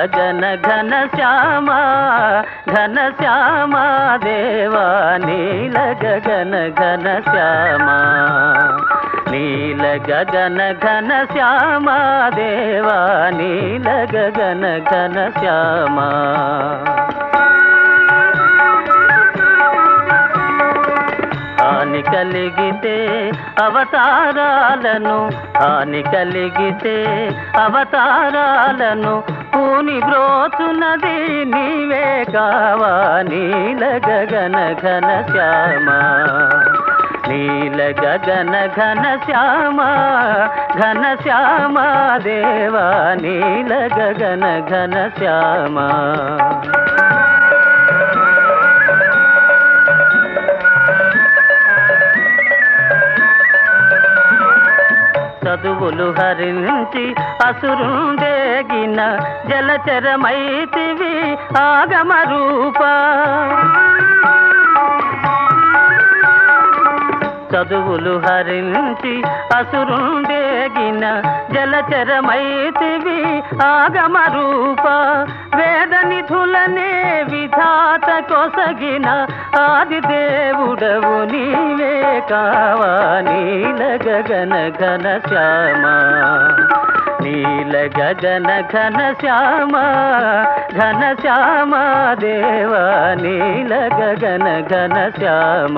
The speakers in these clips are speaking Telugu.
గగన ఘన శ్యామ ఘన శ్యామ దేవా నీల గగన ఘన శ్యామ నీల గగన ఘన శ్యామ దేవా నీల గగన ఘన శ్యామ హాని కలిగితే అవతారాలను హాని కలిగితే అవతారాలను పూని బ్రోచున్నది నీవే కావా నీల గగన ఘన శ్యామ నీల గగన ఘన శ్యామ ఘన శ్యామ దేవా నీల గగన ఘన శ్యామ చదువులు హరించి అసురుండేగిన జలచరమైతివి ఆగమ రూప చదువులు హరించి అసురుండేగిన జలచరమైతివి ఆగమ రూప వేద నిధులనే విధాత కొసగిన ఆది దేవుడవు నీవే కావా నీల గగన ఘన శ్యామ నీల గగన ఘన శ్యామ ఘన శ్యామ దేవా నీల గగన ఘన శ్యామ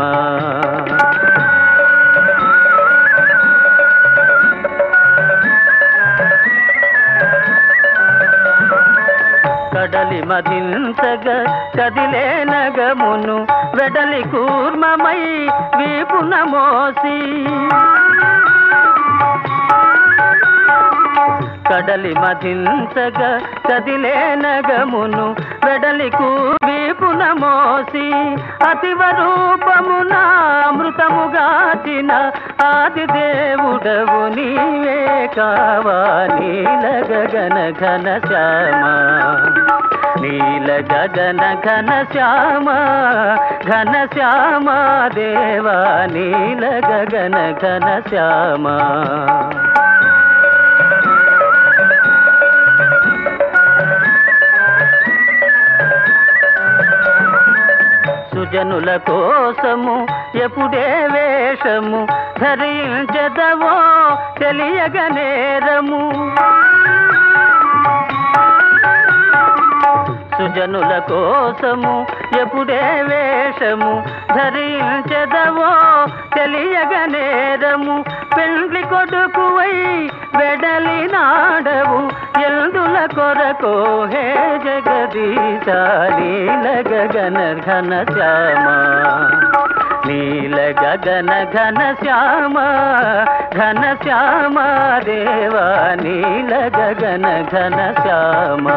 కడలి మదించగ కదిలే నగమును వెడలి కూర్మమై వీపున మోసి కడలి మదించగ కదిలే నగమును వెడలి వీపున మోసి అతివ రూపమున అమృతముగాచిన ఆది దేవుడవు నీవే కావా నీల గగన ఘన శ్యామ నీల గగన ఘన శ్యామ ఘన శ్యామ దేవా నీల గగన ఘన శ్యామ సుజనుల కోసము ఎప్పుడే వేషము ధరించదవో తెలియగ నేరము సుజనుల కోసము ఎప్పుడే వేషము ధరించదవో తెలియగ నేరము పెండ్లి కొడుకువై వెడలి నాడవు ఎందుల కొరకు హే జగదీశ నీల గగన ఘన శ్యామ నీల గగన ఘన శ్యామ ఘన శ్యామ దేవా నీల గగన ఘన శ్యామ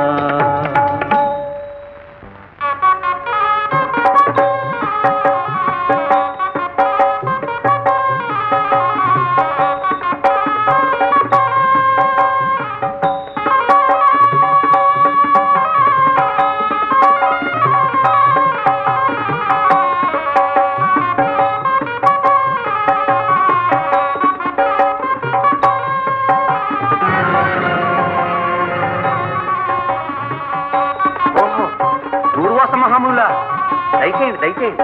ఓహో దూర్వాస మహాముల దయచేయండి దయచేయండి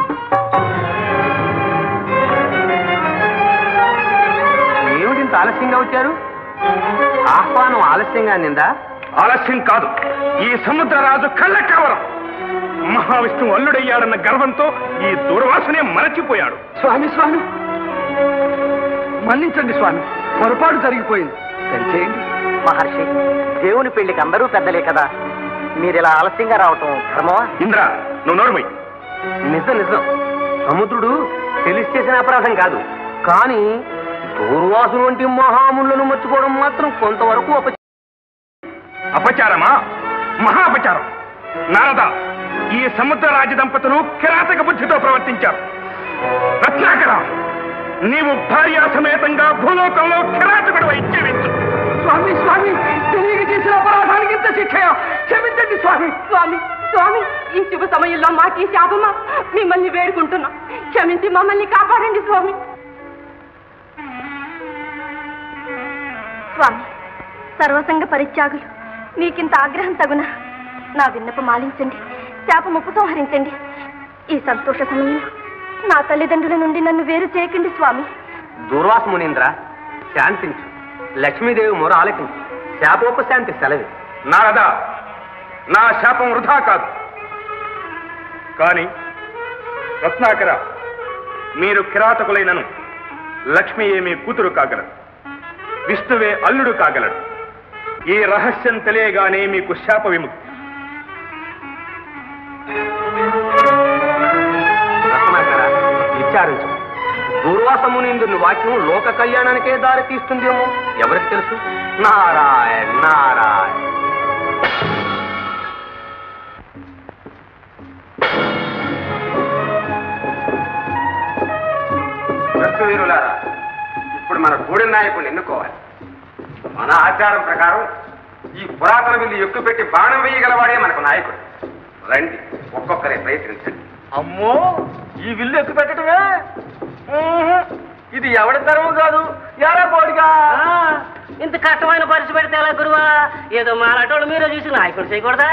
ఏమిటి ఇంత ఆలస్యంగా వచ్చారు ఆహ్వానం ఆలస్యంగా నిందా ఆలస్యం కాదు ఈ సముద్రరాజు కళ్ళ కవరం మహావిష్ణువు అల్లుడయ్యాడన్న గర్వంతో ఈ దూర్వాసనే మరచిపోయాడు స్వామి స్వామి మన్నించండి స్వామి పొరపాటు జరిగిపోయింది దయచేయండి మహర్షి దేవుని పెళ్లికి అందరూ పెద్దలే కదా మీరు ఇలా ఆలస్యంగా రావటం ధర్మమా ఇంద్ర నువ్వు నోరుమై నిజం నిజం సముద్రుడు తెలిసి చేసిన అపరాధం కాదు కానీ దూర్వాసులు వంటి మహాములను మర్చిపోవడం మాత్రం కొంతవరకు ఒక అపచారమా మహా అపచారం నారద ఈ సముద్ర రాజ దంపతులు కిరాతక బుద్ధితో ప్రవర్తించారు రత్నాకర నీవు భార్యా సమేతంగా భూలోకంలో కిరాతకుడు ఇచ్చేవించు స్వామి స్వామి తెలియక చేసిన అపరాధానికి ఇంత శిక్షయా క్షమించండి స్వామి స్వామి స్వామి ఈ శుభ సమయంలో మాకు ఈ శాపమా మిమ్మల్ని వేడుకుంటున్నాం క్షమించి మమ్మల్ని కాపాడండి స్వామి స్వామి సర్వసంగ పరిత్యాగులు మీకింత ఆగ్రహం తగునా నా విన్నపం ఆలించండి శాపం ఉపసంహరించండి ఈ సంతోష సమయంలో నా తల్లిదండ్రుల నుండి నన్ను వేరు చేయకండి స్వామి దూర్వాస మునీంద్ర శాంతించు లక్ష్మీదేవి మొర ఆలకించు శాపోపశాంతి సెలవి నారదా నా శాపం వృధా కాదు కానీ రత్నాకర మీరు కిరాతకులైనను లక్ష్మి ఏమీ కూతురు కాగలడు విష్ణువే అల్లుడు కాగలడు ఈ రహస్యం తెలియగానే మీకు శాప విముక్తి రత్నాకర విచారించు దూర్వాస మునీంద్రుని వాక్యం లోక కళ్యాణానికే దారి తీస్తుందేమో ఎవరికి తెలుసు నారాయణ నారాయణ వీరులారా ఇప్పుడు మన గూడె నాయకుడిని ఎన్నుకోవాలి మన ఆచారం ప్రకారం ఈ పురాతన విల్లు ఎక్కువ పెట్టి బాణం వేయగలవాడే మనకు నాయకుడు రండి ఒక్కొక్కరే ప్రయత్నించండి అమ్మో ఈ విల్లు ఎక్కువ పెట్టడమే ఊహు, ఇది ఎవడి తరము కాదు ఎరా కోడిగా ఇంత కష్టమైన పరిస్థితి పెడితే ఎలా గురువా ఏదో మాలాటోళ్ళు మీరే చూసి నాయకుడు చేయకూడదా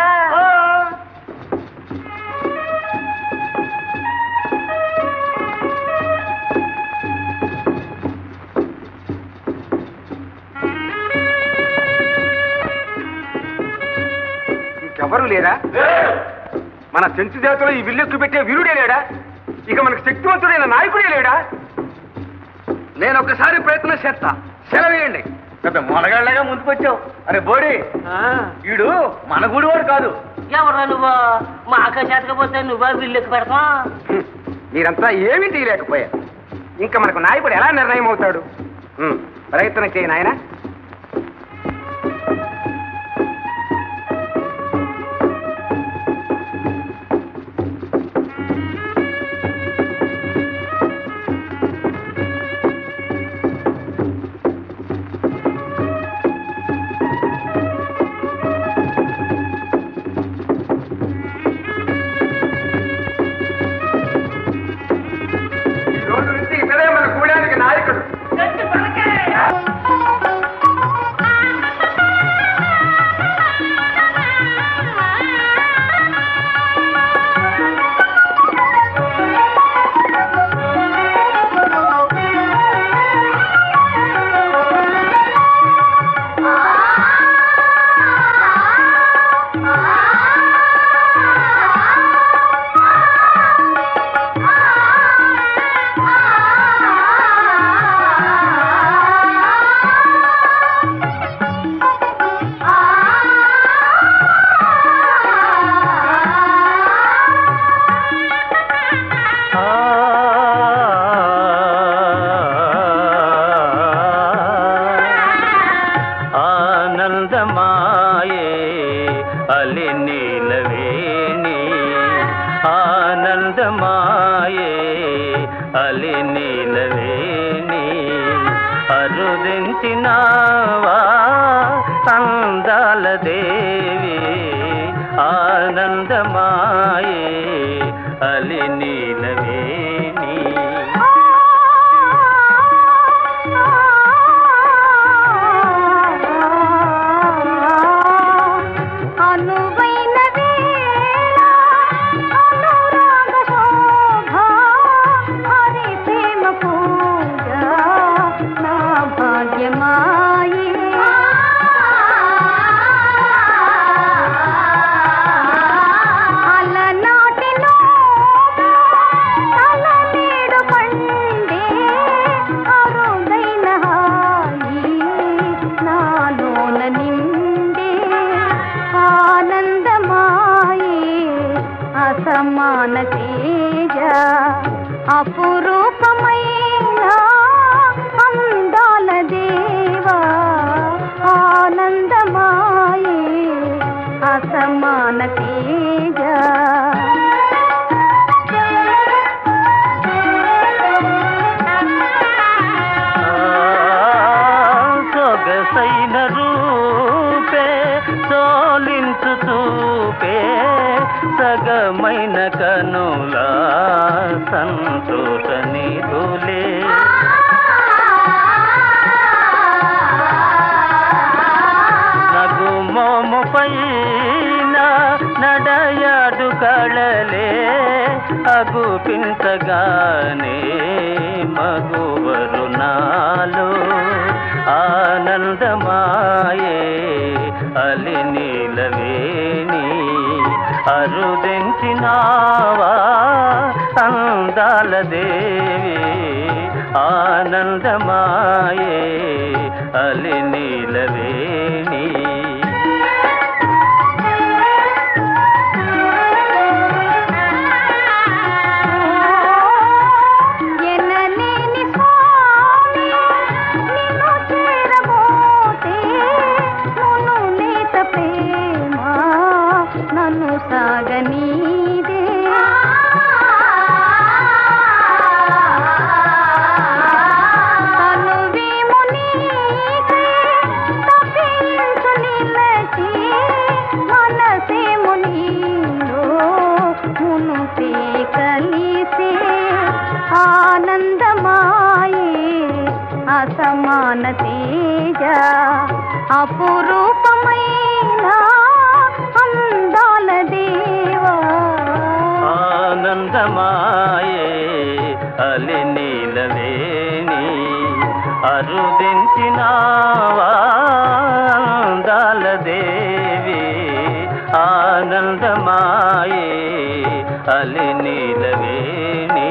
ఇంకెవరు లేరా మన చెంచు జాతిలో ఈ విల్లు ఎక్కువ పెట్టే వీరుడే లేడా ఇక మనకు శక్తివంతుడైన నాయకుడే లేడా నేను ఒక్కసారి ప్రయత్నం చేస్తా సెలవేయండి పెద్ద మొనగాళ్ళగా ముందుకొచ్చావు అరే బోడి వీడు మన గుడి వాడు కాదు ఎవరా నువ్వు మా అక్క చేతకపోతే నువ్వా బిల్లు పెడతా హ్మ్. మీరంతా ఏమీ తీయలేకపోయారు ఇంకా మనకు నాయకుడు ఎలా నిర్ణయం అవుతాడు హ్మ్. ప్రయత్నం చేయి నాయన ఈ రోజు నుంచి ఇతడే మన గూడానికి నాయకుడు ఆనందమాయే అలి నీలవేణి ఆనందమాయే అలి నీలవేణి అరుదించినావా అందాల దేవి ఆనందమాయే అలి నీలవేణి అనువైన వేళ అనురాగ శోభ హరి ప్రేమ పూజ నా భాగ్యమాయే అలనాటిలో తలనేడు పండే అరుదైన హాయి నాలోన నిండే ఆనందమాయే అసమాన తేజ అపురూపమైన అందాల దేవా ఆనందమాయే అసమాన తేజ సొగసైన రూపే సోలించు చూపే సగమైన కనుల సంతోష నిధులే నగు మోము గుపించగానే మగువరు నాలో ఆనందమాయే అలి నీలవేణి అరుదెంచినావా అందాల దేవి ఆనందమాయే అలి నీలవేణి ఎనలేని స్వామి నిన్ను చేరబోతే నన్ను నేత ప్రేమ నన్ను సాగనీదే తనువేమో నీకే తప్పించు నిలచి మనసేమో నీలో మునుపే కలిసే ఆనందమాయే అసమాన తేజ అపురూపమైన అందాల దేవా ఆనందమాయే అలి నీలవేణి అరుదించినావా అందాల దేవి ఆనందమాయే అలి నీలవేణి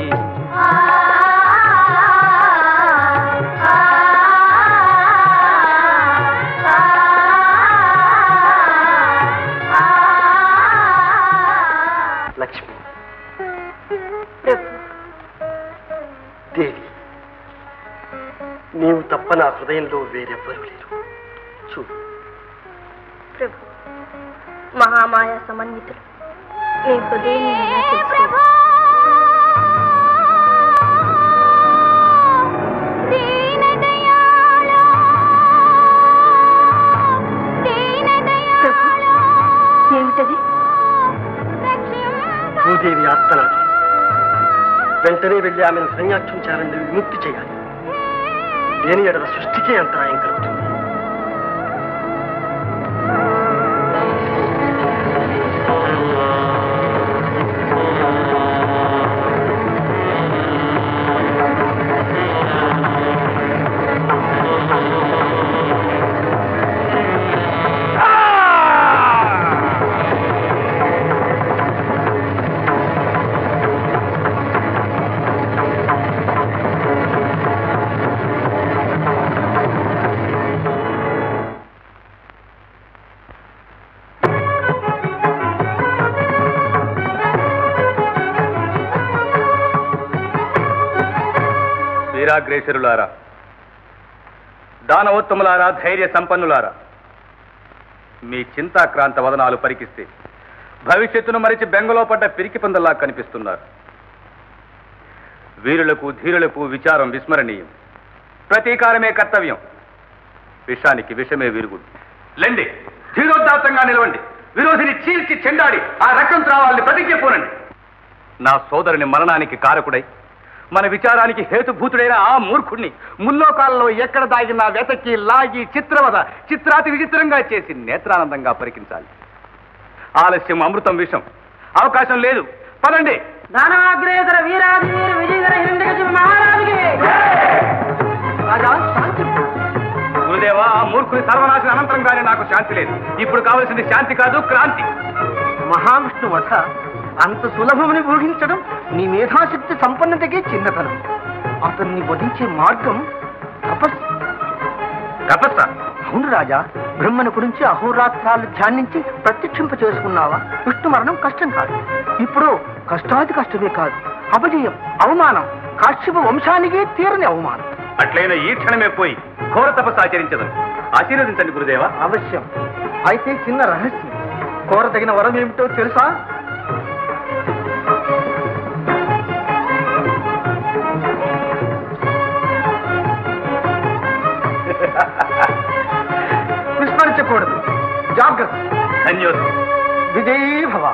లక్ష్మి ప్రభు దేవి నీవు తప్ప నా హృదయంలో వేరెవ్వరూ లేరు చూడు ప్రభు మహామాయ సమన్వితులు నీ హృదయం ఎలా తెలుసుకో ఏమిటది భూదేవి ఆస్తనాడు వెంటనే వెళ్ళి ఆమెను సంయాక్షించాలని విముక్తి చేయాలి లేని ఎడల సృష్టికే అంతరాయం కలుగుతుంది వీరాగ్రేసరులారా దానవోత్తములారా ధైర్య సంపన్నులారా మీ చింతాక్రాంత వదనాలు పరికిస్తే భవిష్యత్తును మరిచి బెంగలో పడ్డ పిరికి పందల్లా కనిపిస్తున్నారు వీరులకు ధీరులకు విచారం విస్మరణీయం ప్రతీకారమే కర్తవ్యం విషానికి విషమే విరుగుడు లెండి ధీరోద్దాత్తంగా నిలవండి విరోధిని చీల్చి చెండాడి ఆ రక్తం త్రావాలని ప్రతిజ్ఞ పూనండి నా సోదరుని మరణానికి కారకుడై మన విచారానికి హేతుభూతుడైన ఆ మూర్ఖుణ్ణి ముల్లోకాలలో ఎక్కడ దాగినా వెతకి లాగి చిత్రవద చిత్రాతి విచిత్రంగా చేసి నేత్రానందంగా పరికించాలి ఆలస్యం అమృతం విషం అవకాశం లేదు పదండి దానాగ్రేసర వీరాది వీర విజయధర హిరణ్యకశిప మహారాజుకి రాజా శాంతి గురుదేవా ఆ మూర్ఖుని సర్వనాశన అనంతరంగానే నాకు శాంతి లేదు ఇప్పుడు కావలసింది శాంతి కాదు క్రాంతి మహావిష్ణు వధ అంత సులభమని ఊహించడం నీ మేధాశక్తి సంపన్నతకే చిన్నతనం అతన్ని వధించే మార్గం తపస్సు తపస్స అవును రాజా బ్రహ్మను గురించి అహోరాత్రాలు ధ్యానించి ప్రత్యక్షింప చేసుకున్నావా విష్ణు మరణం కష్టం కాదు ఇప్పుడు కష్టాది కష్టమే కాదు అపజయం అవమానం కాశ్యప వంశానికే తీరని అవమానం అట్లయిన ఈ క్షణమే పోయి ఘోర తపస్సు ఆచరించదు ఆశీర్వదించండి గురుదేవా అవశ్యం అయితే చిన్న రహస్యం కోరదగిన వరం ఏమిటో తెలుసా విస్మరించకూడదు జాగ్రత్త ధన్యోదం విజయీ భవ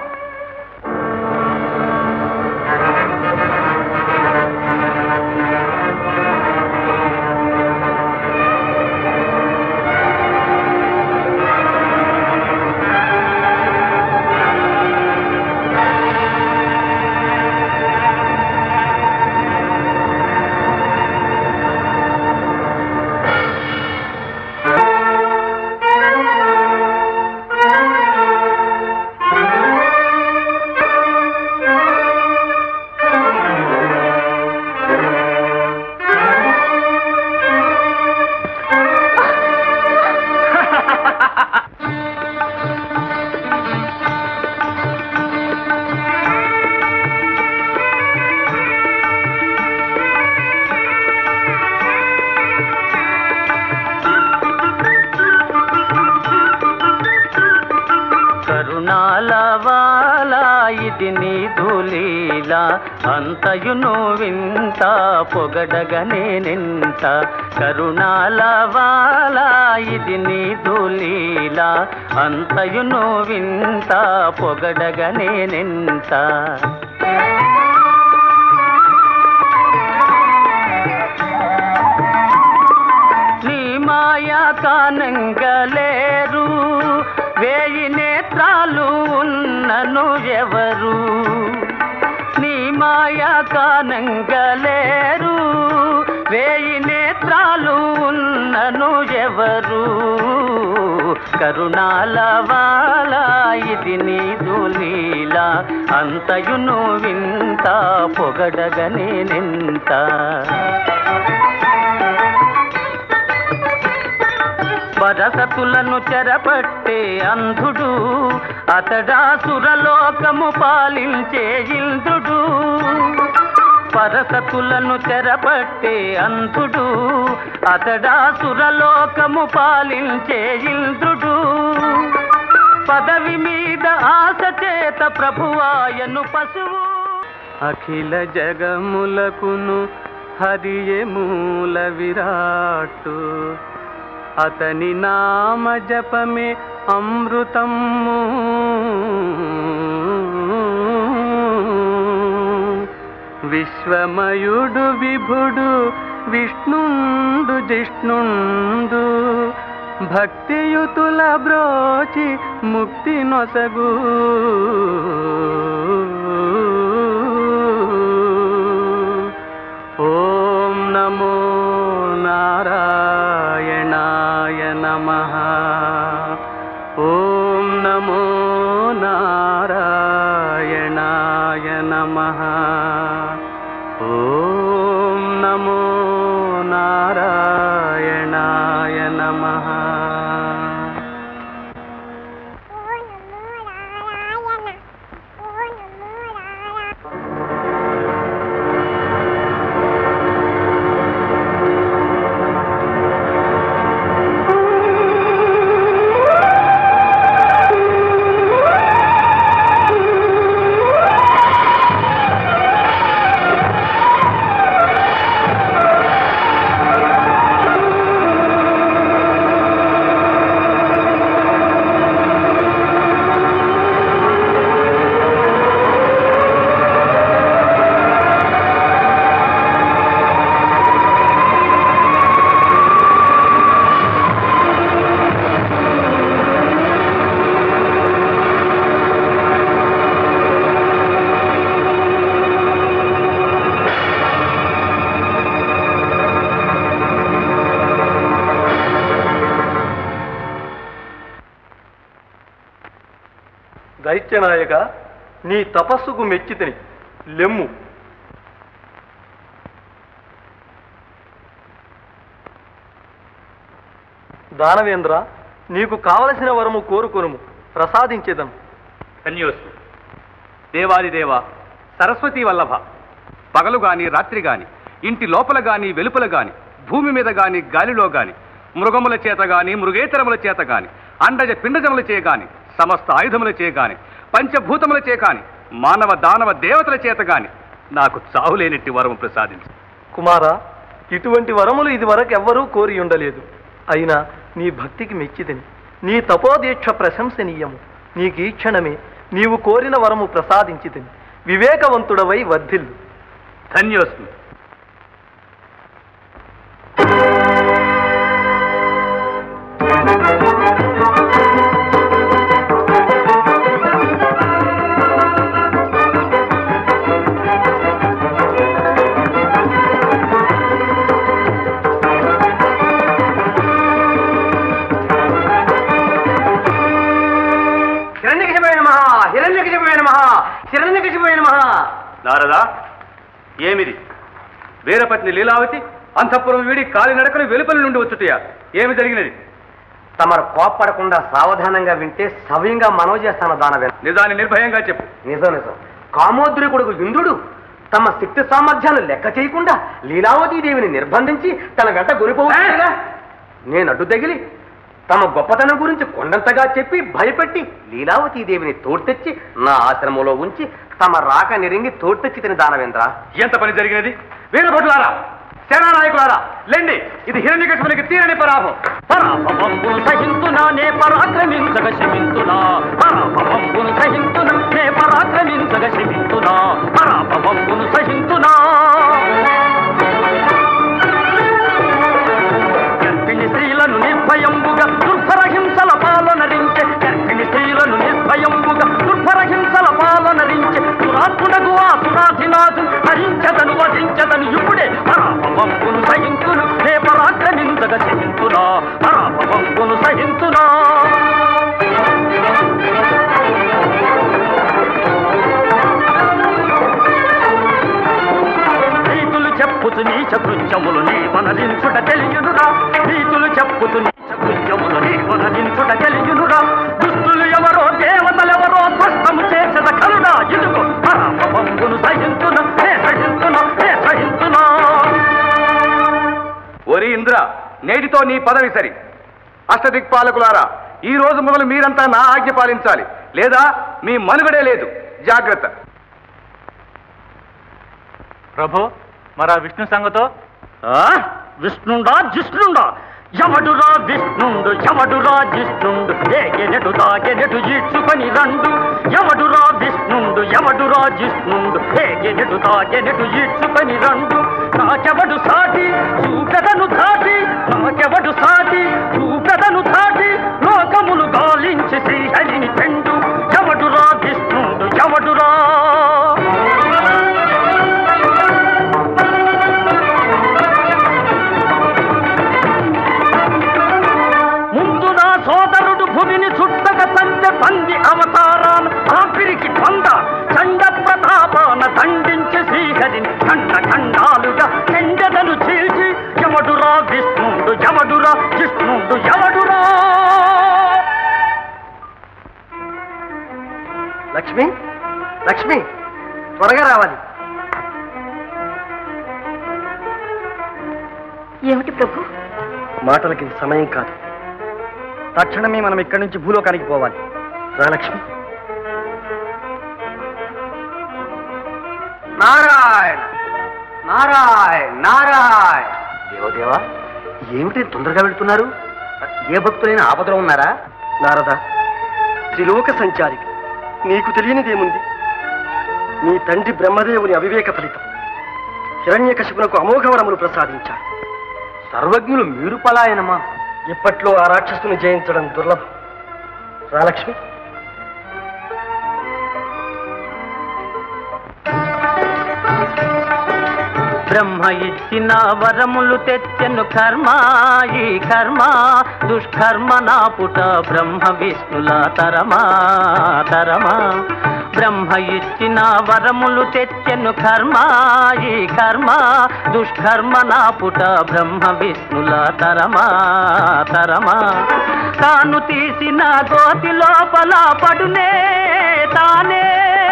నీదు లీల అంతయును వింత పొగడగనే నింత కరుణాల వాల ఇది నీదు లీల అంతయును వింత పొగడగనే నింత నీ మాయా కానంగలేరు వేయి నేత్రాలు ఉన్నను ఎవరు నీ మాయా కానంగలేరు వేయి నేత్రాలు ఉన్నను ఎవరు కరుణాల వాల ఇది నీదు లీల అంతయును వింత పొగడగనే నింత వరసతులను చెరపట్టే అంధుడు అతడా సురలోకము పాలించే ఇంద్రుడు పరసతులను చెరపట్టే అంధుడు అతడా సురలోకము పాలించే ఇంద్రుడు పదవి మీద ఆశ చేత ప్రభువాయను పశువు అఖిల జగములకును హరియే మూల విరాట్టు అతని నామ జపమే అమృతము విశ్వమయుడు విభుడు విష్ణుండు జిష్ణుండు భక్తియుతుల బ్రోచి ముక్తి నొసగు ఓం నమో నారాయణాయ నమః ఓం నమో నారాయణాయ నమః ఓం నమో నారాయణాయ నమః దైత్యనాయక నీ తపస్సుకు మెచ్చితిని లెమ్ము దానవేంద్ర నీకు కావలసిన వరము కోరుకొనుము ప్రసాదించేదను కన్యోస్తు దేవాది దేవ సరస్వతి వల్లభ పగలు గాని రాత్రి గాని ఇంటి లోపల గాని వెలుపల గాని భూమి మీద గాని గాలిలో గాని మృగముల చేత గాని మృగేతరముల చేత గాని అండజ పిండజముల చే గాని సమస్త ఆయుధముల చే గాని పంచభూతముల చే గాని మానవ దానవ దేవతల చేత గాని నాకు చావులేనట్టి వరము ప్రసాదించు కుమారా ఇటువంటి వరములు ఇదివరకు ఎవ్వరూ కోరి ఉండలేదు అయినా నీ భక్తికి మెచ్చితిని నీ తపోదీక్ష ప్రశంసనీయము నీకు ఈ క్షణమే నీవు కోరిన వరము ప్రసాదించితిని వివేకవంతుడవై వర్ధిల్లు ధన్యోస్మి హిరణ్యకశిపోయిన నమ హిరణ్యకశిపోయిన నమ హిరణ్యకశిపోయిన నమ నారదా ఏమిది వీరపత్ని లీలావతి అంతఃపురం వీడి కాలినడకను వెలుపల నుండి వచ్చుటయా ఏమి జరిగినది తమరు కోప్పడకుండా సావధానంగా వింటే సవ్యంగా మనవి చేస్తాను దానవే నిజాన్ని నిర్భయంగా చెప్పు నిజం నిజం కామోద్రి కొడుకు ఇంద్రుడు తమ శక్తి సామర్థ్యాలు లెక్క చేయకుండా లీలావతీ దేవిని నిర్బంధించి తన వెంట గురిపోవచ్చుగా నేను అడ్డు తగిలి తమ గొప్పతనం గురించి కొండంతగా చెప్పి భయపెట్టి లీలావతీ దేవిని తోడ్తెచ్చి నా ఆశ్రమంలో ఉంచి తమ రాక నెరింగి తోటెచ్చి తిని దానవేంద్ర ఎంత పని జరిగినది వీరభటులారా సేనానాయకులారా లెండి ఇది హిరణ్యకశిపునికి తీరని పరాభం పరాభవంబును సహింతునా నే పరాక్రమించగ శమింతునా పరాభవంబును సహింతునా నే పరాక్రమించగ శమింతునా పరాభవంబును సహింతునా గర్భిణి స్త్రీలను నిర్భయంబుగా దుర్భర హింసల పాలనరించే గర్భిణి స్త్రీలను నిర్భయంబుగా దుర్భర హింసల పాలనరించే సురాత్ముడగు ఆ సురాధినాథు హరించదను వధించదను ఇప్పుడే పరాభవంబును సహింతును నే పరాక్రమించగ సహింతునా పరాభవంబును సహింతునా నీతులు చెప్పుతు నీచ కృత్యములు నీ మనదించుట తెలియనురా నీతులు చెప్పుతు నీచ కృత్యములు నీ మనదించుట తెలియనురా దుష్టులు ఎవరో దేవతలెవరో స్పష్టము చేసద కరుడా ఇదుగో పరాపవంగును సహించున హే సహించున హే సహించునా ఒరి ఇంద్ర నేటితో నీ పదవి సరి అష్టదిక్పాలకులారా ఈ రోజు మొదలు మీరంతా నా ఆజ్ఞ పాలించాలి లేదా మీ మనుగడే లేదు జాగ్రత్త ప్రభు మరా విష్ణు సంగతో ఆ? విష్ణుండా జిష్ణుండా ఎవడురా విష్ణుండు ఎవడురా జిష్ణుండు ఏగెనెటు తాగెనెటు ఈడ్చుకొని రండు ఎవడురా విష్ణుండు ఎవడురా జిష్ణుండు ఏగెనెటు తాగెనెటు ఈడ్చుకొని రండు నాకెవడు సాటి చూపెదను ధాటి నాకెవడు సాటి చూపెదను ధాటి లోకములు గాలించి శ్రీహరిని పెండు ఎవడురా విష్ణుండు ఎవడురా ముందు నా సోదరుడు భూమిని చుట్టక సంచె పంది అవతారాన ఆఖరికి పొంద చండ ప్రతాపాన దండించి శ్రీహరిని ఖండ ఖండాలుగా చెండదను చీల్చి యమడురా విష్ణుడు యమడురా జిష్ణుడు యమడురా లక్ష్మి లక్ష్మి త్వరగా రావాలి ఏమిటి ప్రభు మాటలకి ఇది సమయం కాదు తక్షణమే మనం ఇక్కడి నుంచి భూలోకానికి పోవాలి రా లక్ష్మి నారాయణ నారాయణ నారాయణ దేవదేవా ఏమిటి తొందరగా వెళ్తున్నారు ఏ భక్తులైనా ఆపదలో ఉన్నారా నారద త్రిలోక సంచారికి నీకు తెలియనిదేముంది నీ తండ్రి బ్రహ్మదేవుని అవివేక ఫలితం హిరణ్యకశిపునకు అమోఘవరములు ప్రసాదించాడు సర్వజ్ఞులు మీరు పలాయనమా ఇప్పట్లో ఆ రాక్షసుని జయించడం దుర్లభం రాలక్ష్మి బ్రహ్మ ఇచ్చిన వరములు తెచ్చెను కర్మ ఈ కర్మ దుష్కర్మ నాపుట బ్రహ్మ విష్ణుల తరమా తరమా బ్రహ్మ ఇచ్చిన వరములు తెచ్చెను కర్మ ఈ కర్మ దుష్కర్మ నాపుట బ్రహ్మ విష్ణుల తరమా తరమా తాను తీసిన గోతి లోపల పడునే తానే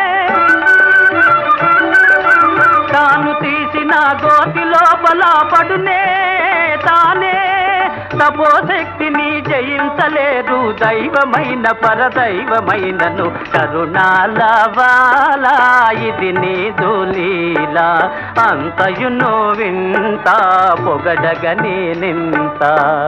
తాను తీసిన గోతి లోపల పడునే తానే తపోశక్తిని జయించలేదు దైవమైన పరదైవమైనను కరుణాల వాలా ఇది నీదు లీలా అంతయును వింత పొగడగని నింత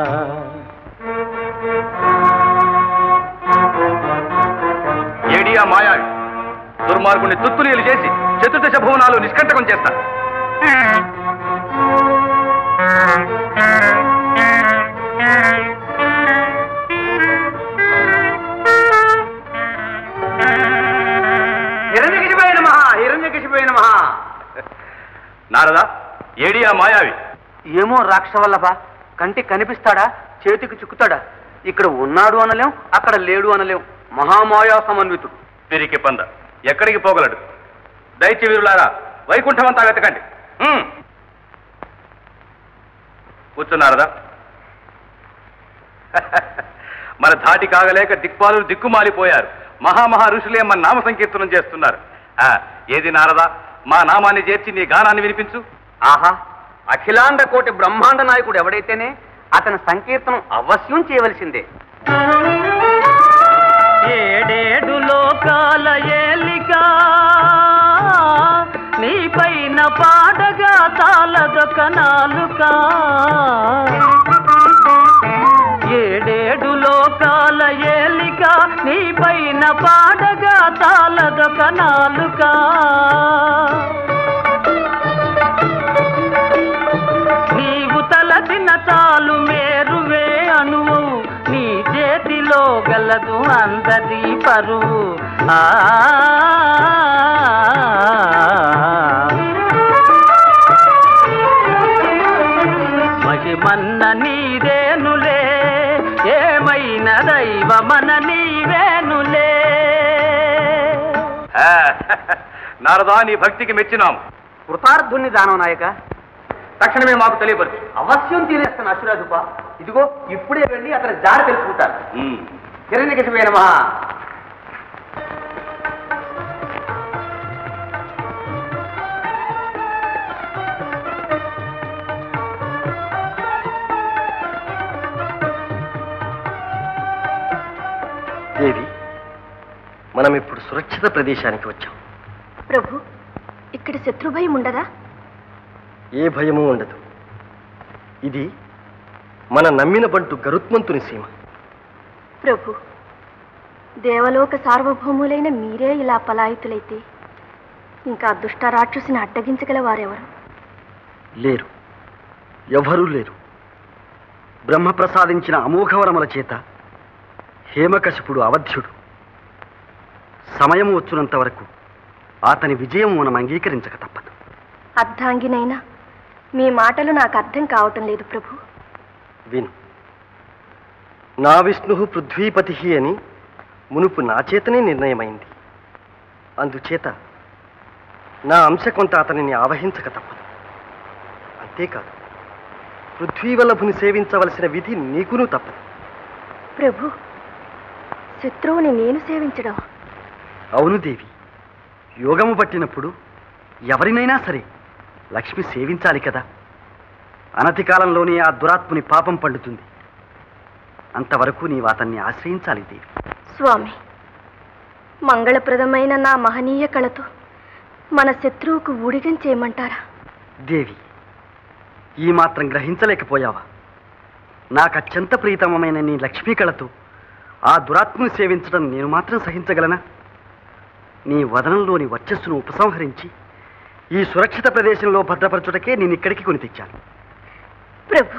ఏడియా మాయావి దుర్మార్గుని తుత్తులీలు చేసి చతుర్దశ భువనాలు నిష్కంటకం చేస్తా హిరణ్యకశిపోయిన మహా హిరణ్యకశిపోయిన మహా నారదా ఏడియా మాయావి ఏమో రాక్షసవల్లభ కంటి కనిపిస్తాడా చేతికి చిక్కుతాడా ఇక్కడ ఉన్నాడు అనలేం అక్కడ లేడు అనలేం మహామాయా సమన్వితుడు పిరికి పంద ఎక్కడికి పోగలడు దయచి వీరులారా వైకుంఠమంతా వెతకండి ఉమ్. కూర్చున్నారదా మన ధాటి కాగలేక దిక్పాలు దిక్కుమాలిపోయారు మహామహా ఋషులే మన నామ సంకీర్తనం చేస్తున్నారు ఆ, ఏది నారదా మా నామాన్ని చేర్చి నీ గానాన్ని వినిపించు ఆహా అఖిలాండ కోటి బ్రహ్మాండ నాయకుడు ఎవడైతేనే అతని సంకీర్తనం అవశ్యం చేయవలసిందే ఏడేడు లోకాల ఏలిక నీ పైన పాడగా తాళదొక నాలుక ఏడేడు లోకాల ఏలిక నీ పైన పాడగా తాళదొక నాలుక నీవు తలచిన చాలు మేరువే అణువు నీ చేతిలో గలదు అందరి పరువు ఆ మహిమన్న నీదేనులే ఏమైన దైవమన నీవేనులే ఆ, నారదా నీ భక్తికి మెచ్చినాం కృతార్థుణ్ణి దానం నాయక తక్షణమే మాకు తెలియపరచు అవశ్యం తీరేస్తాను అసురాజుప ఇదిగో ఇప్పుడే వెళ్ళి అతని జాడ తెలుసుకుంటాను ఉమ్. హిరణ్యకశిపే నమః దేవి మనం ఇప్పుడు సురక్షిత ప్రదేశానికి వచ్చాం ప్రభు ఇక్కడ శత్రుభయం ఉండదా ఏ భయమూ ఉండదు ఇది మన నమ్మిన బంటు గరుత్మంతుని సీమ ప్రభు దేవలోక సార్వభౌములైన మీరే ఇలా పలాయితులైతే ఇంకా దుష్ట రాక్షసుని అడ్డగించగల వారెవరు లేరు ఎవరూ లేరు బ్రహ్మ ప్రసాదించిన అమోఘవరముల చేత హేమకశిపుడు అవధ్యుడు సమయం వచ్చునంత వరకు అతని విజయం మనం అంగీకరించక తప్పదు అర్ధాంగినైనా మీ మాటలు నాకు అర్థం కావటం లేదు ప్రభు విను నా విష్ణు పృథ్వీపతి అని మునుపు నా చేతనే నిర్ణయమైంది అందుచేత నా అంశ కొంత అతనిని ఆవహించక తప్పదు అంతేకాదు పృథ్వీవల్లభుని సేవించవలసిన విధి నీకునూ తప్పదు ప్రభు శత్రువుని నేను సేవించడం అవును దేవి యోగము పట్టినప్పుడు ఎవరినైనా సరే లక్ష్మి సేవించాలి కదా అనతి కాలంలోనే ఆ దురాత్ముని పాపం పండుతుంది అంతవరకు నీవు అతన్ని ఆశ్రయించాలి దేవి స్వామి మంగళప్రదమైన నా మహనీయ కళతో మన శత్రువుకు ఊడిగం చేయమంటారా దేవి ఈ మాత్రం గ్రహించలేకపోయావా నాకు అత్యంత ప్రీతమమైన నీ లక్ష్మీ కళతో ఆ దురాత్మని సేవించడం నేను మాత్రం సహించగలనా నీ వదనంలోని వర్చస్సును ఉపసంహరించి ఈ సురక్షిత ప్రదేశంలో భద్రపరచుటకే నేను ఇక్కడికి కొని తెచ్చాను ప్రభు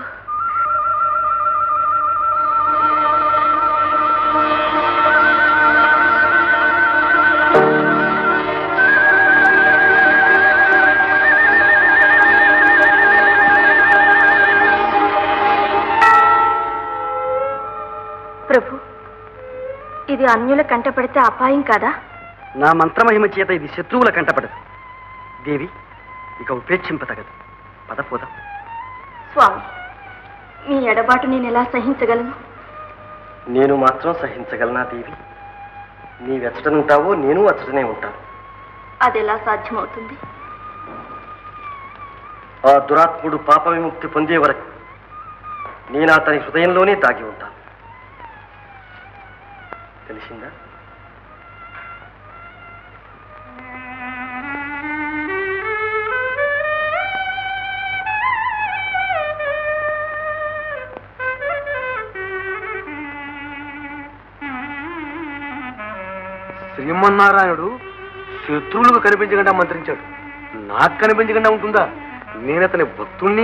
ప్రభు ఇది అన్యుల కంటపడితే అపాయం కాదా నా మంత్రమహిమ చేత ఇది శత్రువుల కంటపడదు దేవి ఇక ఉపేక్షింపతగదు పదపోదాం స్వామి మీ ఎడబాటు నేను ఎలా సహించగలను నేను మాత్రం సహించగలనా దేవి నీవెచ్చటనుంటావో నేను అచ్చటనే ఉంటాను అది ఎలా సాధ్యమవుతుంది ఆ దురాత్ముడు పాప విముక్తి పొందే వరకు నేను అతని హృదయంలోనే దాగి ఉంటాను తెలిసిందా శ్రీమన్నారాయణుడు శత్రువులకు కనిపించకుండా మంత్రించాడు నాకు కనిపించకుండా ఉంటుందా నేను అతని భక్తుణ్ణి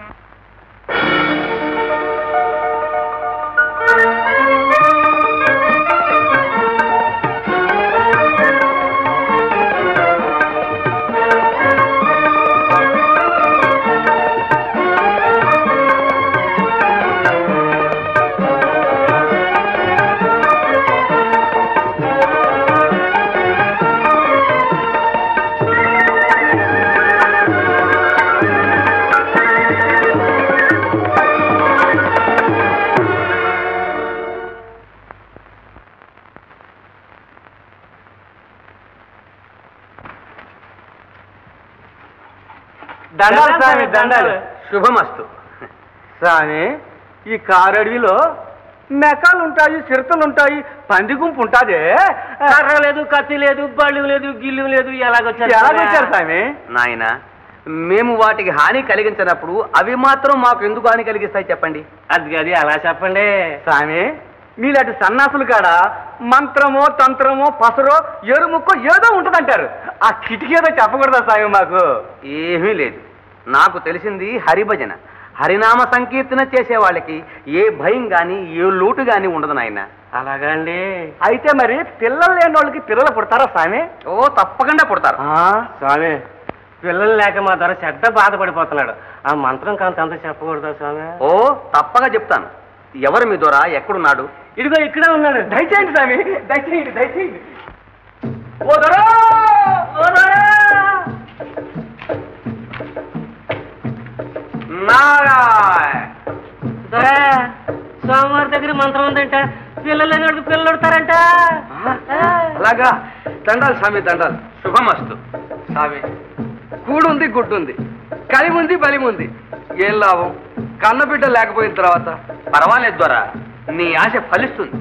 దండాలు స్వామి దండాలు శుభమస్తు స్వామి ఈ కారు అడవిలో మెకాలు ఉంటాయి చిరుతలు ఉంటాయి పంది గుంపు ఉంటాదే కర్ర లేదు కత్తి లేదు బళ్ళు లేదు గిల్లు లేదు ఎలాగొచ్చారు ఎలాగొచ్చారు స్వామి నాయన మేము వాటికి హాని కలిగించినప్పుడు అవి మాత్రం మాకు ఎందుకు హాని కలిగిస్తాయి చెప్పండి అది అది అలా చెప్పండి స్వామి మీలాంటి సన్నాసులు కాడ మంత్రమో తంత్రమో పసరో ఎరుముక్కో ఏదో ఉంటదంటారు ఆ కిటికీ ఏదో చెప్పకూడదా స్వామి మాకు ఏమీ లేదు నాకు తెలిసింది హరిభజన హరినామ సంకీర్తన చేసే వాళ్ళకి ఏ భయం గాని ఏ లోటు గాని ఉండదు నాయన అలాగా అండి అయితే మరి పిల్లలు లేని వాళ్ళకి పిల్లలు పుడతారా స్వామి ఓ తప్పకుండా పుడతారు స్వామి పిల్లలు లేక మా ధర చెడ్డ బాధపడిపోతున్నాడు ఆ మంత్రం కాంత అంత చెప్పకూడదా స్వామి ఓ తప్పగా చెప్తాను ఎవరు మీ దొర ఎక్కడున్నాడు ఇదిగో ఇక్కడే ఉన్నాడు దయచేయండి స్వామి దయచేయండి దయచేయండి ఓ దొరా! ఓ దొరా! నారాయణ దొరా స్వామివారి దగ్గర మంత్రం ఉందంట పిల్లలు లేనివాడికి పిల్లలు ఉడతారంట అలాగా దండాలు స్వామి దండాలు శుభమస్తు స్వామి కూడుంది గుడ్డుంది కలిముంది బలిముంది ఏం లాభం కన్నబిడ్డ లేకపోయిన తర్వాత పర్వాలేదు దొర నీ ఆశ ఫలిస్తుంది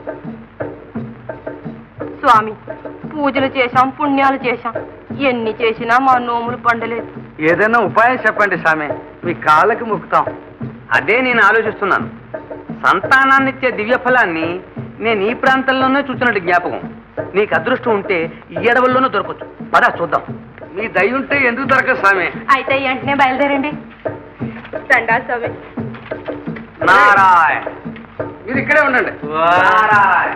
స్వామి పూజలు చేశాం పుణ్యాలు చేశాం ఎన్ని చేసినా మా నోములు పండలేదు ఏదైనా ఉపాయం చెప్పండి స్వామి మీ కాళ్ళకి ముక్కుతాం అదే నేను ఆలోచిస్తున్నాను సంతానాన్నిచ్చే దివ్య ఫలాన్ని నేను ఈ ప్రాంతంలోనే చూసినట్టు జ్ఞాపకం నీకు అదృష్టం ఉంటే ఈ అడవుల్లోనూ దొరకచ్చు పదా చూద్దాం మీ దయ ఉంటే ఎందుకు దొరకదు స్వామి అయితే వెంటనే బయలుదేరండి దండాలు స్వామి నారాయణ మీరు ఇక్కడే ఉండండి నారాయణ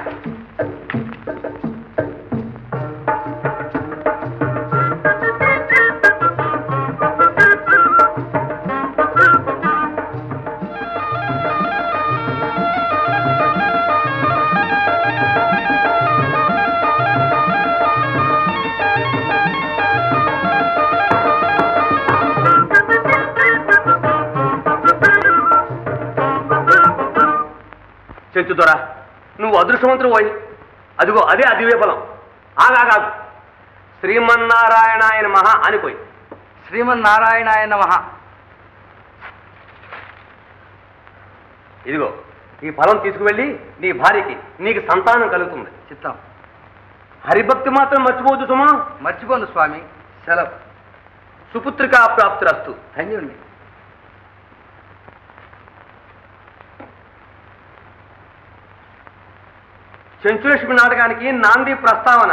చెంచుదొరా నువ్వు అదృష్టవంతుడు పోయి అదిగో అదే ఆ దివ్య ఫలం ఆగాగాగు శ్రీమన్నారాయణాయన మహా అనిపోయి శ్రీమన్నారాయణాయ నమః ఇదిగో ఈ ఫలం తీసుకువెళ్ళి నీ భార్యకి నీకు సంతానం కలుగుతుంది చిత్తం హరిభక్తి మాత్రం మర్చిపోవద్దు సుమా మర్చిపోను స్వామి సెలవు సుపుత్రికా ప్రాప్తిరస్తు ధన్యుణ్ణి చెంచులక్ష్మి నాటకానికి నాంది ప్రస్తావన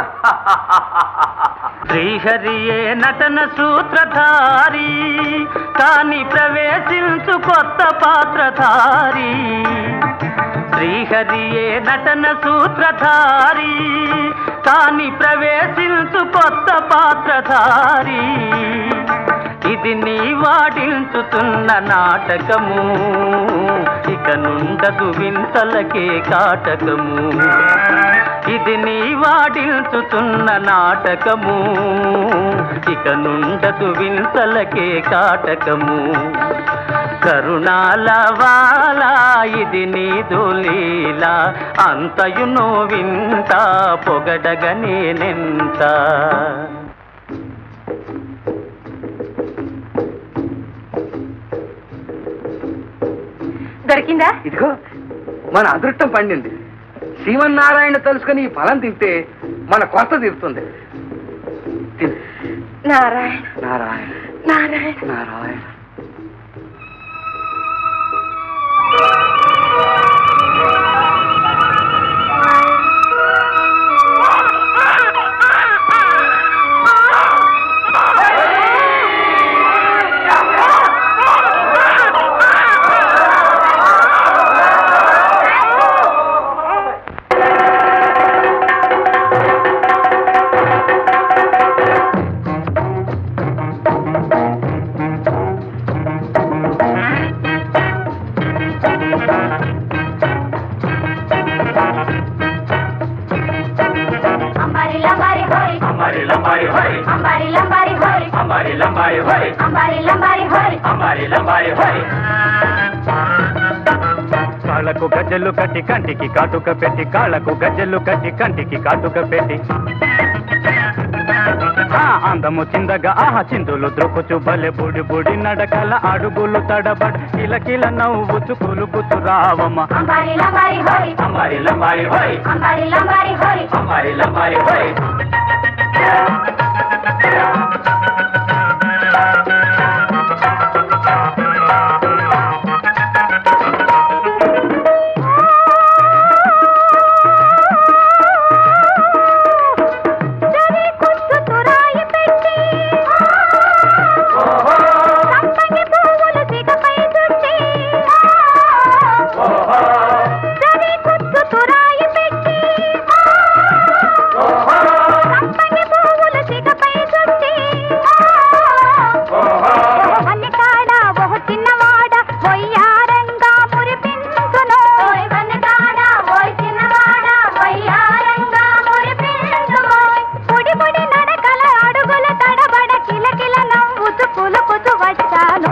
శ్రీహరియే నటన సూత్రధారి కాని ప్రవేశించు కొత్త పాత్రధారి శ్రీహరియే నటన సూత్రధారి కాని ప్రవేశించు కొత్త పాత్రధారి ఇది నీ వాడించుతున్న నాటకము ఇక నుండదు వింతలకే కాటకము ఇది నీ వాడించుతున్న నాటకము ఇక నుండదు వింతలకే కాటకము కరుణాల వాలా ఇది నీదు లీల అంతయును వింత పొగడగ నేనెంత దొరికిందా ఇదిగో మన అదృష్టం పండింది శ్రీమన్నారాయణ తెలుసుకుని ఈ ఫలం తింటే మన కొత్త తీరుతుంది తిను. నారాయణ నారాయణ నారాయణ నారాయణ అంబారి లంబారి హోరి అంబారి లంబారి హోరి అంబారి లంబారి హోరి అంబారి లంబారి హోరి అంబారి లంబారి హోరి అంబారి లంబారి హోరి కాళ్ళకు గజ్జలు కట్టి కంటికి కాటుక పెట్టి కాళ్ళకు గజ్జలు కట్టి కంటికి కాటుక పెట్టి ఆ అందము చిందగా ఆహా చిందులు ద్రొక్కుచు బలె బుడి బుడి నడకల అడుగులు తడబడ కిలకిల నవ్వుచు కులుకుచు రావమ్మ అంబారి లంబారి హోయ్ అంబారి లంబారి హోయ్ అంబారి లంబారి హోయ్ అంబారి లంబారి హోయ్ జరి కుచ్చు తురాయి పెట్టి సంపంగి పువ్వులు సిగపై చుట్టి జరి కుచ్చు తురాయి పెట్టి సంపంగి పువ్వులు సిగపై చుట్టి వన్నెకాడ ఓ చిన్నవాడ వయ్యారంగా మురిపించును వన్నెకాడ ఓ చిన్నవాడ వయ్యారంగా మురిపించుమోయ్ పుడి పుడి నడకల అడుగుల తడబడ కిలకిల నవ్వుతూ కులుకుతూ వచ్చాను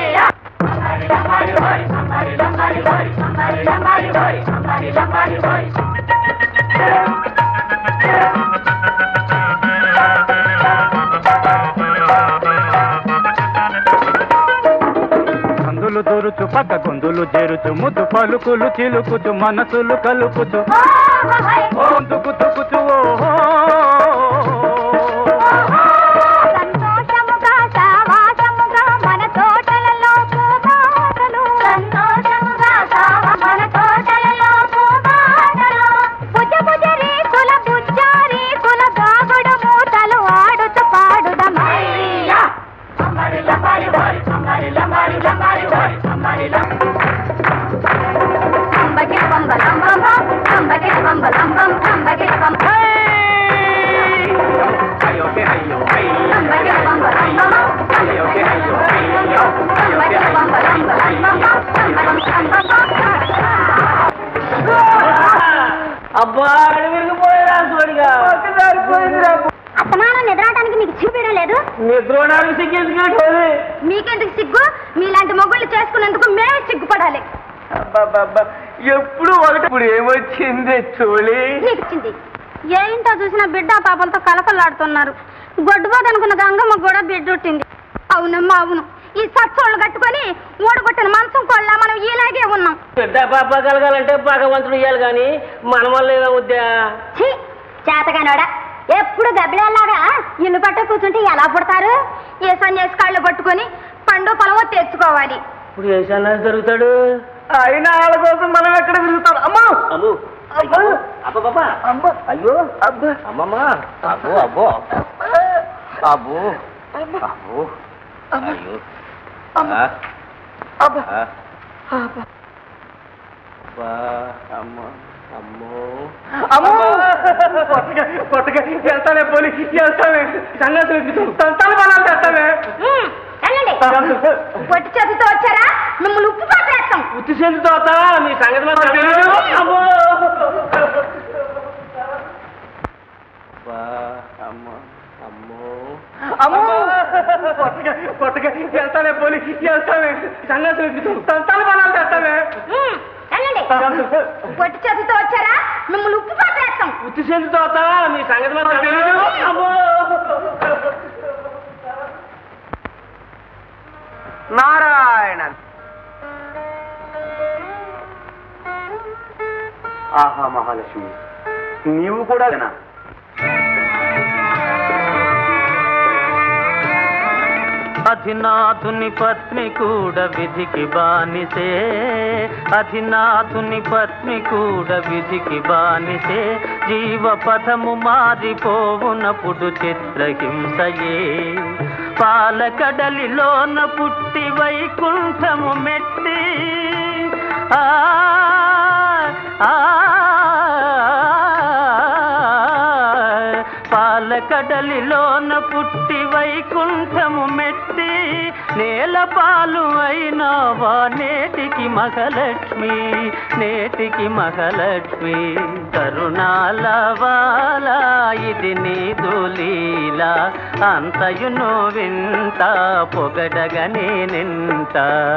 కందులు దూరుచు పక్క గొంతులు చేరుచు ముద్దు పలుకులు చిలుకుచు మనసులు కలుపుచు గొంతుకు తుకుచు ఓహో సంతోషముగా సావాసముగా మన తోటలలో పూబాటలు సంతోషముగా సావా మన తోటలలో పూబాటలు భుజ భుజ రీతుల బుజ్జారి కుల దాగుడు మూతలు ఆడుతూ పాడుదమయ్యా అంబకి బంబలంబం అంబకి బంబలంబం అంబకి బంబ అంబకి బంబలంబం అంబకి అబ్బా విరిగిపోయారా సోడిగా అత్తమానం నిద్రాటానికి మీకు చూపించడం లేదు నిద్రోడానికి సిగ్గేసుకున్నట్టు మీకెందుకు సిగ్గు మీలాంటి మొగుళ్ళు చేసుకున్నందుకు మేమే సిగ్గుపడాలి ఎప్పుడు ఒకటి ఇప్పుడు ఏమొచ్చింది చోళి నీకు వచ్చింది ఏ ఇంట్లో చూసినా బిడ్డ పాపలతో కలకలాడుతున్నారు గొడ్డుపోత అనుకున్న గంగమ్మ కూడా బిడ్డ పుట్టింది అవునమ్మా అవును ఈ సచ్చోళ్ళు కట్టుకొని ఊడగొట్టిన మంచం కోళ్ళ మనం ఇలాగే ఉన్నాం పెద్ద పాప కలగాలంటే భగవంతుడు ఇయ్యాలి కానీ మన వల్ల ఏమవుద్దా ఛీ చేతగానోడా ఎప్పుడు గబ్బిలాగా ఇల్లు పట్ట కూర్చుంటే ఎలా పుడతారు ఏ సన్యాసి కాళ్ళు పట్టుకొని పండు పొలవో తెచ్చుకోవాలి ఇప్పుడు ఏ సన్నాసి దొరుకుతాడు అయినా వాళ్ళ కోసం మనం ఎక్కడ తిరుగుతాం అమ్మా అమ్ము అయ్యో అబ్బా బాబా అయ్యో అబ్బా అమ్మమ్మ అబ్బో అబ్బో అబ్బో అబ్బో అయ్యో ఆ, అబ్బా ఆ, అబ్బా అబ్బా, అమ్మ అమ్మో అమ్మో కొట్టగా కొట్టగా వెళ్తానే పోలి వెళ్తానే సంగతి సంతాన బలాలు చేస్తానే వెళ్ళండి పొట్టి చేతితో వచ్చారా మిమ్మల్ని ఉప్పు పాత్రేస్తాం ఉత్తి చేతి తోత మీ సంగతి మాకు తెలియదు. అమ్మో అబ్బా, అమ్మ అమ్మో అమ్మో కొట్టగా కొట్టగా వెళ్తానే పోలి వెళ్తానే సంగతి సంతాన బలాలు చేస్తానే వెళ్ళండి పొట్టి చేతితో వచ్చారా మిమ్మల్ని ఉప్పు పాత్రేస్తాం ఉత్తి చేతి తోత మీ సంగతి మాకు తెలియదు. అమ్మో నారాయణ ఆహా మహాలక్ష్మి నీవు కూడా వినా అధినాథుని పత్ని కూడా విధికి బానిసే అధినాథుని పత్ని కూడా విధికి బానిసే జీవ పథము మారిపోవునప్పుడు చిత్రహింసయే పాలకడలిలోన పుట్టి వైకుంఠము మెట్టి ఆ ఆ పాలకడలిలోన పుట్టి వైకుంఠము మెట్టి నేల పాలు అయినావా నేటికి మగలక్ష్మి నేటికి మగలక్ష్మి కరుణాల వాల ఇది నీదు లీల అంతయును వింత పొగడగనే నింత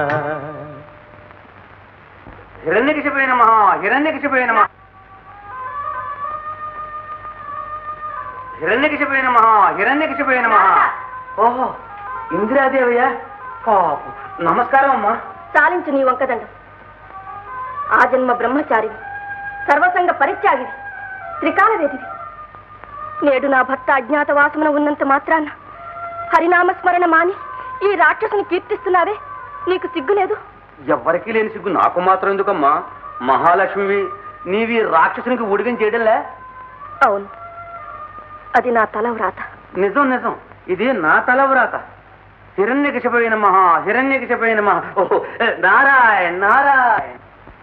హిరణ్యకిషిపోయిన మహా హిరణ్యకిషిపోయిన మహా హిరణ్యకశిపోయిన మహా హిరణ్యకశిపోయిన మహా ఓహో ఇందిరాదేవయ్య పాపు నమస్కారం అమ్మా చాలించు నీ వంకదండం ఆ జన్మ బ్రహ్మచారివి సర్వసంగ పరిత్యాగివి త్రికాలవేదివి నేడు నా భర్త అజ్ఞాతవాసమున ఉన్నంత మాత్రాన హరినామస్మరణ మాని ఈ రాక్షసుని కీర్తిస్తున్నావే నీకు సిగ్గు లేదు ఎవ్వరికీ లేని సిగ్గు నాకు మాత్రం ఎందుకమ్మా మహాలక్ష్మివి నీవి రాక్షసునికి ఉడిగం చేయడంలే అవును అది నా తల వ్రాత నిజం నిజం ఇది నా తల వ్రాత హిరణ్యకశపోయిన మహా హిరణ్యకశపోయిన మహా ఓహో నారాయణ నారాయణ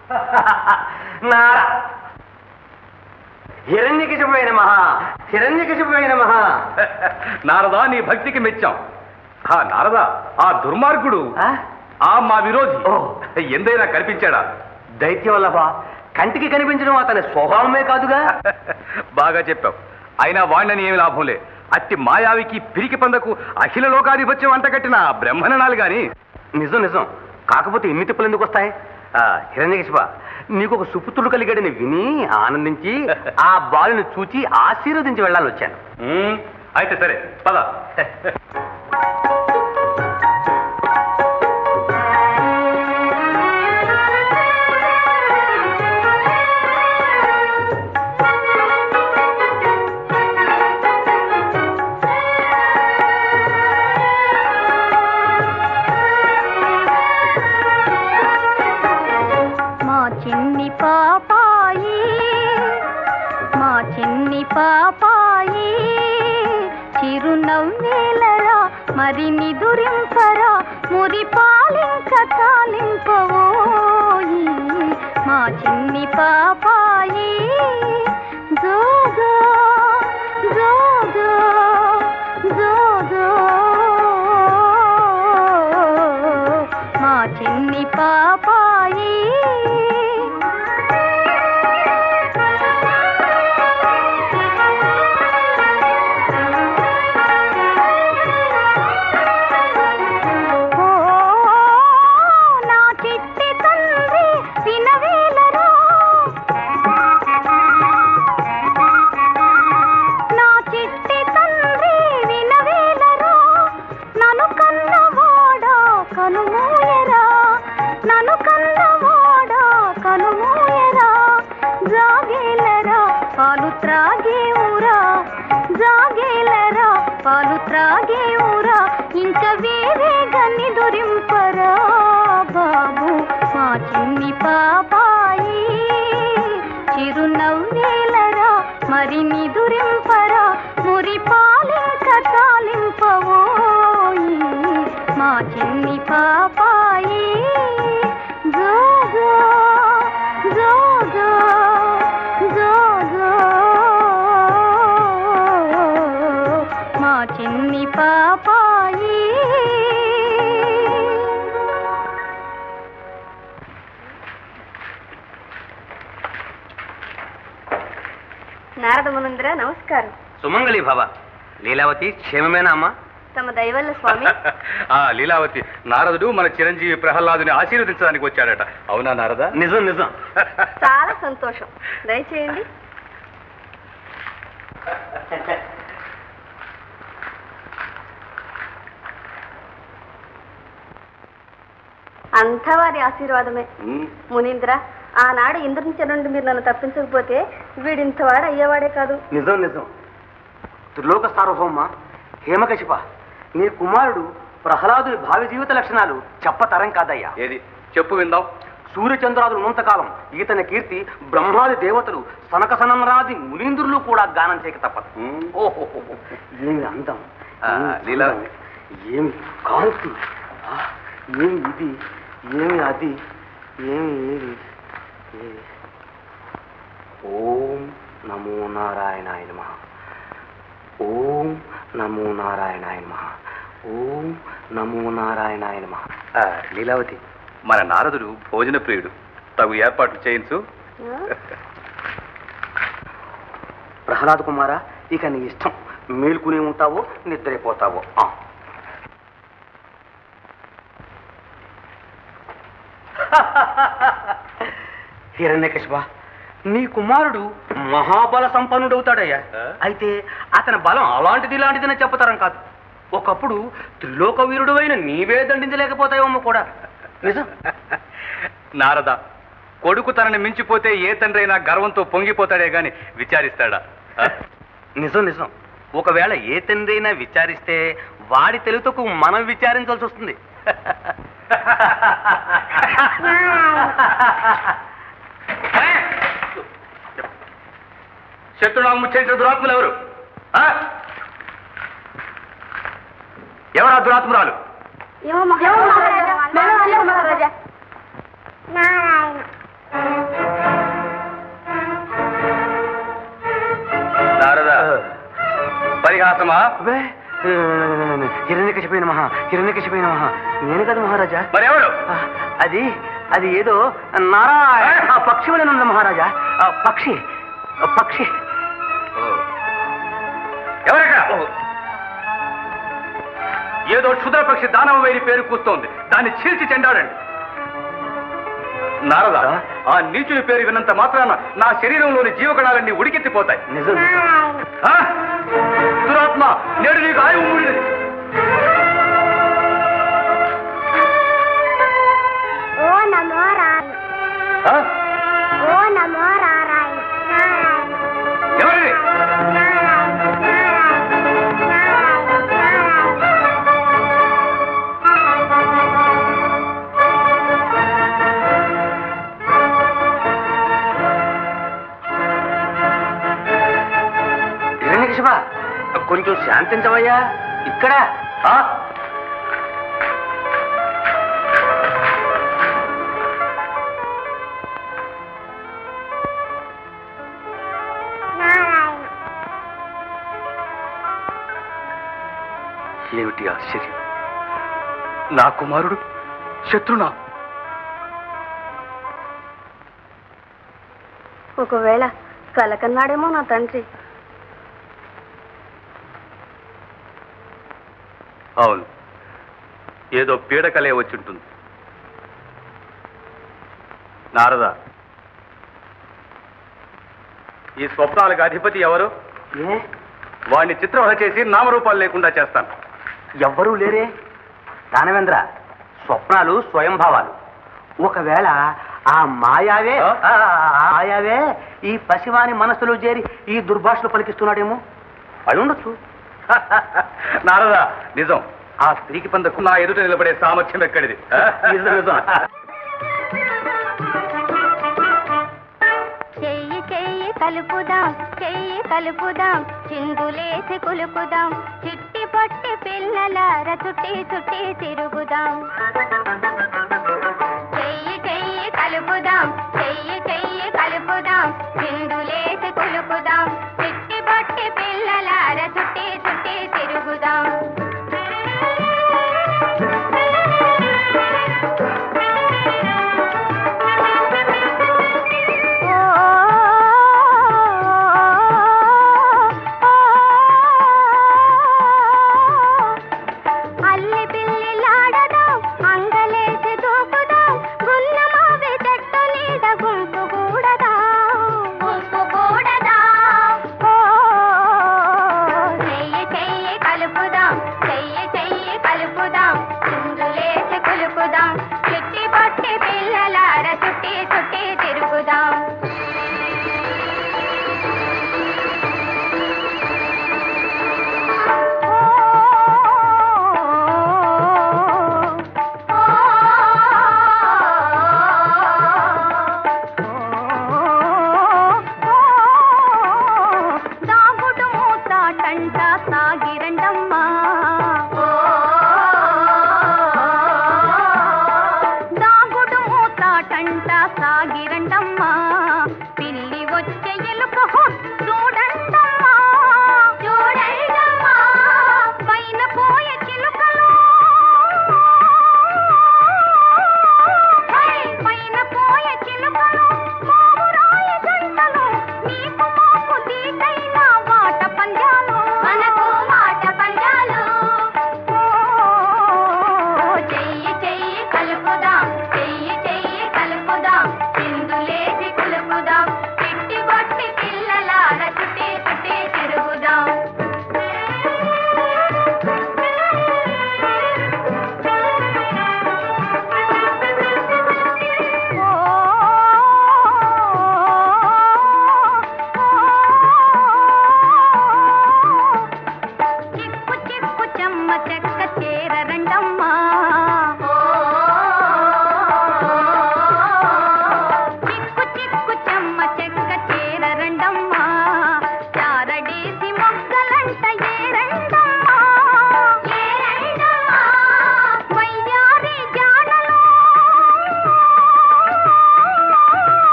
నారా హిరణ్యకశపోయిన మహా హిరణ్యకశపోయిన మహా నారదా నీ భక్తికి మెచ్చాం ఆ నారదా ఆ దుర్మార్గుడు ఆ మా విరోధి ఎందైనా కనిపించాడా దైత్య వల్లభ కంటికి కనిపించడం అతని స్వభావమే కాదుగా బాగా చెప్పావు అయినా వాణ్ణని ఏమి లాభంలే అట్టి మాయావికి పిరికి పందకు అఖిల లోకాధిపత్యం అంటగట్టిన ఆ బ్రహ్మణనాలు గాని నిజం నిజం కాకపోతే ఇన్ని తిప్పులు ఎందుకు వస్తాయి ఆ, హిరణ్యకశిప నీకు ఒక సుపుత్రుడు కలిగాడని విని ఆనందించి ఆ బాలుని చూచి ఆశీర్వదించి వెళ్ళాలని వచ్చాను ఉమ్, అయితే సరే పద మా చిన్ని పాపాయి మా చిన్ని పాపాయి చిరునవ్వేలరా మరి నిదురింపరా మురి పాలింక తాలింపవోయి మా చిన్ని పాపాయి జోజో జోజో జోజో మా చిన్ని పాపాయి ఓ నా చిట్టి తండ్రి వినవేలరా నా చిట్టి తండ్రి వినవేలరా నన్ను కన్నవాడా కనుమూయరా నన్ను కన్నవాడా కనుమూయరా జాగేలరా పాలు త్రాగేవురా జాగేలరా పాలు త్రాగేవురా ఇంక వేరే గన్ని దొరింపరా బాబు మా చిన్ని పాపాయి చిరునవ్వేలరా మరి నిదురింపరా మురి పాలింక తాలింపవోయి మా చిన్ని పాపాయి జోజో జోజో జోజో మా చిన్ని పాపాయి నారద మునందర నమస్కారం సుమంగళి భవ లీలావతి క్షేమమేనా అమ్మా తమ దయవల్ల స్వామి ఆ లీలావతి నారదుడు మన చిరంజీవి ప్రహ్లాదుని ఆశీర్వదించడానికి వచ్చాడట అవునా నారదా నిజం నిజం చాలా సంతోషం దయచేయండి అంతా వారి ఆశీర్వాదమే మునీంద్ర ఆనాడు ఇంద్రుని చెర నుండి మీరు నన్ను తప్పించకపోతే వీడింతవాడు అయ్యేవాడే కాదు నిజం నిజం త్రిలోక సార్వభౌమ హేమకశిప నీ కుమారుడు ప్రహ్లాదుని భావి జీవిత లక్షణాలు చెప్పతరం కాదయ్యా ఏది చెప్పు విందాం సూర్యచంద్రాదులు ఉన్నంతకాలం ఈతని కీర్తి బ్రహ్మాది దేవతలు సనక సనమరాది మునీంద్రులు కూడా గానం చేయక తప్పదు ఓహో ఏమి అందం ఆ, ఏమి లీలా. అందం, ఏమి కాంతి ఆ, ఏమి ఇది ఏమి అది ఏమి ఏది ఏది ఓం నమో నారాయణాయ నమ ఓం నమో నారాయణాయ నమ ఓం నమో నారాయణాయ నమ ఆ, లీలావతి మన నారదుడు భోజన ప్రియుడు తగు ఏర్పాట్లు చేయించు ప్రహ్లాద్ కుమారా ఇక నీ ఇష్టం మేలుకుని ఉంటావో నిద్రైపోతావో ఆ. హిరణ్యకశిప నీ కుమారుడు మహాబల సంపన్నుడవుతాడయ్యా అయితే అతని బలం అలాంటిది ఇలాంటిదని చెప్పతరం కాదు ఒకప్పుడు త్రిలోక వీరుడు అయిన నీవే దండించలేకపోతావేమో కూడా నిజం నారద కొడుకు తనని మించిపోతే ఏ తండ్రి అయినా గర్వంతో పొంగిపోతాడే గాని విచారిస్తాడా ఆ? నిజం నిజం ఒకవేళ ఏ తండ్రి అయినా విచారిస్తే వాడి తెలుగుతకు మనం విచారించాల్సి వస్తుంది శత్రునామం ముచ్చరించిన దురాత్ములు ఎవరు ఆ? ఎవరా దురాత్మురాలు ఏమో మహారాజా మహారాజా నారద పరిహాసమా హిరణ్యకశిపోయిన మహా హిరణ్యకశిపోయిన మహా నేను కదా మహారాజా మరెవరు ఆ, అది అది ఏదో నారాయణ ఆ పక్షి వలన ఉంది మహారాజా ఆ పక్షి ఆ పక్షి ఎవరక్కడ ఏదో క్షుద్ర పక్షి దానవ వేడి పేరు కూస్తోంది దాన్ని చీల్చి చెండాడండి నారద ఆ నీచుని పేరు విన్నంత మాత్రాన నా శరీరంలోని జీవకణాలన్నీ ఉడికెత్తిపోతాయి నిజం ఆ? దురాత్మ నేడు నీకు ఆయువు మూడినది ఓ నమో రాయ ఆ? ఓ నమో రారాయ నారాయణ ఎవరిది హిరణ్యకశిప కొంచెం శాంతించవయ్యా ఇక్కడ ఆ? ఏమిటి ఆశ్చర్యం నా కుమారుడు శత్రునా ఒకవేళ కలకన్నాడేమో నా తండ్రి అవును ఏదో పీడకలే వచ్చుంటుంది నారద ఈ స్వప్నాలకు అధిపతి ఎవరు ఏ వాడిని చిత్రవహ చేసి నామరూపాలు లేకుండా చేస్తాను ఎవ్వరూ లేరే దానవేంద్ర స్వప్నాలు స్వయంభావాలు ఒకవేళ ఆ మాయావే ఆ? ఆ, ఆ మాయావే ఈ పసివాని మనసులో చేరి ఈ దుర్భాషలు పలికిస్తున్నాడేమో అయి ఉండొచ్చు నారద నిజం ఆ స్త్రీకి పందకు నా ఎదుట నిలబడే సామర్థ్యం ఎక్కడిది ఆ? నిజం, నిజం. చెయ్యి చెయ్యి కలుపుదాం చెయ్యి కలుపుదాం చిందులేసి కులుకుదాం చిట్టి పొట్టి పిల్లలార చుట్టి చుట్టి తిరుగుదాం చెయ్యి చెయ్యి కలుపుదాం చెయ్యి చెయ్యి కలుపుదాం చిందులేసి కులుకుదాం చిట్టి పొట్టి పిల్లలార చుట్టి చుట్టి తిరుగుదాం అల్లి పిల్లిలాడదాం అంగలేసి దూకుదాం గున్నమావి చెట్టు నీడ గుంపు కూడదాం గుంపు కూడదాం చెయ్యి చెయ్యి కలుపుదాం చెయ్యి చెయ్యి కలుపుదాం చిందులేసి కులుకుదాం చుట్టి పట్టి పిల్లలార చుట్టి చుట్టి తిరుగుదాం దాగుడు మూతాటంట సాగిరండమ్మా దాగుడు మూతాటంట సాగిరండమ్మా పిల్లి వచ్చే ఎలుక హో చూడండమ్మా చూడండమ్మా పైన పోయే చిలుకలు హై! పైన పోయే చిలుకలు మావురాయ జంటలు నీకు మాకు దీటైన వాట పంజాలు మనకు మాట పంజాలు చెయ్యి చెయ్యి కలుపుదాం చెయ్యి చెయ్యి కలుపుదాం చిందులేసి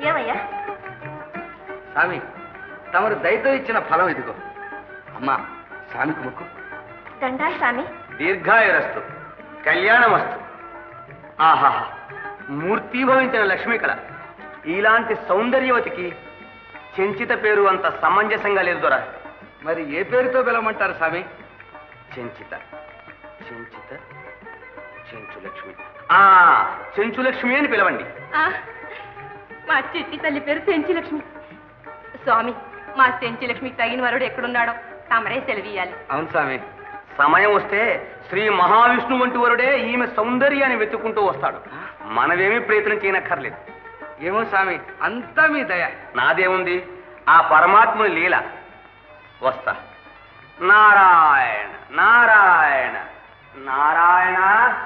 ఏమయ్యా స్వామి తమరు దయతో ఇచ్చిన ఫలం ఇదిగో అమ్మా స్వామికి ముక్కు దండాలు స్వామి దీర్ఘాయురస్తు కళ్యాణమస్తు ఆహా మూర్తీభవించిన లక్ష్మీకళ ఇలాంటి సౌందర్యవతికి చెంచిత పేరు అంత సమంజసంగా లేదు దొర మరి ఏ పేరుతో పిలవమంటారు స్వామి చెంచిత చెంచిత చెంచు లక్ష్మి ఆ చెంచు లక్ష్మి అని పిలవండి మా చిట్టి తల్లి పేరు సెంచి లక్ష్మి స్వామి మా సెంచి లక్ష్మికి తగిన వరుడు ఎక్కడున్నాడో తమరే సెలవీయాలి అవును స్వామి సమయం వస్తే శ్రీ మహావిష్ణు వంటి వరుడే ఈమె సౌందర్యాన్ని వెతుక్కుంటూ వస్తాడు మనమేమీ ప్రయత్నం చేయనక్కర్లేదు ఏమో స్వామి అంతా మీ దయ నాదేముంది ఆ పరమాత్ముని లీల వస్తా నారాయణ నారాయణ నారాయణ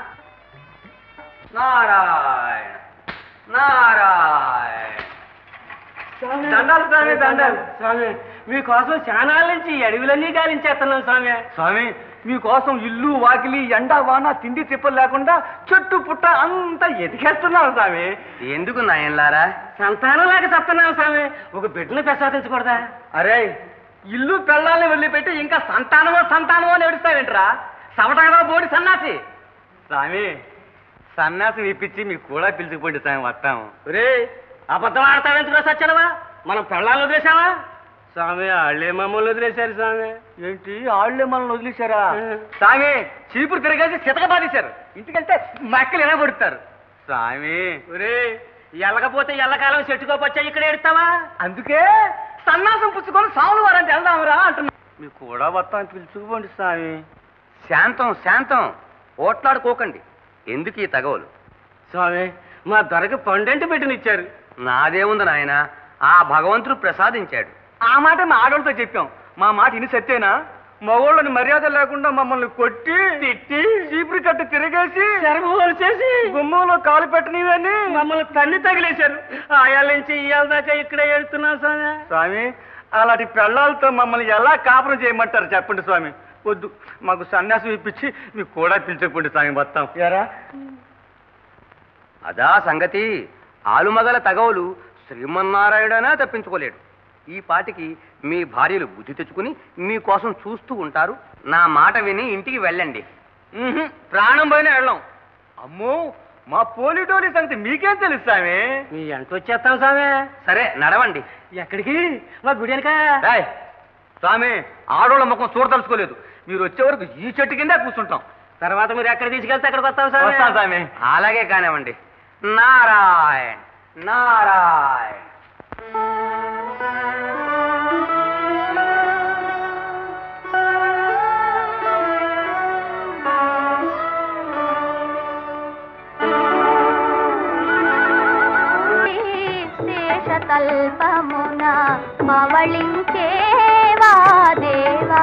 నారాయణ నారాయణ దండాలు స్వామి దండాలు స్వామి మీకోసం చానాల నుంచి ఈ అడవిలన్నీ గాలించేస్తున్నాం స్వామి స్వామి మీకోసం ఇల్లు వాకిలి ఎండ వాన తిండి తిప్పలు లేకుండా చెట్టు పుట్ట అంతా ఎదిగేస్తున్నాం స్వామి ఎందుకు నాయనలారా సంతానం లేక చెప్తున్నాం స్వామి ఒక బిడ్డను ప్రసాదించకూడదా అరే ఇల్లు పెళ్ళాలని వదిలిపెట్టి ఇంకా సంతానమో సంతానమో అని ఏడుస్తావేంట్రా సమటంగా బోడి సన్నాసి స్వామి సన్నాసిని ఇప్పించి మీకు కూడా పిలుచుకుపోండి స్వామి వస్తాము రే అబద్ధం ఆడతావెందుకు సత్యనవా మనం పెళ్ళాలను వదిలేసావా స్వామి వాళ్ళే మమ్మల్ని వదిలేశారు స్వామి ఏంటి ఆళ్లే మనల్ని వదిలేశారా స్వామి చీపురు తిరగేసి చితక బాధేశారు ఇంటికెళ్తే మక్కలు ఎలా కొడుతారు స్వామి ఒరే ఎల్లకపోతే ఎల్లకాలం చెట్టుకోపచ్చా ఇక్కడ ఎడతావా అందుకే సన్నాసం పుచ్చుకొని సాములు వారంటే వెళ్దాంరా అంటున్నా మీకు కూడా వస్తాను పిలుచుకుపోండి స్వామి శాంతం శాంతం ఓట్లాడుకోకండి ఎందుకు ఈ తగవలు స్వామి మా దొరకి పండంటి పెట్టినిచ్చారు నాదేముంది నాయన ఆ భగవంతుడు ప్రసాదించాడు ఆ మాట మా ఆడవాళ్ళతో చెప్పాం మా మాట ఇని సత్యేనా మగోళ్ళని మర్యాద లేకుండా మమ్మల్ని కొట్టి తిట్టి చీపురు కట్టు తిరిగేసి చర్మలు చేసి గుమ్మంలో కాలు పెట్టనివని మమ్మల్ని తన్ని తగిలేశారు ఆయాల నుంచి ఇవాళ దాకా ఇక్కడే ఎడుతున్నాం స్వామి స్వామి అలాంటి పెళ్ళాలతో మమ్మల్ని ఎలా కాపురం చేయమంటారు చెప్పండి స్వామి వద్దు మాకు సన్యాసం ఇప్పించి మీకు కూడా పిలిచకపోండి స్వామి మొత్తం ఎరా అదా సంగతి ఆలుమగల తగవులు శ్రీమన్నారాయణనే తప్పించుకోలేడు ఈ పాటికి మీ భార్యలు బుద్ధి తెచ్చుకుని మీకోసం చూస్తూ ఉంటారు నా మాట విని ఇంటికి వెళ్ళండి ఉహుం, ప్రాణం పోయినా వెళ్ళాం అమ్మో మా పోలీటోలి సంగతి మీకేం తెలుసు స్వామి మీ ఎంత వచ్చేస్తాం స్వామి సరే నడవండి ఎక్కడికి మా గుడి వెనక ఏయ్, స్వామి ఆడోళ్ళ ముఖం చూడదలుచుకోలేదు మీరు వచ్చే వరకు ఈ చెట్టు కింద కూర్చుంటాం తర్వాత మీరు ఎక్కడ తీసుకెళ్తే అక్కడికి వస్తాం స్వామి వస్తాం స్వామి అలాగే కానివ్వండి నారాయణ నారాయణ శేషతల్పమున పవళించేవా దేవా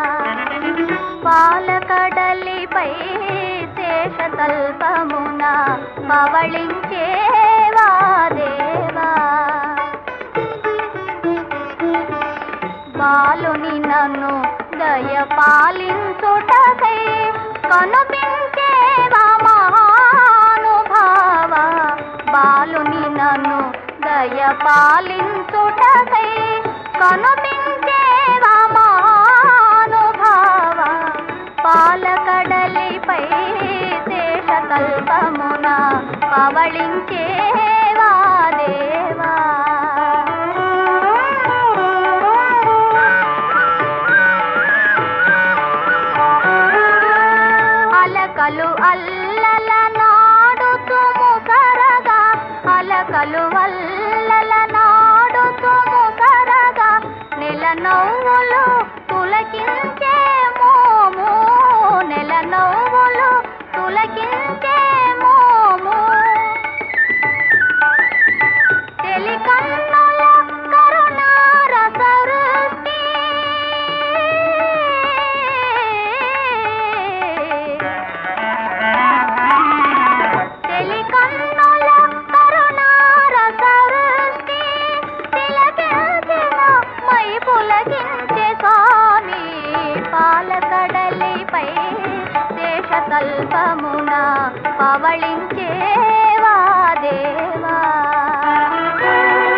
పాలకడలిపై శేషతల్పమున పవళించేవా దేవా బాలుని నన్ను దయ పాలించుటకై కనుపించేవా మహానుభావ బాలుని నన్ను దయ పాలించుటకై కనుపించేవా మహానుభావ పాలకడలిపై శేషకల్పమున పవళించేవా దేవా అలకలు అల్లల నాడుతుము సరగా అలకలు అల్లల నాడుతుము సరగా నెల నవ్వులు పులకించే మోము నెల నవ్వులు పులకించే మోము తెలికన్నుల కరుణారసవృష్టి తెలికన్నుల కరుణారసవృష్టి తిలకించిన మై పులకించే స్వామి పాలకడలిపై శేషతల్పమున పవళించేవా దేవా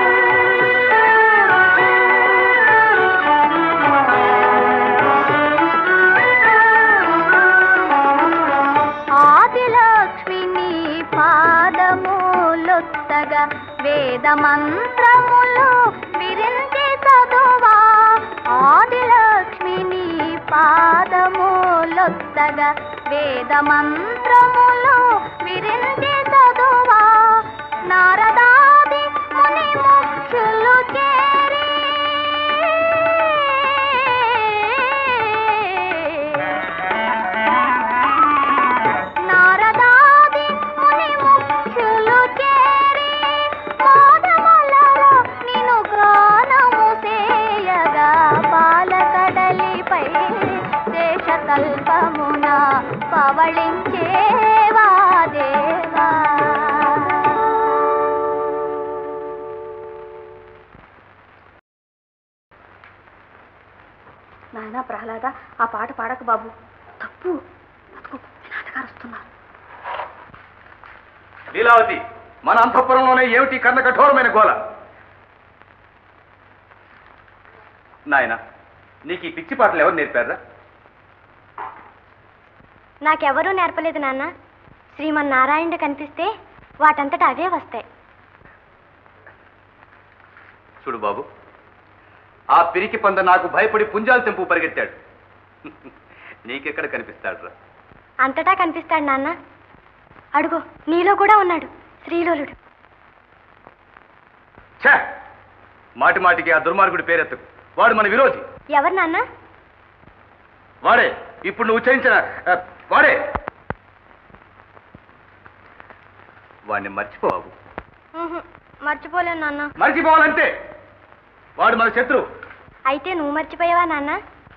లొత్తగా వేద మంత్రములు విరించి చదువా ఆదిలక్ష్మిని పాదములొత్తగా వేద మంత్రములు విరించి చదువా నారదాది ముని ముఖ్యులు చేరి నారదాది ముని ముఖ్యులు చేరి మోదములలో నిన్ను గానము చేయగా పాలకడలిపై శేషకల్పమున పవళించేవా దేవా నాయనా ప్రహ్లాద ఆ పాట పాడక బాబు తప్పు అదిగో మీ నాన్నగారు వస్తున్నారు లీలావతి మన అంతఃపురంలోనే ఏమిటి కన్న కఠోరమైన గోల నాయన నీకు ఈ పిచ్చి పాటలు ఎవరు నేర్పారా నాకెవరూ నేర్పలేదు నాన్న శ్రీమన్నారాయణుడు కనిపిస్తే వాటంతట అవే వస్తాయి చూడు బాబు ఆ పిరికి పంద నాకు భయపడి పుంజాలు తెంపు పరిగెత్తాడు నీకెక్కడ కనిపిస్తాడురా అంతటా కనిపిస్తాడు నాన్న అడుగో నీలో కూడా ఉన్నాడు శ్రీలోలుడు ఛే మాటి మాటికి ఆ దుర్మార్గుడి పేరెత్తకు వాడు మన విరోధి ఎవరు నాన్న వాడే ఇప్పుడు నువ్వు ఉచ్చరించిన ఆ, వాడే వాడిని మర్చిపో బాబు ఉహు, మర్చిపోలేను నాన్న మర్చిపోవాలంటే వాడు మన శత్రువు అయితే నువ్వు మర్చిపోయావా నాన్న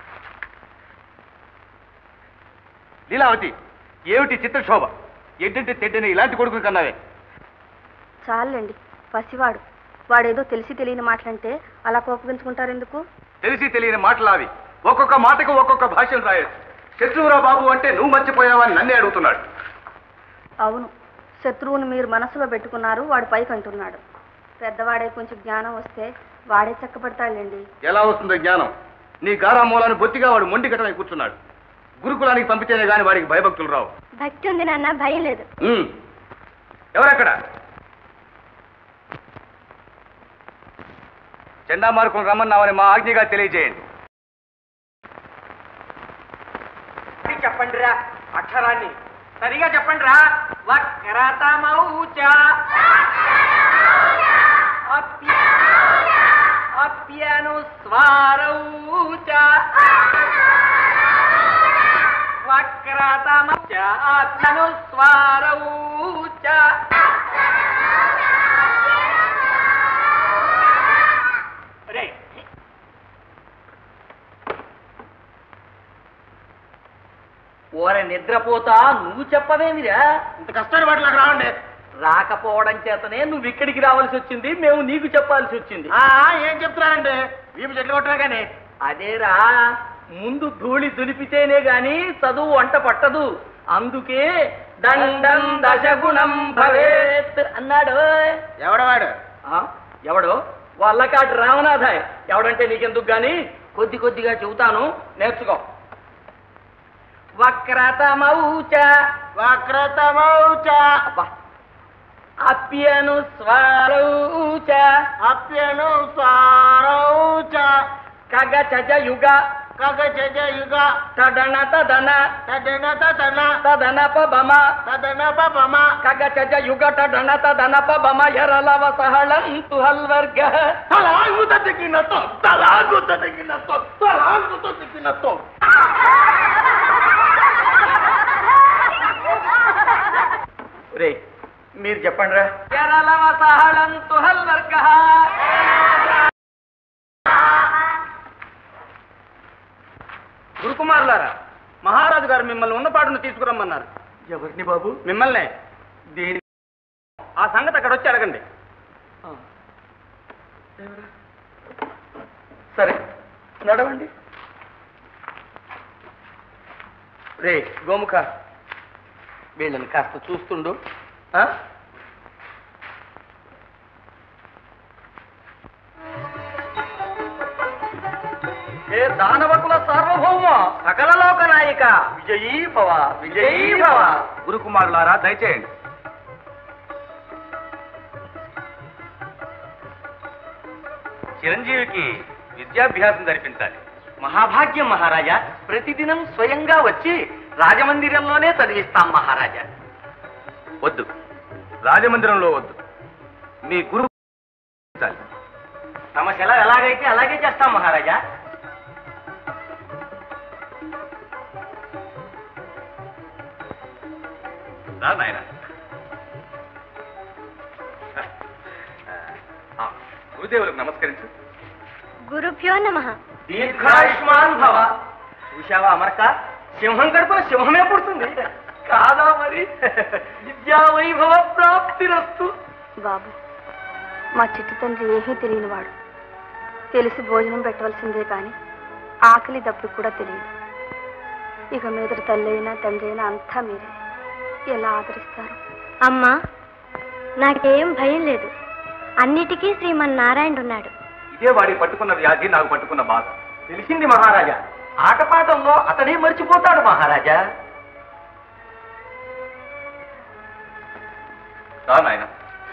లీలావతి ఏమిటి చిత్రశోభ ఎడ్డంటే తెడ్డని ఇలాంటి కొడుకుని కన్నావే చాలండి పసివాడు వాడేదో తెలిసి తెలియని మాటలంటే అలా కోపగించుకుంటారు ఎందుకు తెలిసి తెలియని మాటలావి ఒక్కొక్క మాటకు ఒక్కొక్క భాషను రాయొచ్చు శత్రువురా బాబు అంటే నువ్వు మర్చిపోయావా అని నన్నే అడుగుతున్నాడు అవును శత్రువుని మీరు మనసులో పెట్టుకున్నారు వాడు పైకి అంటున్నాడు పెద్దవాడే కొంచెం జ్ఞానం వస్తే వాడే చక్కబడతాడండి ఎలా వస్తుందో జ్ఞానం నీ గారా మూలాన్ని బొత్తిగా వాడు మొండి కట్టమై కూర్చున్నాడు గురుకులానికి పంపితేనే గాని వాడికి భయభక్తులు రావు భక్తి ఉంది నాన్న భయం లేదు ఉమ్. ఎవరక్కడ జెండా మార్కులు రమ్మన్నామని మా ఆజ్ఞగా తెలియజేయండి చెప్పండి రా అక్షరాన్ని సరిగా చెప్పండి రా వక్రతమౌచ అప్య అప్యనుస్వారౌచ వక్రతమౌచ అప్యనుస్వారౌచ రే ఓరే నిద్రపోతా నువ్వు చెప్పవేమిరా ఇంత కష్టపడి వాటి నాకు రావండి రాకపోవడం చేతనే నువ్వు ఇక్కడికి రావాల్సి వచ్చింది మేము నీకు చెప్పాల్సి వచ్చింది ఆ, ఏం చెప్తున్నారండి వీపు చెట్లు కొట్టరా కానీ అదేరా ముందు ధూళి దులిపితేనే గాని చదువు వంట పట్టదు అందుకే దండం దశగుణం భవేత్ అన్నాడు ఎవడవాడు ఆ, ఎవడో వాళ్ళకాటి రామనాథాయ్ ఎవడంటే నీకెందుకు గాని కొద్ది కొద్దిగా చెబుతాను నేర్చుకో వక్రతమౌచ వక్రతమౌచ అబ్బా అప్యను స్వరౌచ అప్యను సారౌచ కగ చజ యుగ కగ జజ యుగ తడన తదన తదన తదన తదన పబమ తదన పమ కగ చజ యుగ తడన తదన పబమ ఎరలవ సహళం తుహల్వర్గ తలాగు తగినతో తలాగు తగినతో తలాగు తగినతో రే మీరు చెప్పండి రా ఎరలవ సహళం తుహల్వర్గ గురుకుమారులారా మహారాజు గారు మిమ్మల్ని ఉన్నపాటును తీసుకురమ్మన్నారు ఎవరిని బాబు మిమ్మల్నే దేని ఆ సంగతి అక్కడ వచ్చి అడగండి సరే నడవండి రే గోముఖ వీళ్ళని కాస్త చూస్తుండు ఆ? ఏ దానవకుల సార్వభౌమ సకల లోక నాయిక విజయీ భవ విజయీ భవ గురుకుమారులారా దయచేయండి చిరంజీవికి విద్యాభ్యాసం జరిపించాలి మహాభాగ్యం మహారాజా ప్రతిదినం స్వయంగా వచ్చి రాజమందిరంలోనే చదివిస్తాం మహారాజా వద్దు రాజమందిరంలో వద్దు మీ గురువు తమ సెలవు ఎలాగైతే అలాగే చేస్తాం మహారాజా రా నాయన గురుదేవులకు నమస్కరించు గురుభ్యో నమ దీర్ఘాయుష్మాన్ భవ చూశావా అమర్క సింహం కడుపున సింహమే పుడుతుంది కాదా మరి విద్యా వైభవ ప్రాప్తిరస్తు బాబు మా చిట్టి తండ్రి ఏమీ తెలియనివాడు తెలిసి భోజనం పెట్టవలసిందే కానీ ఆకలి దప్పి కూడా తెలియదు ఇక మీద తల్లి అయినా తండ్రి అయినా అంతా మీరే ఎలా ఆదరిస్తారు అమ్మా నాకేం భయం లేదు అన్నిటికీ శ్రీమన్నారాయణ ఉన్నాడు ఇదే వాడికి పట్టుకున్న వ్యాధి నాకు పట్టుకున్న బాధ తెలిసింది మహారాజా ఆటపాటల్లో అతడే మర్చిపోతాడు మహారాజా రా నాయన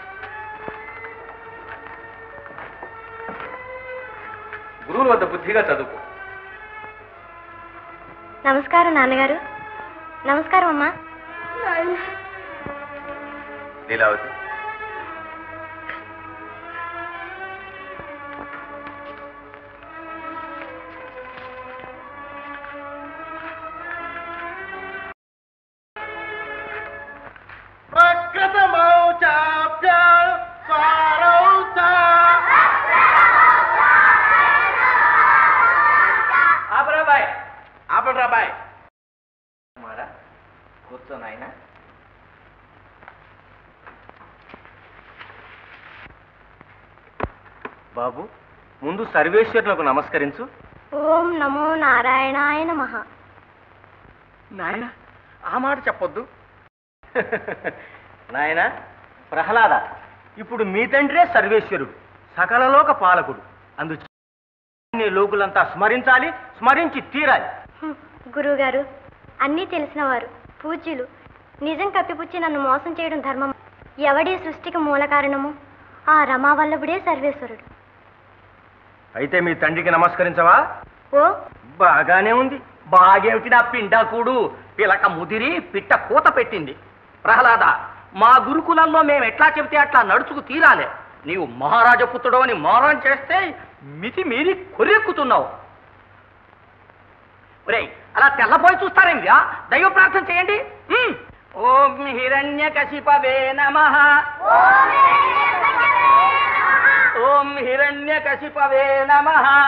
గురువుల వద్ద బుద్ధిగా చదువుకో నమస్కారం నాన్నగారు నమస్కారం అమ్మా లీలావతి ఆపరాబాయ్ ఆపరాబాయ్ మారా కూర్చో నాయన బాబు ముందు సర్వేశ్వరులకు నమస్కరించు ఓం నమో నారాయణాయ నమ నాయన ఆ మాట చెప్పొద్దు నాయన ప్రహ్లాద ఇప్పుడు మీ తండ్రే సర్వేశ్వరుడు సకలలోక పాలకుడు అందుచే నీ లోకులంతా స్మరించాలి స్మరించి తీరాలి గురువుగారు అన్నీ తెలిసినవారు పూజ్యులు నిజం కప్పిపుచ్చి నన్ను మోసం చేయడం ధర్మం ఎవడే సృష్టికి మూల కారణము ఆ రమావల్లభుడే సర్వేశ్వరుడు అయితే మీ తండ్రికి నమస్కరించవా ఓ బాగానే ఉంది బాగేమిటి నా పిండాకుడు పిలక ముదిరి పిట్ట కూత పెట్టింది ప్రహ్లాద మా గురుకులంలో మేము ఎట్లా చెబితే అట్లా నడుచుకు తీరాలే నీవు మహారాజ పుత్రుడు అని మోరం చేస్తే మితి మీరి కొర్రెక్కుతున్నావు ఒరేయ్ అలా తెల్లపోయి చూస్తారేమిరా దైవ ప్రార్థన చేయండి ఉమ్. ఓం హిరణ్య కశిపవే నమ ఓం హిరణ్య కశిపవే నమ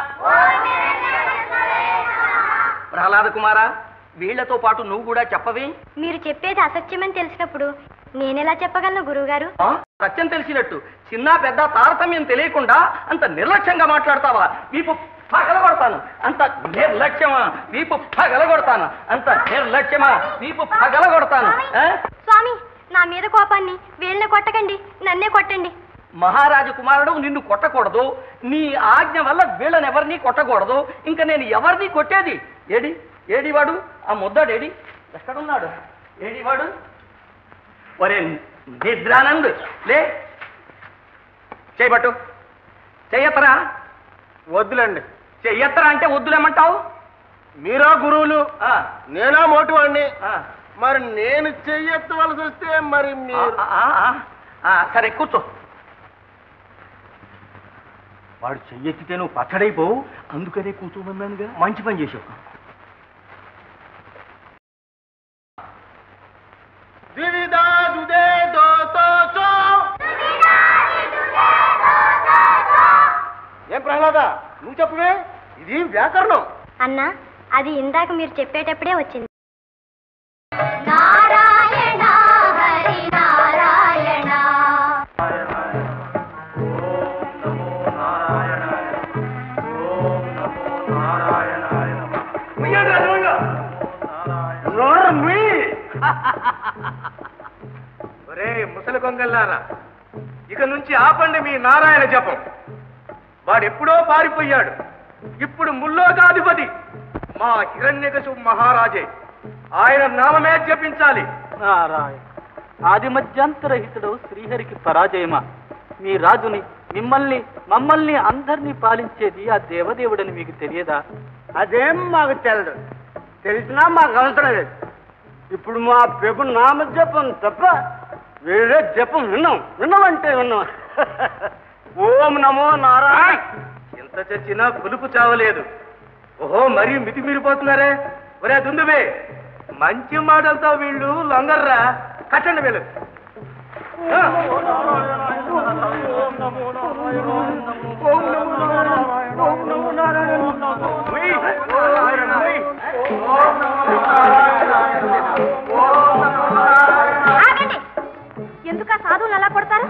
ప్రహ్లాద కుమారా వీళ్లతో పాటు నువ్వు కూడా చెప్పవే మీరు చెప్పేది అసత్యమని తెలిసినప్పుడు నేనెలా చెప్పగలను గురువుగారు ఆ? సత్యం తెలిసినట్టు చిన్న పెద్ద తారతమ్యం తెలియకుండా అంత నిర్లక్ష్యంగా మాట్లాడతావా వీపు పగలగొడతాను అంత నిర్లక్ష్యమా వీపు పగలగొడతాను అంత నిర్లక్ష్యమా వీపు పగలగొడతాను ఆ? స్వామి నా మీద కోపాన్ని వీళ్ళని కొట్టకండి నన్నే కొట్టండి మహారాజు కుమారుడు నిన్ను కొట్టకూడదు నీ ఆజ్ఞ వల్ల వీళ్ళని ఎవరిని కొట్టకూడదు ఇంకా నేను ఎవరిని కొట్టేది ఏడి ఏడివాడు ఆ ముద్దాడు ఏడి ఎక్కడున్నాడు ఏడివాడు ఒరే నిద్రానంద్ లే చేయబట్టు చెయ్యత్తరా వద్దులండి చెయ్యత్తరా అంటే వద్దులేమంటావు మీరా గురువులు ఆ, నేనా మోటివాడిని ఆ, మరి నేను చెయ్యెత్తవలసి వస్తే మరి ఆ, మీరు ఆ, ఆ, ఆ, సరే కూర్చో వాడు చెయ్యెత్తితే నువ్వు పచ్చడైపోవు అందుకనే కూర్చోమన్నానుగా మంచి పని చేసావు దివిదాదుదే దోతోచో. ఏం ప్రహ్లాద నువ్వు చెప్పవే ఇది వ్యాకరణం అన్నా అది ఇందాక మీరు చెప్పేటప్పుడే వచ్చింది నారాయణ హరి నారాయణ ఒరే ముసలి కొంగల్లారా ఇక నుంచి ఆపండి మీ నారాయణ జపం వాడెప్పుడో పారిపోయాడు ఇప్పుడు ముల్లోకాధిపతి మా హిరణ్యకశు మహారాజే ఆయన నామమే జపించాలి నారాయణ ఆది మధ్యాంతరహితుడు శ్రీహరికి పరాజయమా మీ రాజుని మిమ్మల్ని మమ్మల్ని అందరినీ పాలించేది ఆ దేవదేవుడని మీకు తెలియదా అదేం మాకు తెలియదు తెలిసినా మాకు అవసరం లేదు ఇప్పుడు మా ప్రభు నామ జపం తప్ప వేరే జపం విన్నాం విన్నామంటే విన్నాం ఓం నమో నారాయణ ఎంత చచ్చినా పులుపు చావలేదు ఓహో మరీ మితిమీరిపోతున్నారే ఒరే దుందుబే మంచి మాటలతో వీళ్ళు లొంగర్రా కట్టండి వీళ్ళు ఆ. ఆగండి ఎందుకు ఆ సాధువులు అలా కొడతారు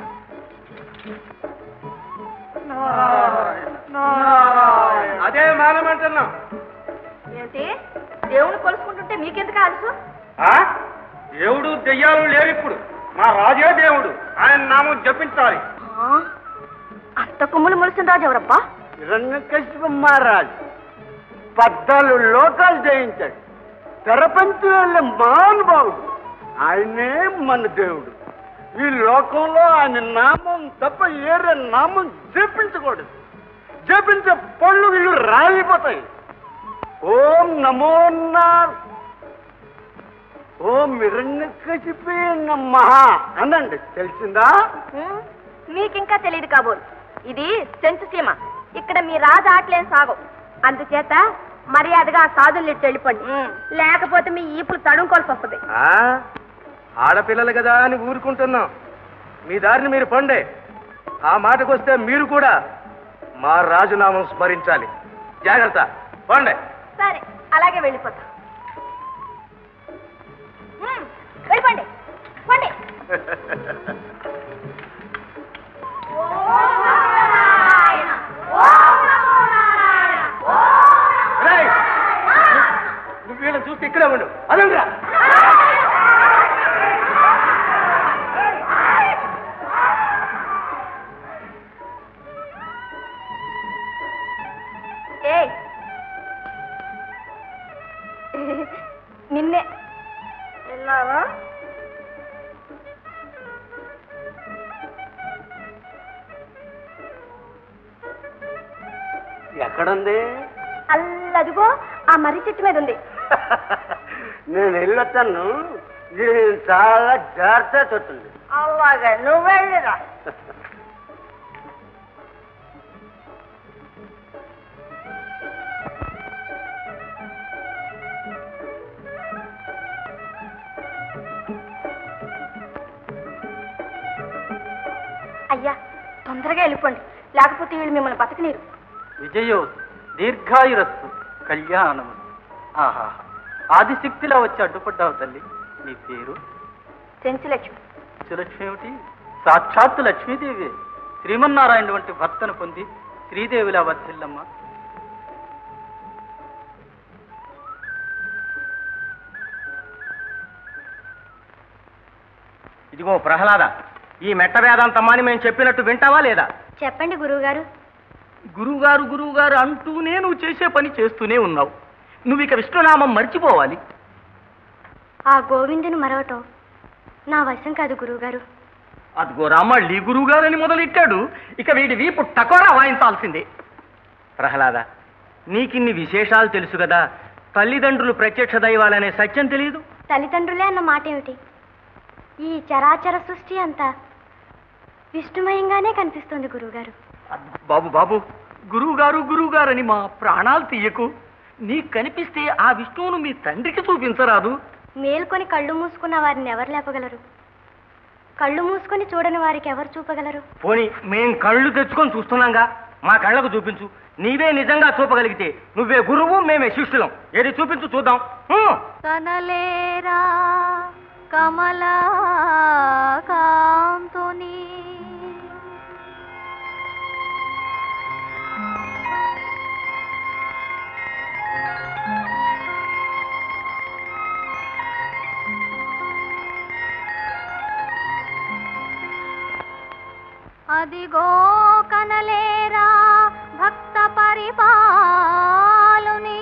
అదే మానమంటున్నాం ఏంటి దేవుని కొలుసుకుంటుంటే మీకెందుకు ఆలసు ఆ? దేవుడు దెయ్యాలు లేరు ఇప్పుడు మా రాజే దేవుడు ఆయన నామం జపించాలి ఆ, అంత కుమ్ములు ములిసిన రాజు ఎవరబ్బా హిరణ్యకశిప మహారాజు పద్నాలుగు లోకాలు జయించాడు తెరపంచి వెళ్ళే మహానుభావుడు ఆయనే మన దేవుడు ఈ లోకంలో ఆయన నామం తప్ప ఏరే నామం జపించకూడదు జపించే పళ్ళు వీళ్ళు రాలిపోతాయి ఓం నమో నార్ ఓం హిరణ్యకశిపే నమః అనండి తెలిసిందా ఉమ్, మీకింకా తెలియదు కాబోలు ఇది సెంచు సీమ ఇక్కడ మీ రాజు ఆటలేం సాగవు అందుచేత మర్యాదగా ఆ సాధుల్ని ఇట్టు వెళ్ళిపోండి ఉమ్, లేకపోతే మీ ఈపులు తడుముకోవాల్సి వస్తుంది ఆ, ఆడపిల్లలు కదా అని ఊరుకుంటున్నాం మీ దారిని మీరు పండే ఆ మాటకొస్తే మీరు కూడా మా రాజునామం స్మరించాలి జాగ్రత్త పండే సరే అలాగే వెళ్ళిపోతా ఉమ్, వెళ్ళిపోండి పోండి రేయ్, నువ్వు వీళ్ళని చూస్తే ఇక్కడే ఉండు అదండ్రా ఏయ్ నిన్నే విన్నావా ఎక్కడుంది అల్లదిగో ఆ మర్రి చెట్టు మీద ఉంది నేను వెళ్ళొస్తాను ఇది చాలా జాగ్రత్త చుట్టుంది అలాగే నువ్వు వెళ్ళిరా అయ్యా తొందరగా వెళ్ళిపోండి లేకపోతే వీళ్ళు మిమ్మల్ని బతకనీరు విజయో దీర్ఘాయురస్సు కళ్యాణము ఆహా ఆదిశక్తిలా వచ్చి అడ్డుపడ్డావు తల్లి నీ పేరు చెంచులక్ష్మి సులక్ష్మి ఏమిటి సాక్షాత్తు లక్ష్మీదేవి శ్రీమన్నారాయణ వంటి భర్తను పొంది శ్రీదేవిలా వర్ధిల్లమ్మ ఇదిగో ప్రహ్లాద ఈ మెట్ట వేదాంతమ్మని మేము చెప్పినట్టు వింటావా లేదా చెప్పండి గురువుగారు గురువుగారు గురువుగారు అంటూనే నువ్వు చేసే పని చేస్తూనే ఉన్నావు నువ్వు ఇక విష్ణునామం మర్చిపోవాలి ఆ గోవిందుని మరవటం నా వశం కాదు గురువుగారు అదిగో రామళ్ళీ గురువుగారని మొదలెట్టాడు ఇక వీడి వీపు టకోరా వాయించాల్సిందే ప్రహ్లాద నీకిన్ని విశేషాలు తెలుసు కదా తల్లిదండ్రులు ప్రత్యక్ష దైవాలనే సత్యం తెలియదు తల్లిదండ్రులే అన్న మాట ఏమిటి ఈ చరాచర సృష్టి అంతా విష్ణుమయంగానే కనిపిస్తుంది గురువుగారు బాబు బాబు గురువుగారు గురువుగారని మా ప్రాణాలు తీయకు నీకు కనిపిస్తే ఆ విష్ణువును మీ తండ్రికి చూపించరాదు మేల్కొని కళ్ళు మూసుకున్న వారిని ఎవరు లేపగలరు కళ్ళు మూసుకొని చూడని వారికి ఎవరు చూపగలరు పోనీ మేం కళ్ళు తెచ్చుకొని చూస్తున్నాంగా మా కళ్ళకు చూపించు నీవే నిజంగా చూపగలిగితే నువ్వే గురువు మేమే శిష్యులం ఏది చూపించు చూద్దాం హ్మ్. కనలేరా కమలా కాంతుని అదిగో కనలేరా భక్త పరిపాలుని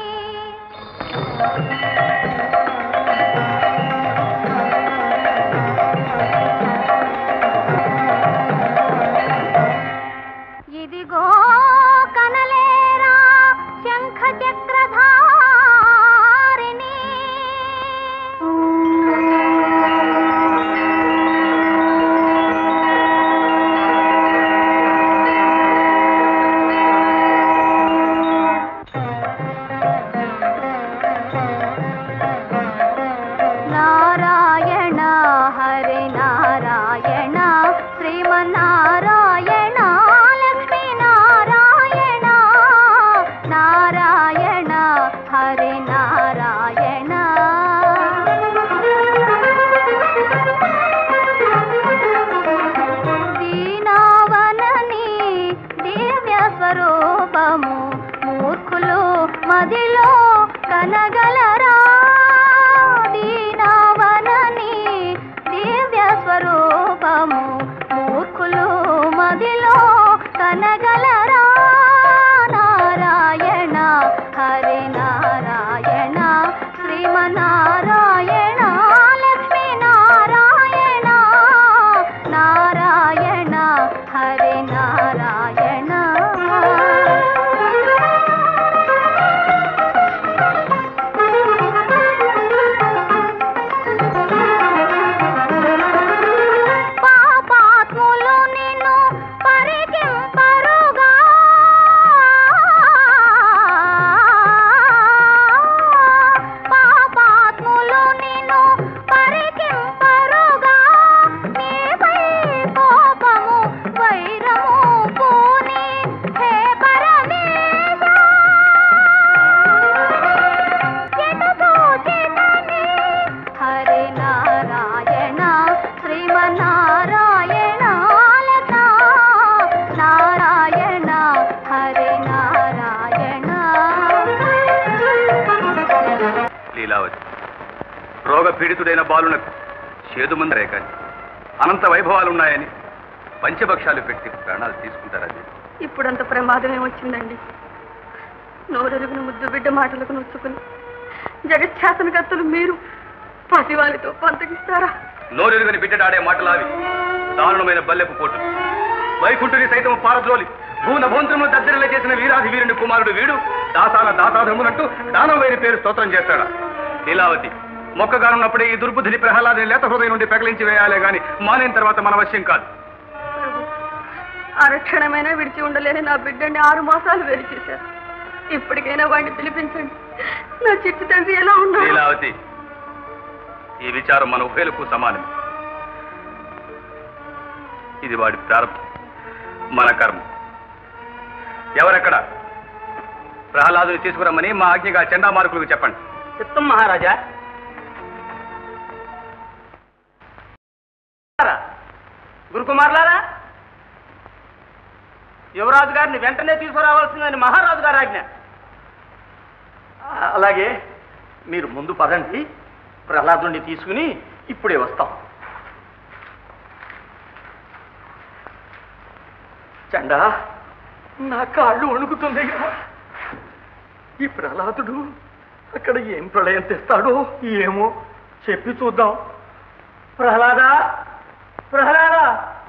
మదిలో కనగలరా దీనావనని దివ్య స్వరూపము మూర్ఖులు మదిలో కనగలరా నారాయణ హరి నారాయణ శ్రీమనారాయణ లక్ష్మీ నారాయణ నారాయణ హరి నారాయణ పాపాత్ములు నిన్ను పరికింపరుగా పాపాత్ములు నిన్ను పరికింపరుగా నీపై కోపము వైరము పూని హే పరమేశ ఎటుతో చేతని హరి నారాయణ శ్రీమన్నారాయణ లత నారాయణ హరి నారాయణ లీలావతి రోగ పీడితుడైన బాలునకు చేదు మందరే కాని అనంత వైభవాలున్నాయని పంచభక్షాలు పెట్టి ప్రాణాలు తీసుకుంటారని ఇప్పుడంత ప్రమాదం ఏమొచ్చిందండి నోరెరుగున ముద్దు బిడ్డ మాటలకు నొచ్చుకుని జగచ్ఛాసనకర్తలు మీరు పసివారితో పంతకిస్తారా నోరెరుగని బిడ్డడాడే మాటలావి దారుణమైన బల్లెపు పోటు వైకుంఠుని సైతం పారద్రోలి భూన భోంత్రములు దద్దరిలో చేసిన వీరాధి వీరుని కుమారుడు వీడు దాసాల దాసాధములంటూ దానవైన పేరు స్తోత్రం చేస్తాడా లీలావతి మొక్కగానున్నప్పుడే ఈ దుర్బుద్ధిని ప్రహ్లాదని లేత హృదయం నుండి పెకలించి వేయాలే గాని మానిన తర్వాత మన వశ్యం కాదు అరక్షణమైనా విడిచి ఉండలేని నా బిడ్డని ఆరు మాసాలు వేరు చేశారు ఇప్పటికైనా వాడిని పిలిపించండి నా చిట్టి తండ్రి ఎలా ఉన్నాడు లీలావతి ఈ విచారం మన ఉభయలకు సమానం ఇది వాడి ప్రారంభం మన కర్మ ఎవరెక్కడ ప్రహ్లాదుని తీసుకురమ్మని మా ఆజ్ఞగా చండా మార్కులకు చెప్పండి చిత్తం మహారాజా గురుకుమారులారా యువరాజు గారిని వెంటనే తీసుకురావాల్సిందని మహారాజు గారి ఆజ్ఞ అలాగే మీరు ముందు పదండి ప్రహ్లాదుని తీసుకుని ఇప్పుడే వస్తాం చండా నా కాళ్ళు వణుకుతుంది ఈ ప్రహ్లాదుడు అక్కడ ఏం ప్రళయం తెస్తాడో ఏమో చెప్పి చూద్దాం ప్రహ్లాదా ప్రహ్లాదా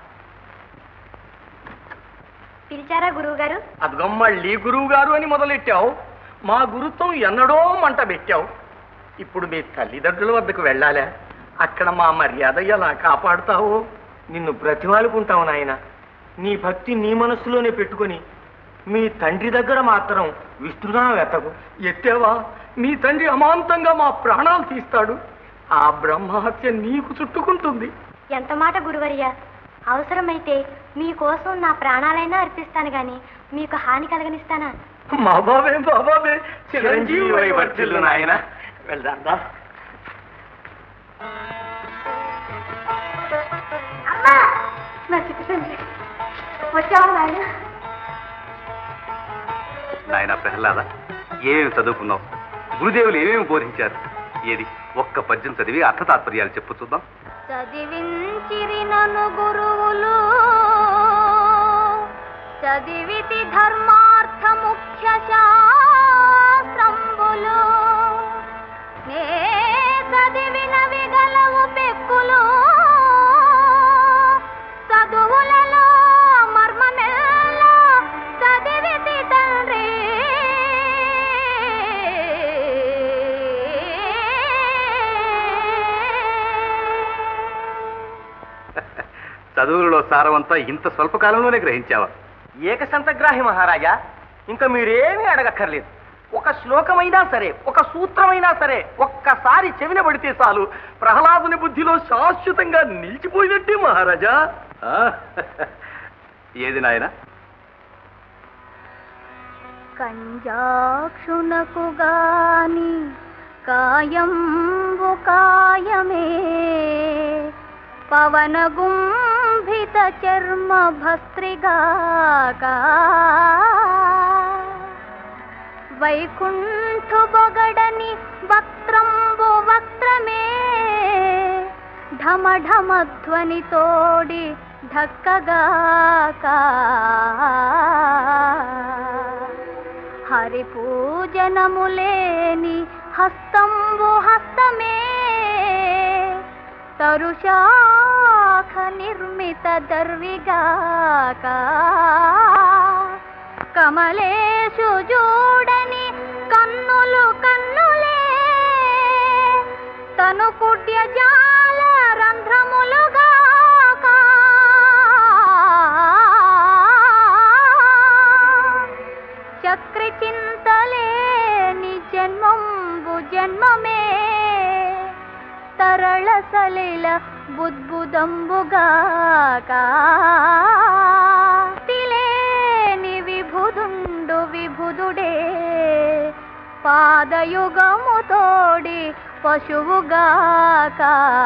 పిలిచారా గురువు గారు అదిగో మళ్ళీ గురువు గారు అని మొదలెట్టావు మా గురుత్వం ఎన్నడో మంట పెట్టావు ఇప్పుడు మీ తల్లిదండ్రుల వద్దకు వెళ్ళాలా అక్కడ మా మర్యాద ఎలా కాపాడుతావో నిన్ను బ్రతిమాలుకుంటావు నాయన నీ భక్తి నీ మనస్సులోనే పెట్టుకొని మీ తండ్రి దగ్గర మాత్రం విస్తృగా వెతకు ఎత్తేవా మీ తండ్రి అమాంతంగా మా ప్రాణాలు తీస్తాడు ఆ బ్రహ్మహత్య నీకు చుట్టుకుంటుంది ఎంత మాట గురువర్య అవసరమైతే మీకోసం నా ప్రాణాలైనా అర్పిస్తాను గాని మీకు హాని కలగనిస్తానా మా బాబే మా బాబే చిరంజీవి వర్తిల్లు నాయన వెళ్దాం అమ్మా నా చిట్టి తండ్రి వచ్చావా నాయన నాయన ప్రహ్లాద ఏమేమి చదువుకున్నావు గురుదేవులు ఏమేమి బోధించారు ఏది ఒక్క పద్యం చదివి అర్థ తాత్పర్యాలు చెప్పు చూద్దాం చదివించిరి నన్ను గురువులు చదివితి ధర్మార్థ ముఖ్య శాస్త్రంబులు నే చదివినవి గలవు పెక్కులు చదువులలో మర్మమెల్ల చదివితి తండ్రి చదువులలో సారమంతా ఇంత స్వల్పకాలంలోనే గ్రహించావా ఏకసంతగ్రాహి మహారాజా ఇంకా మీరేమీ అడగక్కర్లేదు ఒక శ్లోకమైనా సరే ఒక సూత్రమైనా సరే ఒక్కసారి చెవిన పడితే చాలు ప్రహ్లాదుని బుద్ధిలో శాశ్వతంగా నిలిచిపోయినట్టే మహారాజా ఆ? ఏది నాయన కంజాక్షునకు గాని కాయంబు కాయమే పవన గుంభిత చర్మ భస్త్రిగాక వైకుంఠ కంఠు బొగడని వక్త్రంబు వక్త్రమే ఢమ ఢమ ధ్వని తోడి ఢక్కగాక హరి పూజనములేని హస్తంబు హస్తమే తరుశాఖ నిర్మిత దర్విగాక కమలేషు చూడని కన్నులు కన్నులే తను కుడ్య జాల రంధ్రములుగాక చక్రి చింతలేని జన్మంబు జన్మమే తరళ సలిల బుద్బుదంబుగాక తిలేని విభుదుండు విభుదుడే పాదయుగము తోడి పశువుగాక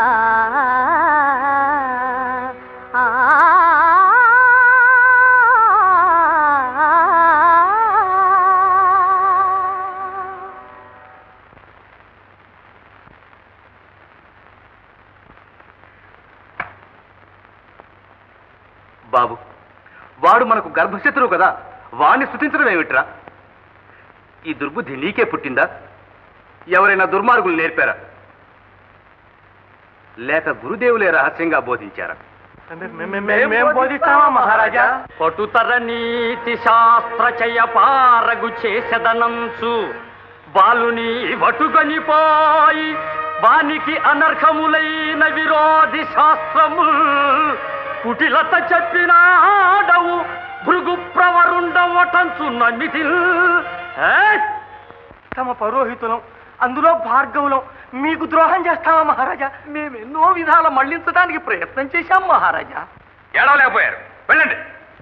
ఆ బాబు వాడు మనకు గర్భశత్రువు కదా వాణ్ణి స్థుతించడం ఏమిట్రా ఈ దుర్బుద్ధి నీకే పుట్టిందా ఎవరైనా దుర్మార్గులు నేర్పారా లేక గురుదేవులే రహస్యంగా బోధించారా మేము బోధిస్తామా మహారాజా పటుతర నీతి శాస్త్రచయ పారగు చేసెదనంచు బాలుని వటుగనిపోయి వానికి అనర్హములైన విరోధి శాస్త్రము కుటిలత చెప్పినాడవు భృగు ప్రవరుండవటంచు నమితి తమ పరోహితులం అందులో భార్గవులం మీకు ద్రోహం చేస్తామా మహారాజా మేము ఎన్నో విధాల మళ్లించడానికి ప్రయత్నం చేశాం మహారాజా ఏడవలేకపోయారు వెళ్ళండి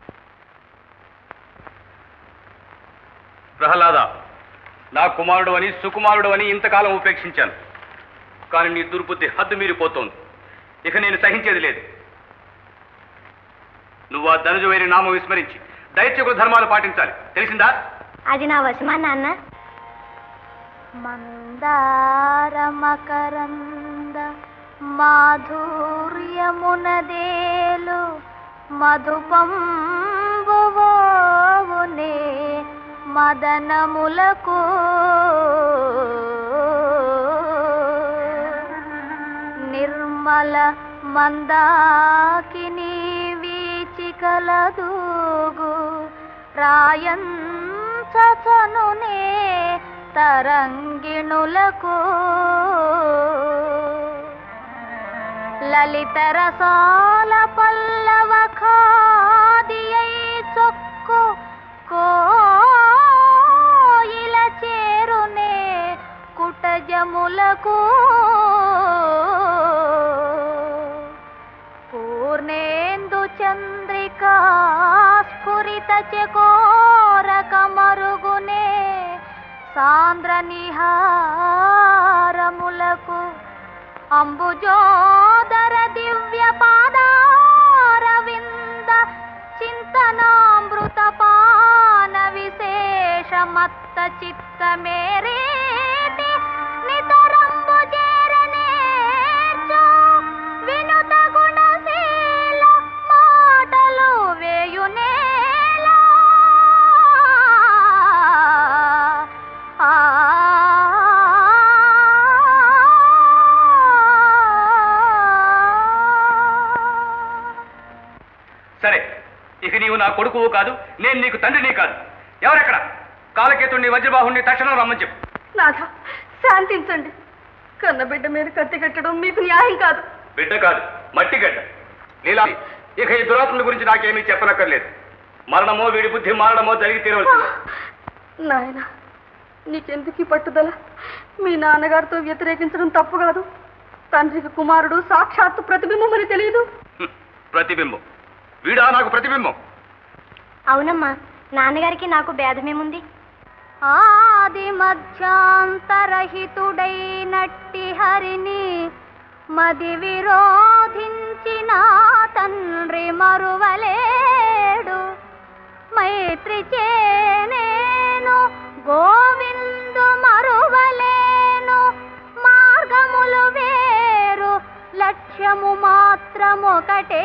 ప్రహ్లాద నా కుమారుడు అని సుకుమారుడు అని ఇంతకాలం ఉపేక్షించాను కానీ నీ దుర్బుద్ధి హద్దు మీరిపోతోంది ఇక నేను సహించేది లేదు నువ్వు ఆ ధనుజువైన నామం విస్మరించి దైత్యకుల ధర్మాలు పాటించాలి తెలిసిందా అది నా వశమా నాన్న మందారమకరంద మాధుర్యమునదేలు మధుపంబువోవునే మదనములకు నిర్మల మందాకిని వీచికలదూగు రాయంచనునే తరంగిణులకు లలిత రసాల పల్లవ ఖాదియై చొక్కు కోయిల చేరునే కుటజములకు పూర్ణేందు చంద్రికా స్ఫురిత చకోరక మరుగునే సాంద్ర నిహారములకు అంబుజోదర దివ్య పాదారవింద చింతనామృత పాన విశేషమత్త చిత్త మేరేటి నితరంబు చేరనేర్చు వినుత గుణశీల మాటలు వేయునేలా ఆ సరే ఇక నీవు నా కొడుకువు కాదు నేను నీకు తండ్రిని కాదు ఎవరెక్కడ కాలకేతుణ్ణి వజ్రబాహుణ్ణి తక్షణం రమ్మని చెప్పు నాథ శాంతించండి కన్నబిడ్డ మీద కత్తి కట్టడం మీకు న్యాయం కాదు బిడ్డ కాదు మట్టి గడ్డ నీలా ఇక ఈ దురాత్మల గురించి నాకేమీ చెప్పనక్కర్లేదు మరణమో వీడి బుద్ధి మారడమో జరిగి తీరవలసింది నాయన నీకెందుకు ఈ పట్టుదల మీ నాన్నగారితో వ్యతిరేకించడం తప్పు కాదు తండ్రికి కుమారుడు సాక్షాత్తు ప్రతిబింబమని తెలియదు ప్రతిబింబం వీడా నాకు ప్రతిబింబం అవునమ్మా నాన్నగారికి నాకు భేదమేముంది ఆది మధ్యాంతరహితుడైనట్టి హరిని మది విరోధించిన తండ్రి మరువలేడు మైత్రి చేనేను గోవిందు మరు లక్ష్యము మాత్రమొకటే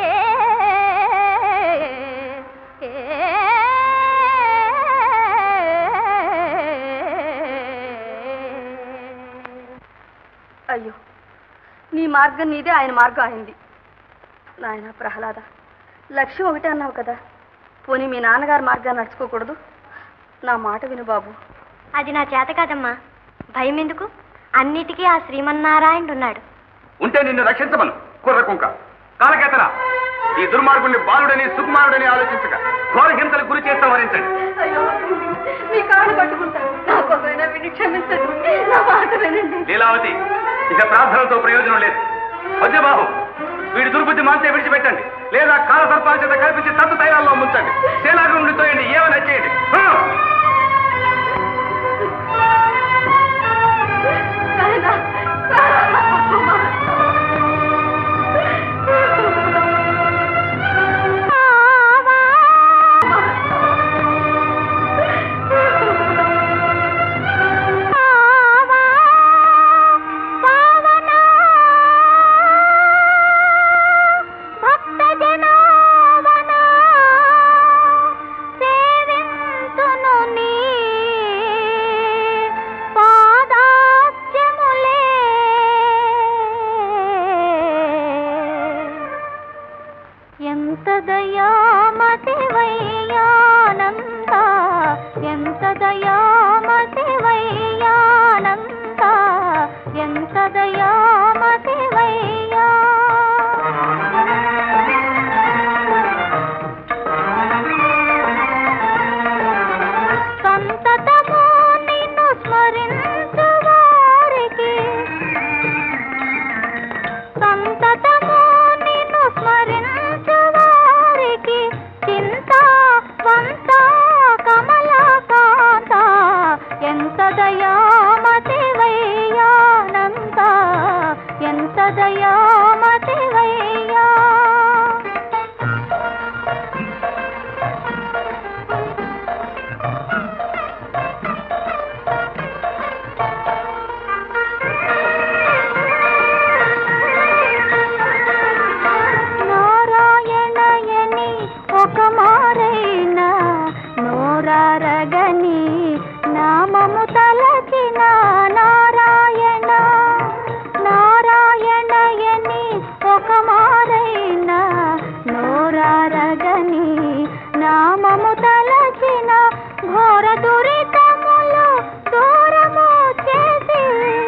అయ్యో నీ మార్గం నీదే ఆయన మార్గం అయింది నాయన ప్రహ్లాద లక్ష్యం ఒకటే అన్నావు కదా పోనీ మీ నాన్నగారి మార్గాన్ని నడుచుకోకూడదు నా మాట విను బాబు అది నా చేత కాదమ్మా భయం ఎందుకు అన్నిటికీ ఆ శ్రీమన్నారాయణుడు ఉన్నాడు ఉంటే నిన్ను రక్షించమను కుర్ర కుంక కాలకేతన ఈ దుర్మార్గుణ్ణి బాలుడని సుకుమారుడని ఆలోచించక ఘోర హింసలు గురి చేస్తా వరించండి అయ్యో మీ కాళ్ళు పట్టుకుంటాను నా కోసమైనా విని క్షమించండి నా మాట వినండి లీలావతి ఇక ప్రార్థనలతో ప్రయోజనం లేదు వద్యబాహు వీడి దుర్బుద్ధి మాంతే విడిచిపెట్టండి లేదా కాల సర్పాల చేత కల్పించి తత్తు తైలాల్లో ముంచండి శేలాగం నుండి తోయండి ఏమైనా చేయండి హా! నాయనా, సేవింతును నీ పాదాబ్జములే. ఎంత దయామతివయ్యానంద ఎంత దయామతివయ్యానంద ఎంత దయామతివయ్యా సంతతము నిన్ను స్మరించు వారికి సంతతము నిన్ను స్మరించు వారికి చింత వంత కమలకాంత ఎంత దయామతివయ్యానంద ఎంత దయామతివయ్యా నారాయణయని ఒక మారైన నోరారగని నామము తలచిన నారాయణ నారాయణయని ఒక మారైన నోరారగని నామము తలచిన ఘోర దురితములు దూరము చేసి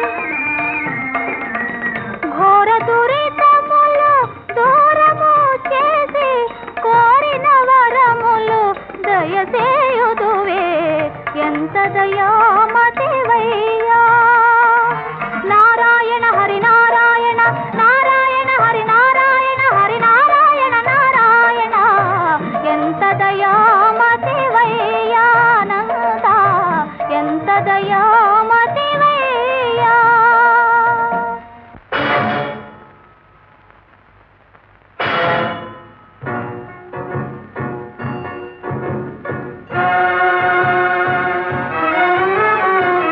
ఘోర దురితములు దూరము చేసి కోరిన వరములు దయచేయుదువే ఎంత దయామతివయ్యా నారాయణ హరి నారాయణ నారాయణ హరి నారాయణ హరి నారాయణ నారాయణ ఎంత దయామతివయ్యా నంద ఎంత దయామతివయ్యా ఆ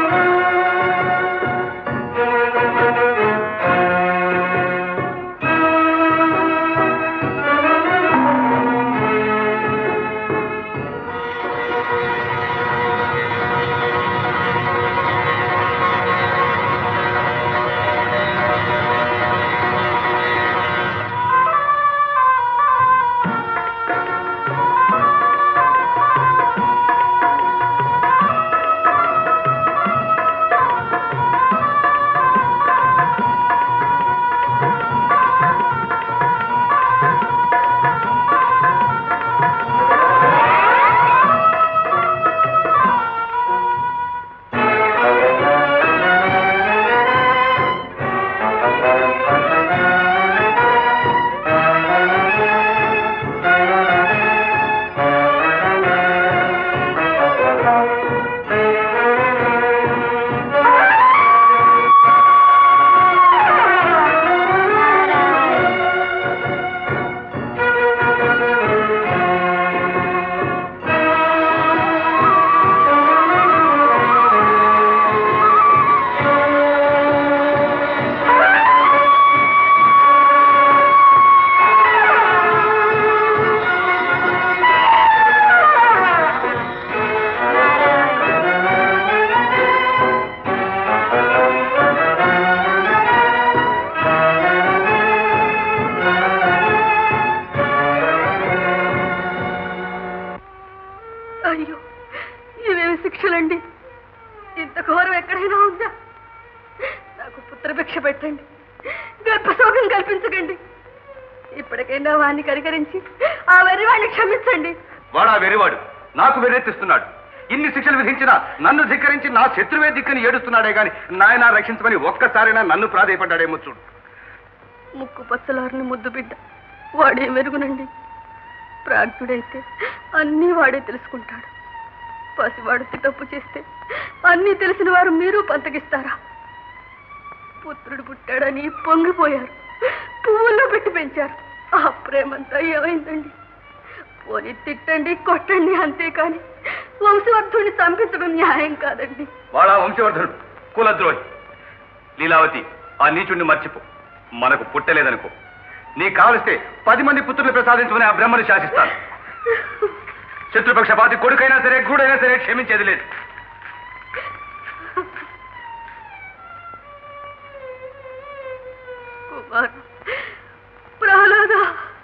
అయ్యో ఇవేమి శిక్షలండి ఇంత ఘోరం ఎక్కడైనా ఉందా నాకు పుత్రభిక్ష పెట్టండి గర్భశోకం కల్పించకండి ఇప్పటికైనా వాణ్ణి కనికరించి ఆ వెర్రి వాణ్ణి క్షమించండి వాడా వెరివాడు నాకు వెర్రెత్తిస్తున్నాడు ఇన్ని శిక్షలు విధించినా నన్ను ధిక్కరించి నా శత్రువే దిక్కని ఏడుస్తున్నాడే గాని నాయన రక్షించమని ఒక్కసారైనా నన్ను ప్రాధేయపడ్డాడేమో చూడు ముక్కు పచ్చలారిని ముద్దు బిడ్డ వాడే మెరుగునండి ప్రాజ్ఞుడైతే అన్నీ వాడే తెలుసుకుంటాడు పసివాడికి తప్పు చేస్తే అన్నీ తెలిసిన వారు మీరు పంతకిస్తారా పుత్రుడు పుట్టాడని పొంగిపోయారు పువ్వుల్లో పెట్టి పెంచారు ఆ ప్రేమంతా ఏమైందండి పోనీ తిట్టండి కొట్టండి అంతేకాని వంశవర్ధుడిని చంపించడం న్యాయం కాదండి వాడా వంశవర్ధనుడు కులద్రోహి లీలావతి ఆ నీచుణ్ణి మర్చిపో మనకు పుట్టలేదనుకో నీకు కావలిస్తే పది మంది పుత్రులు ప్రసాదించమని ఆ బ్రహ్మను శాసిస్తాను శత్రుపక్షపాతి కొడుకైనా సరే గూడైనా సరే క్షమించేది లేదు కుమార్ ప్రహ్లాద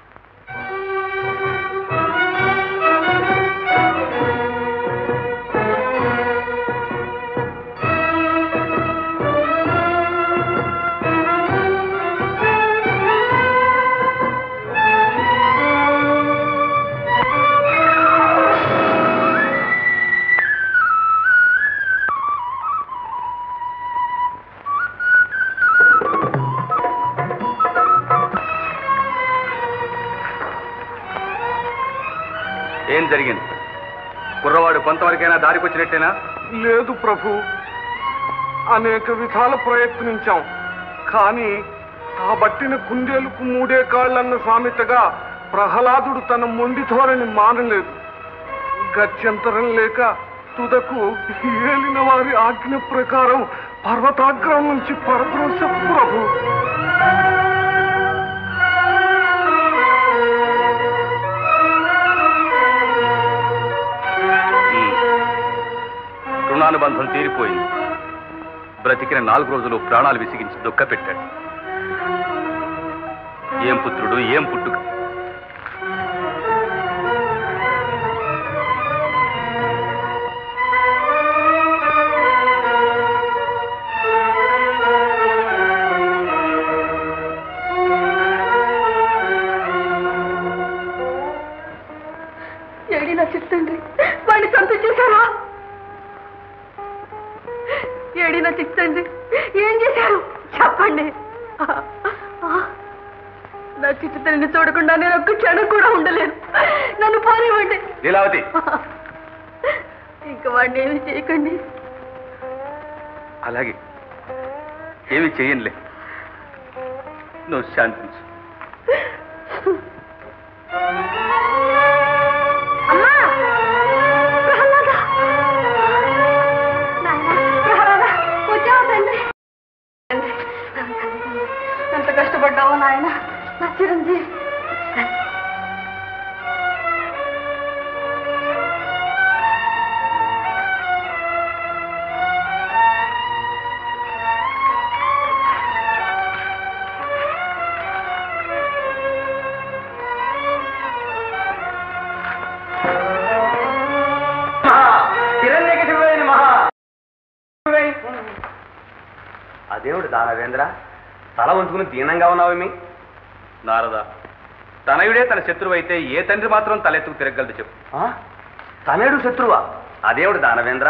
ఏం జరిగింది కుర్రవాడు కొంతవరకైనా దారికొచ్చినట్టేనా లేదు ప్రభు అనేక విధాల ప్రయత్నించాం కానీ ఆ బట్టిన కుందేలుకు మూడే కాళ్ళన్న సామెతగా ప్రహ్లాదుడు తన మొండి ధోరణి మానలేదు గత్యంతరం లేక తుదకు ఏలిన వారి ఆజ్ఞ ప్రకారం పర్వతాగ్రం నుంచి పరద్రోశ ప్రభు రుణానుబంధం తీరిపోయింది బ్రతికిన నాలుగు రోజులు ప్రాణాలు విసిగించి దుఃఖ పెట్టాడు ఏం పుత్రుడు ఏం పుట్టుక ఏడి నా చిత్తండ్రి వాడిని చంపించేశారా ఏడి నా చిత్తండ్రి ఏం చేశారు చెప్పండి నా చిట్టు తల్లిని చూడకుండా నేను ఒక్క క్షణం కూడా ఉండలేను నన్ను పోనివ్వండి లీలావతి ఇంకా వాడిని ఏమి చేయకండి అలాగే ఏమి చెయ్యనులే నువ్వు శాంతించు అమ్మా ప్రహ్లాద నాయనా ప్రహ్లాద వచ్చావా తండ్రి ఎంత కష్టపడ్డావో నాయన నా చిరంజీవి అదేమిటి దానవేంద్ర తల వంచుకుని దీనంగా ఉన్నావేమి నారద తనయుడే తన శత్రువు అయితే ఏ తండ్రి మాత్రం తలెత్తుకు తిరగలదు చెప్పు ఆ? తనేడు శత్రువా అదేమిటి దానవేంద్ర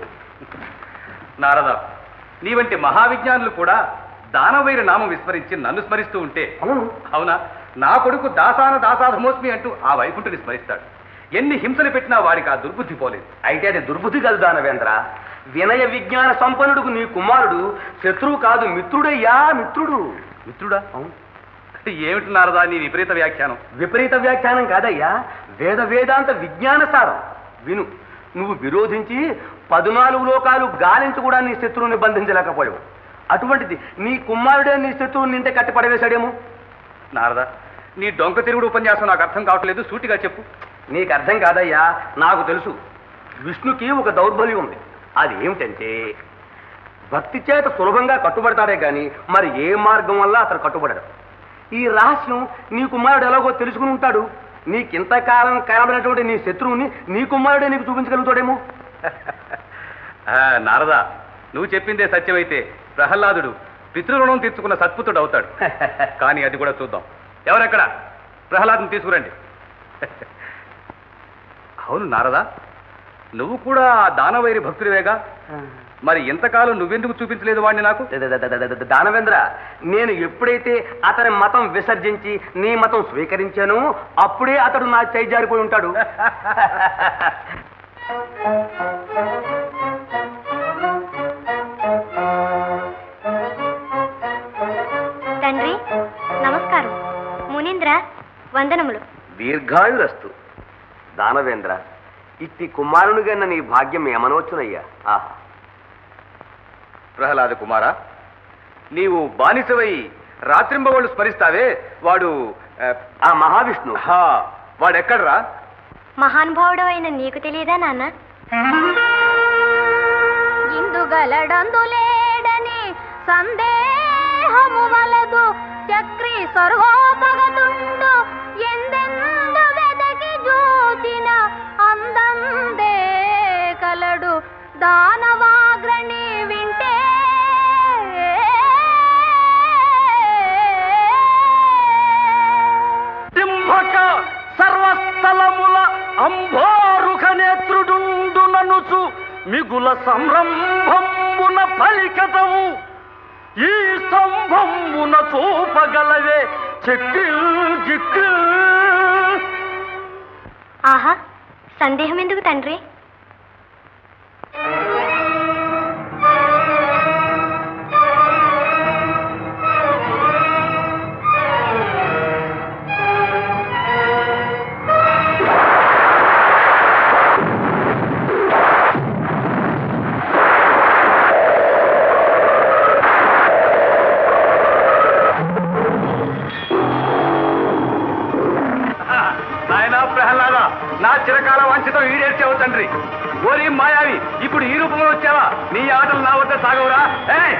నారద నీ వంటి మహావిజ్ఞానులు కూడా దానవైర నామం విస్మరించి నన్ను స్మరిస్తూ ఉంటే అవునా నా కొడుకు దాసాన దాసాధమోస్మి అంటూ ఆ వైకుంఠుని స్మరిస్తాడు ఎన్ని హింసలు పెట్టినా వాడికి ఆ దుర్బుద్ధి పోలేదు అయితే అది దుర్బుద్ధి కాదు దానవేంద్ర వినయ విజ్ఞాన సంపన్నుడుకు నీ కుమారుడు శత్రువు కాదు మిత్రుడయ్యా మిత్రుడు మిత్రుడా ఏమిటి నారదా నీ విపరీత వ్యాఖ్యానం విపరీత వ్యాఖ్యానం కాదయ్యా వేద వేదాంత విజ్ఞాన సారం విను నువ్వు విరోధించి పద్నాలుగు లోకాలు గాలించి కూడా నీ శత్రువుని బంధించలేకపోయావు అటువంటిది నీ కుమారుడే నీ శత్రువుని ఇంతే కట్టి పడవేశాడేమో నారదా నీ డొంక తిరుగుడు ఉపన్యాసం నాకు అర్థం కావట్లేదు సూటిగా చెప్పు నీకు అర్థం కాదయ్యా నాకు తెలుసు విష్ణుకి ఒక దౌర్బల్యం ఉంది అది ఏమిటంటే భక్తి చేత సులభంగా కట్టుబడతాడే కానీ మరి ఏ మార్గం వల్ల అతను కట్టుబడడు ఈ రహస్యం నీ కుమారుడు ఎలాగో తెలుసుకుని ఉంటాడు నీకింతకాలం కనబడినటువంటి నీ శత్రువుని నీ కుమారుడే నీకు చూపించగలుగుతాడేమో ఆ, నారదా నువ్వు చెప్పిందే సత్యమైతే ప్రహ్లాదుడు పితృరుణం తీర్చుకున్న సత్పుతుడు అవుతాడు కానీ అది కూడా చూద్దాం ఎవరెక్కడ ప్రహ్లాదుని తీసుకురండి అవును నారదా నువ్వు కూడా ఆ దానవైరి భక్తుడివేగా మరి ఎంతకాలం నువ్వెందుకు చూపించలేదు వాడిని నాకు దానవేంద్ర నేను ఎప్పుడైతే అతని మతం విసర్జించి నీ మతం స్వీకరించానో అప్పుడే అతడు నా చేయి జారిపోయి ఉంటాడు తండ్రి నమస్కారం మునీంద్ర వందనములు దీర్ఘాయురస్తు దానవేంద్ర ఇట్టి కుమారునిగా నీ భాగ్యం ఏమనవచ్చునయ్యా ఆహా ప్రహ్లాద కుమారా నీవు బానిసవై రాత్రింబవళ్ళు స్మరిస్తావే వాడు ఆ, ఆ మహావిష్ణు హా, వాడెక్కడ్రా మహానుభావుడు అయిన నీకు తెలియదా నాన్న ఇందుగలడందులేడని సందేహము వలదు చక్రి సర్వోపగతుండు ఎందెందు వెదకి జూచిన అందందే కలడు దానవాగ్రణి వింటే సింహక సర్వస్థలముల అంభోరుఖ నేత్రుడుండు ననుచు మిగుల సంరంభంబున పలికతము ఈ స్తంభంబున చూపగలవే చెక్కిల్ జిక్కిల్ ఆహా సందేహం ఎందుకు తండ్రి నాయనా ప్రహ్లాద నా చిరకాల వంచతో ఈడేర్చావు తండ్రి ఓరి మాయావి ఇప్పుడు ఈ రూపంలో వచ్చావా నీ ఆటలు నా వద్ద సాగవురా ఏయ్!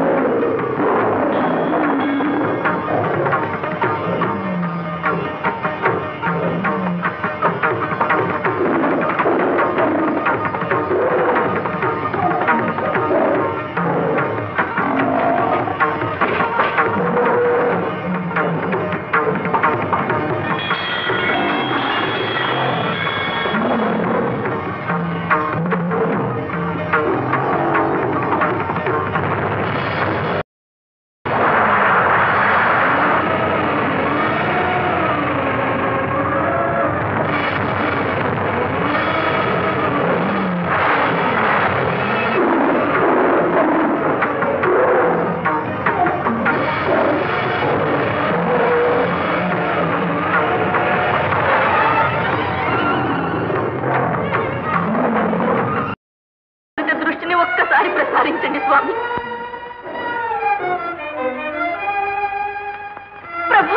దృష్టిని ఒక్కసారి ప్రసారించండి స్వామి ప్రభు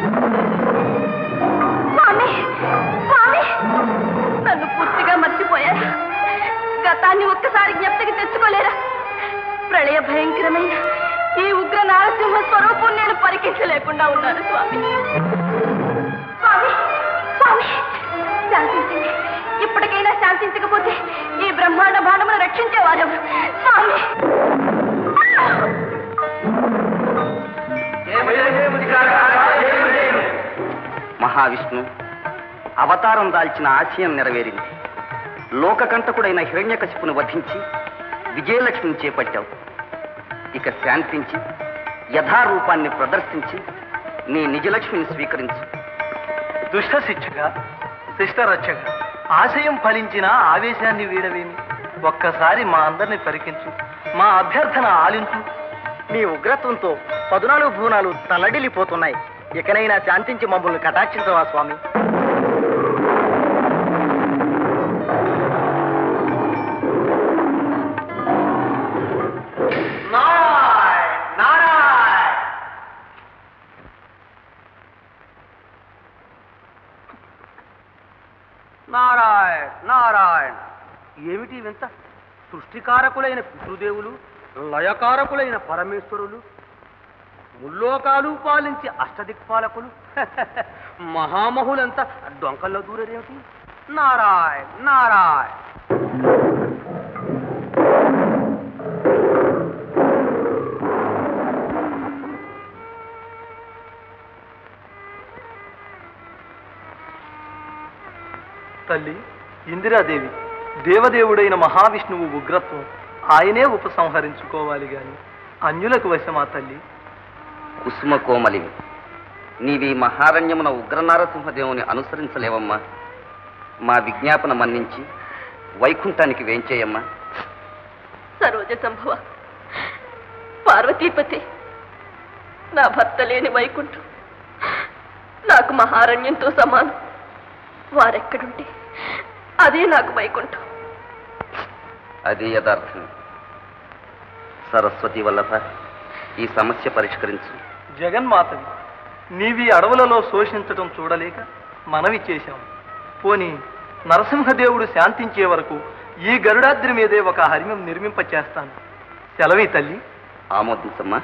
స్వామి స్వామి నన్ను పూర్తిగా మర్చిపోయారా గతాన్ని ఒక్కసారి జ్ఞప్తికి తెచ్చుకోలేరా ప్రళయ భయంకరమైన ఈ ఉగ్ర నారసింహ స్వరూపం నేను పరికించలేకుండా ఉన్నాను స్వామి స్వామి స్వామి శాంతించండి ఇప్పటికైనా శాంతించకపోతే ఈ బ్రహ్మాండ భాండమును రక్షించేవారు స్వామి మహావిష్ణు అవతారం దాల్చిన ఆశయం నెరవేరింది లోకకంటకుడైన హిరణ్యకశిపును వధించి విజయలక్ష్మిని చేపట్టావు ఇక శాంతించి యథారూపాన్ని ప్రదర్శించి నీ నిజలక్ష్మిని స్వీకరించు దుష్ట శిక్షక శిష్టరక్షక ఆశయం ఫలించిన ఆవేశాన్ని వీడవేమి ఒక్కసారి మా అందరిని పరికించు మా అభ్యర్థన ఆలించు నీ ఉగ్రత్వంతో పదునాలుగు భువనాలు తల్లడిల్లిపోతున్నాయి ఇకనైనా శాంతించి మమ్మల్ని కటాక్షించవా స్వామి నారాయణ నారాయణ ఏమిటి వింత సృష్టికారకులైన పితృదేవులు లయకారకులైన పరమేశ్వరులు ముల్లోకాలు పాలించి అష్టదిక్పాలకులు మహామహులంతా డొంకల్లో దూరేదేమిటి నారాయణ్ నారాయణ్ తల్లి ఇందిరాదేవి దేవదేవుడైన మహావిష్ణువు ఉగ్రత్వం ఆయనే ఉపసంహరించుకోవాలి గాని అన్యులకు వశమా తల్లి కుసుమ కోమలివి నీవి మహారణ్యమున ఉగ్రనారసింహదేవుని అనుసరించలేవమ్మా మా విజ్ఞాపన మన్నించి వైకుంఠానికి వేంచేయమ్మా సరోజ సంభవ పార్వతీపతి నా భర్త లేని వైకుంఠం నాకు మహారణ్యంతో సమానం వారెక్కడుంటే అదే నాకు వైకుంఠం అదే యథార్థం సరస్వతి వల్లభ ఈ సమస్య పరిష్కరించు జగన్మాతవి నీవి అడవులలో శోషించటం చూడలేక మనవి చేశాం పోని నరసింహదేవుడు శాంతించే వరకు ఈ గరుడాద్రి మీదే ఒక హరిమం నిర్మింపచేస్తాను సెలవి తల్లి ఆమోదించమ్మా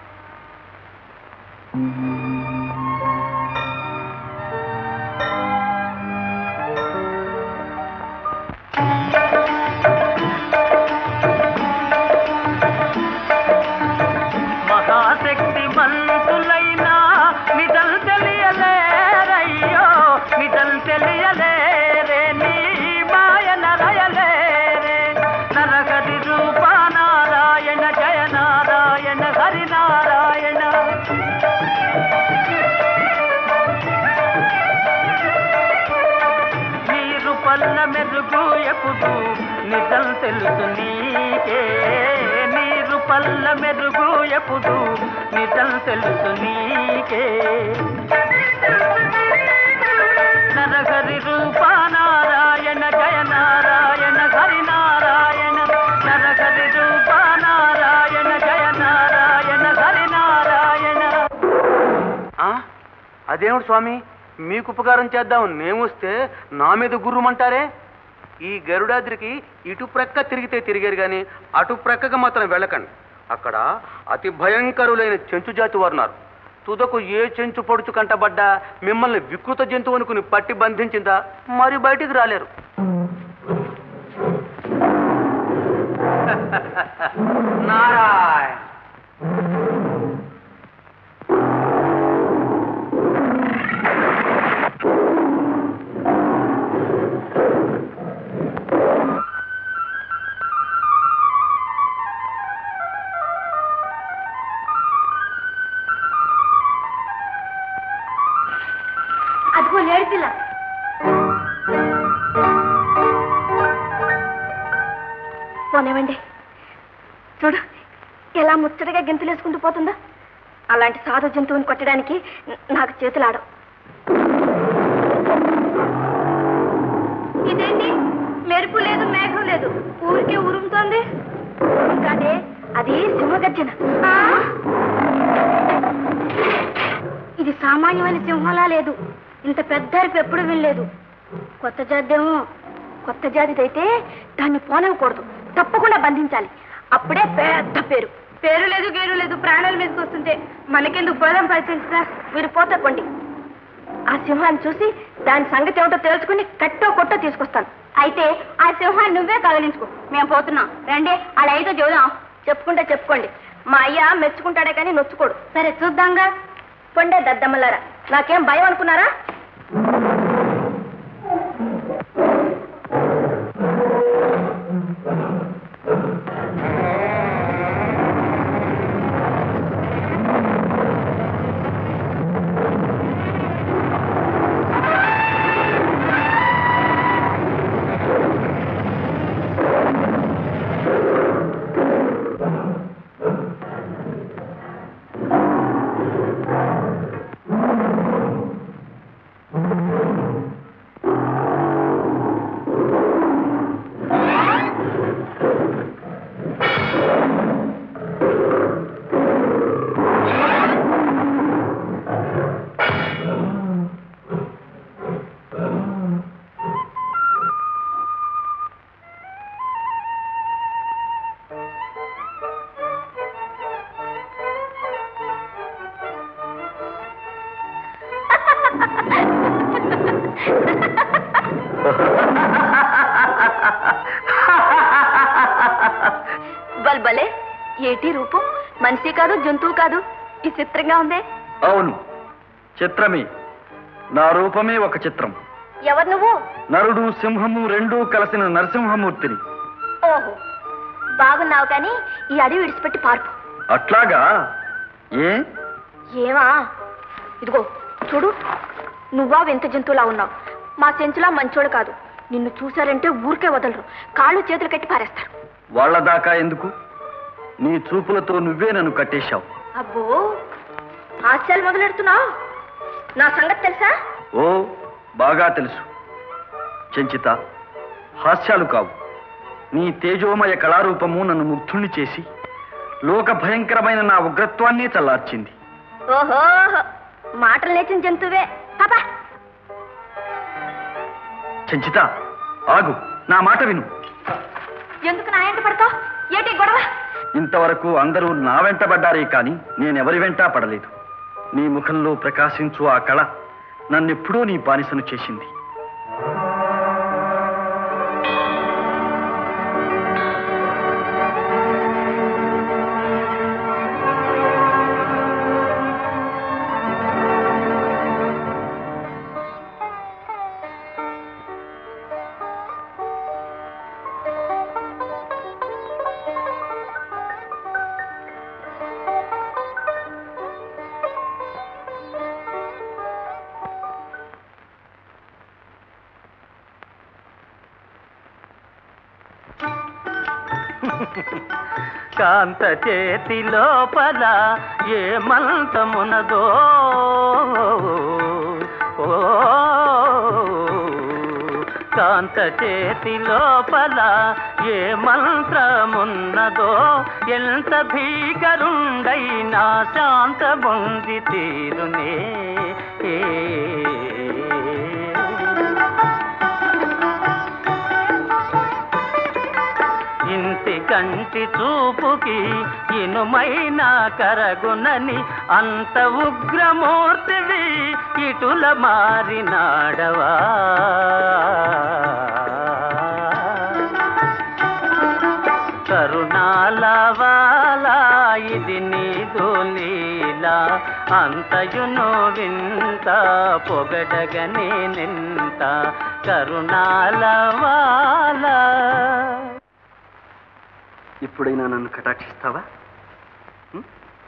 మహాశక్తి మంతులైనా మిటల్ తెలియలేరయ్యో మిటల్ తెలియలేరే నీ మాయన రయలేరే నరగది రూప నారాయణ జయ నారాయణ హరి నారాయణ నీరు పల్ల మెరుగు ఎప్పుడు నిజం తెలుసు నీకే నీరు పల్ల మెరుగు ఎప్పుడు నిజం తెలుసు నీకే నరహరి రూప నారాయణ జయ నారాయణ హరి నారాయణ నరహరి రూప నారాయణ జయ నారాయణ హరి నారాయణ ఆ? అదేమిటి స్వామి మీకు ఉపకారం చేద్దాం నేమొస్తే నా మీద గుర్రుమంటారే ఈ గరుడాద్రికి ఇటు ప్రక్క తిరిగితే తిరిగారు కానీ అటు ప్రక్కకు మాత్రం వెళ్ళకండి అక్కడ అతి భయంకరులైన చెంచు జాతి వారు ఉన్నారు తుదకు ఏ చెంచు పొడుచు కంటబడ్డా మిమ్మల్ని వికృత జంతువు అనుకుని పట్టి బంధించిందా మరి బయటికి రాలేరు నారాయణ అదిగో లేడి పిల్ల పోనివ్వండి చూడు ఎలా ముచ్చటగా గెంతులేసుకుంటూ పోతుందో అలాంటి సాధు జంతువుని కొట్టడానికి న- నాకు చేతులాడవు ఇదేంటి మెరుపు లేదు మేఘం లేదు ఊరికే ఉరుముతోంది ఉరుము కాదే అది సింహగర్జన ఇది సామాన్యమైన సింహంలా లేదు ఇంత పెద్ద అరుపు ఎప్పుడు వినలేదు కొత్త జాతేమో కొత్త జాతిదైతే దాన్ని పోనవకూడదు తప్పకుండా బంధించాలి అప్పుడే పెద్ద పేరు పేరు లేదు గేరు లేదు ప్రాణాల మీదకి వస్తుంటే మనకెందుకు పోదాం పరిచయించదా మీరు పోతే కొండి ఆ సింహాన్ని చూసి దాని సంగతి ఏమిటో తెలుసుకుని కట్టో కొట్టో తీసుకొస్తాను అయితే ఆ సింహాన్ని నువ్వే కదిలించుకో మేము పోతున్నాం రండి అలా అయితే చూద్దాం చెప్పుకుంటే చెప్పుకోండి మా అయ్య మెచ్చుకుంటాడే కానీ నొచ్చుకోడు సరే చూద్దాంగా పొండే దద్దమ్మలారా నాకేం భయం అనుకున్నారా బల్బలే ఏటి రూపం మనిషి కాదు జంతువు కాదు ఈ చిత్రంగా ఉందే అవును చిత్రమే నా రూపమే ఒక చిత్రం ఎవరు నువ్వు నరుడు సింహము రెండూ కలిసిన నరసింహమూర్తిని ఓహో బాగున్నావు కానీ ఈ అడవి విడిచిపెట్టి పార్పు అట్లాగా ఏ ఏమా ఇదిగో చూడు నువ్వా వింత జంతువులా ఉన్నావు మా సెంచులా మంచోడు కాదు నిన్ను చూశారంటే ఊరికే వదలరు కాళ్ళు చేతులు కట్టి పారేస్తారు వాళ్ళ దాకా ఎందుకు నీ చూపులతో నువ్వే నన్ను కట్టేశావు అబ్బో హాస్యాలు మొదలెడుతున్నావు నా సంగతి తెలుసా ఓ బాగా తెలుసు చెంచిత హాస్యాలు కావు నీ తేజోమయ కళారూపము నన్ను ముగ్ధుణ్ణి చేసి లోక భయంకరమైన నా ఉగ్రత్వాన్ని చల్లార్చింది ఓహో మాటలు నేర్చిన జంతువే పాపా చెంచిత ఆగు నా మాట విను ఎందుకు నా ఎంట పడతావు ఏటి గొడవ ఇంతవరకు అందరూ నా వెంట పడ్డారే కాని నేనెవరి వెంటా పడలేదు నీ ముఖంలో ప్రకాశించు ఆ కళ నన్నెప్పుడూ నీ బానిసను చేసింది కాంత చేతి లోపల ఏ మంత్రమునదో ఓ కాంత చేతి లోపల ఏ మంత్రమున్నదో ఎంత భీకరుండైనా శాంతముంది తీరునే ఏ ఇంటి కంటి చూపుకి ఇనుమైన కరగునని అంత ఉగ్రమూర్తివి ఇటుల మారినాడవా కరుణాలవాలా ఇది నీదు లీలా అంతయును వింత పొగడగనే నింత కరుణాలవాలా ఇప్పుడైనా నన్ను కటాక్షిస్తావా ఉం?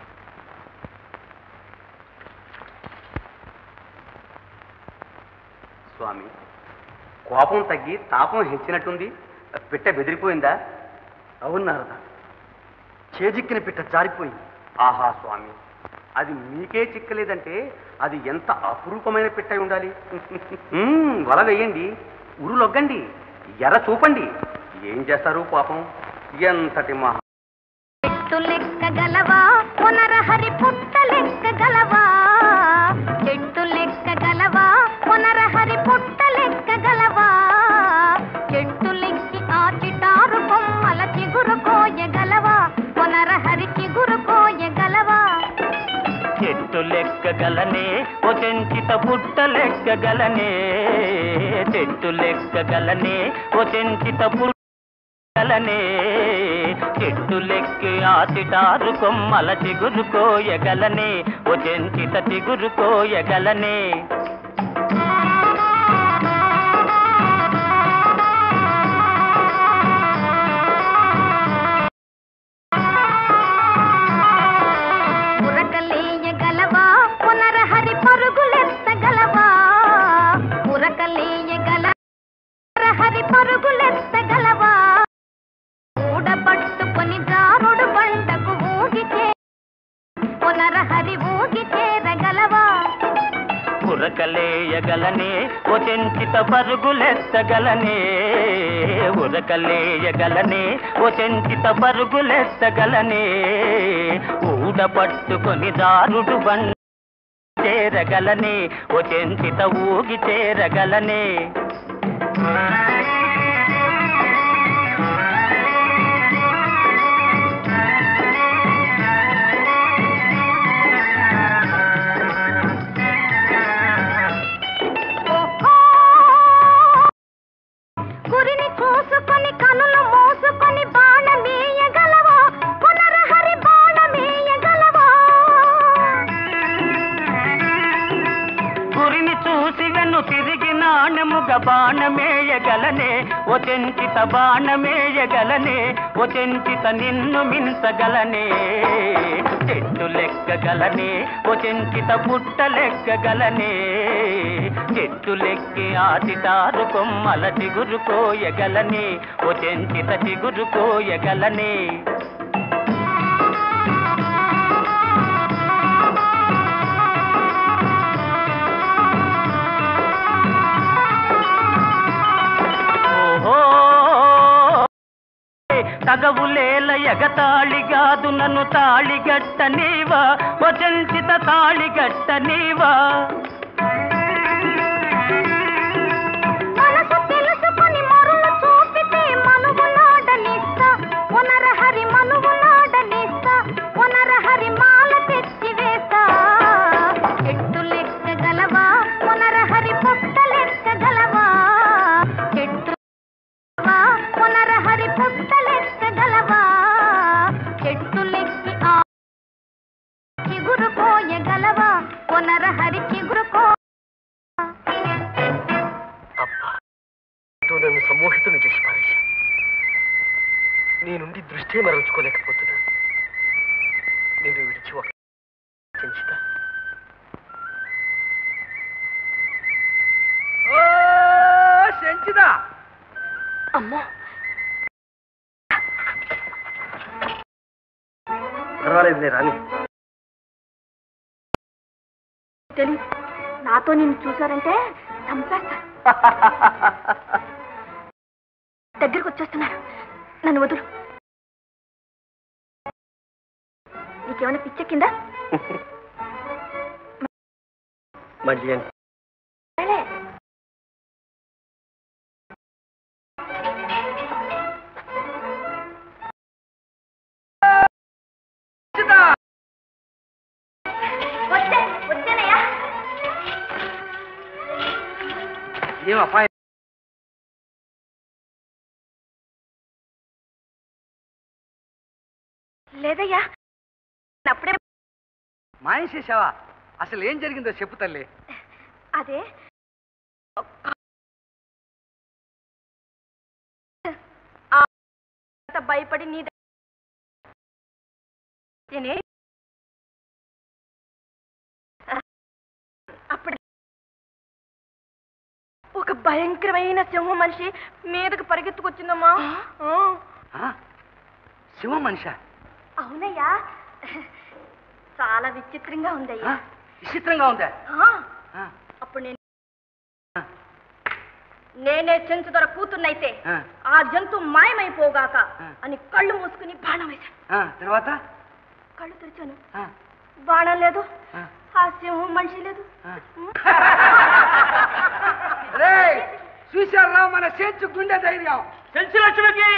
స్వామి కోపం తగ్గి తాపం హెచ్చినట్టుంది పిట్ట బెదిరిపోయిందా అవును నారద చేజిక్కిన పిట్ట జారిపోయింది ఆహా స్వామి అది మీకే చిక్కలేదంటే అది ఎంత అపురూపమైన పిట్ట అయి ఉండాలి మ్మ్, వల వేయండి ఉరులొగ్గండి ఎర్ర చూపండి ఏం చేస్తారు పాపం ఎంతటి మహా చెట్టు లెక్క గలవా పునరహరి పుట్ట లెక్క గలవా చెట్టు లెక్క గలవా పునరహరి పుట్ట లెక్క గలవా చెట్టు లెక్కి ఆ చిటారు కొమ్మల చిగురు కోయగలవా పునరహరి చిగురు కోయగలవా చెట్టు లెక్కగలనే ఓ చెంచిత పుట్ట లెక్కగలనే చెట్టు లెక్కగలనే ఓ చెంచిత పుట్టగలనే చెట్టు లెక్కి ఆ చిటారు కొమ్మల చిగురు కోయగలనే ఓ చెంచిత చిగురు కోయగలనే ఉరకలేయగలవా పునరహరి పరుగులెత్తగలవా ఉరకలేయగల పునరహరి పరుగులెత్తగలవా ఊడబట్టుకొని జారుడు బండకు ఊగి చే పునరహరి ఊగి చేరగలవా ఉరకలేయగలనే ఓ చెంచిత పరుగులెత్తగలనే ఉరకలేయగలనే ఓ చెంచిత పరుగులెత్తగలనే ఊడ పట్టుకొని దారుడు బండ చేరగలనే ఓ చెంచిత ఊగి చేరగలనే గురిని చూసుకొని బాణమేయగలనే ఓ చెంచిత బాణమేయగలనే ఓ చెంచిత నిన్ను మించగలనే చెట్టు లెక్కగలనే ఓ చెంచిత పుట్ట లెక్కగలనే చెట్టు లెక్కి ఆటిదారు కొమ్మల చిగురు కోయగలనే ఓ చెంచిత చిగురు కోయగలనే ఓహో తగవులేల ఎగతాళిగాదు నన్ను తాళిగట్ట నీవా వచంచిత తాళిగట్ట నీవా మనసు తెలుసుకొని మరులు చూపితే మనువులాడనిస్తా పునరహరి మనువులాడనిస్తా పునరహరి మాల తెచ్చి వేస్తా చెట్టు లెక్క గలవా పునరహరి పుట్ట లెక్క గలవా చెట్టు గలవా, పునరహరి పుట్ట లెక్క గలవా చెట్టు లెక్కి ఆ చిగురు కోయగలవా పునరహరి చిగురు కో అంటూ నన్ను సమ్మోహితుని చేసి పారేశా నీ నుండి దృష్టి మరల్చుకోలేకపోతున్నా నేను విడిచి ఒక చెంచుతా సెంచిదా అమ్మో పర్వాలేదులే రాని తెలియదు నాతో నిన్ను చూశారంటే చంపేస్తారు దగ్గరికి వచ్చేస్తున్నారు నన్ను వదులు నీకేమైనా పిచ్చెక్కిందా మళ్ళీ అంటే వచ్చే వచ్చానయ్యా ఏం అపాయం లేదయ్యా అప్పుడే మాయం చేసావా అసలు ఏం జరిగిందో చెప్పు తల్లి అదే ఆ అంత భయపడి నీ ద- నేనే అప్పుడు ఒక భయంకరమైన సింహం మనిషి మీదకు పరిగెత్తుకొచ్చిందమ్మా ఆ. శివ మనిషా అవునయ్యా చాలా విచిత్రంగా ఉందయ్యా విచిత్రంగా ఉందా ఆ. అప్పుడు నేను నేనే చెంచు ధర కూతున్నైతే ఆ. ఆ జంతు మాయమైపోగాక అని కళ్ళు మూసుకుని బాణం వేశాను ఆ, తర్వాత కళ్ళు తెరిచాను ఆ. బాణం లేదు ఆ. ఆ సింహం మనిషి లేదు రే చూశారా మన చేర్చు గుండె ధైర్యం చెంచు లక్ష్మికి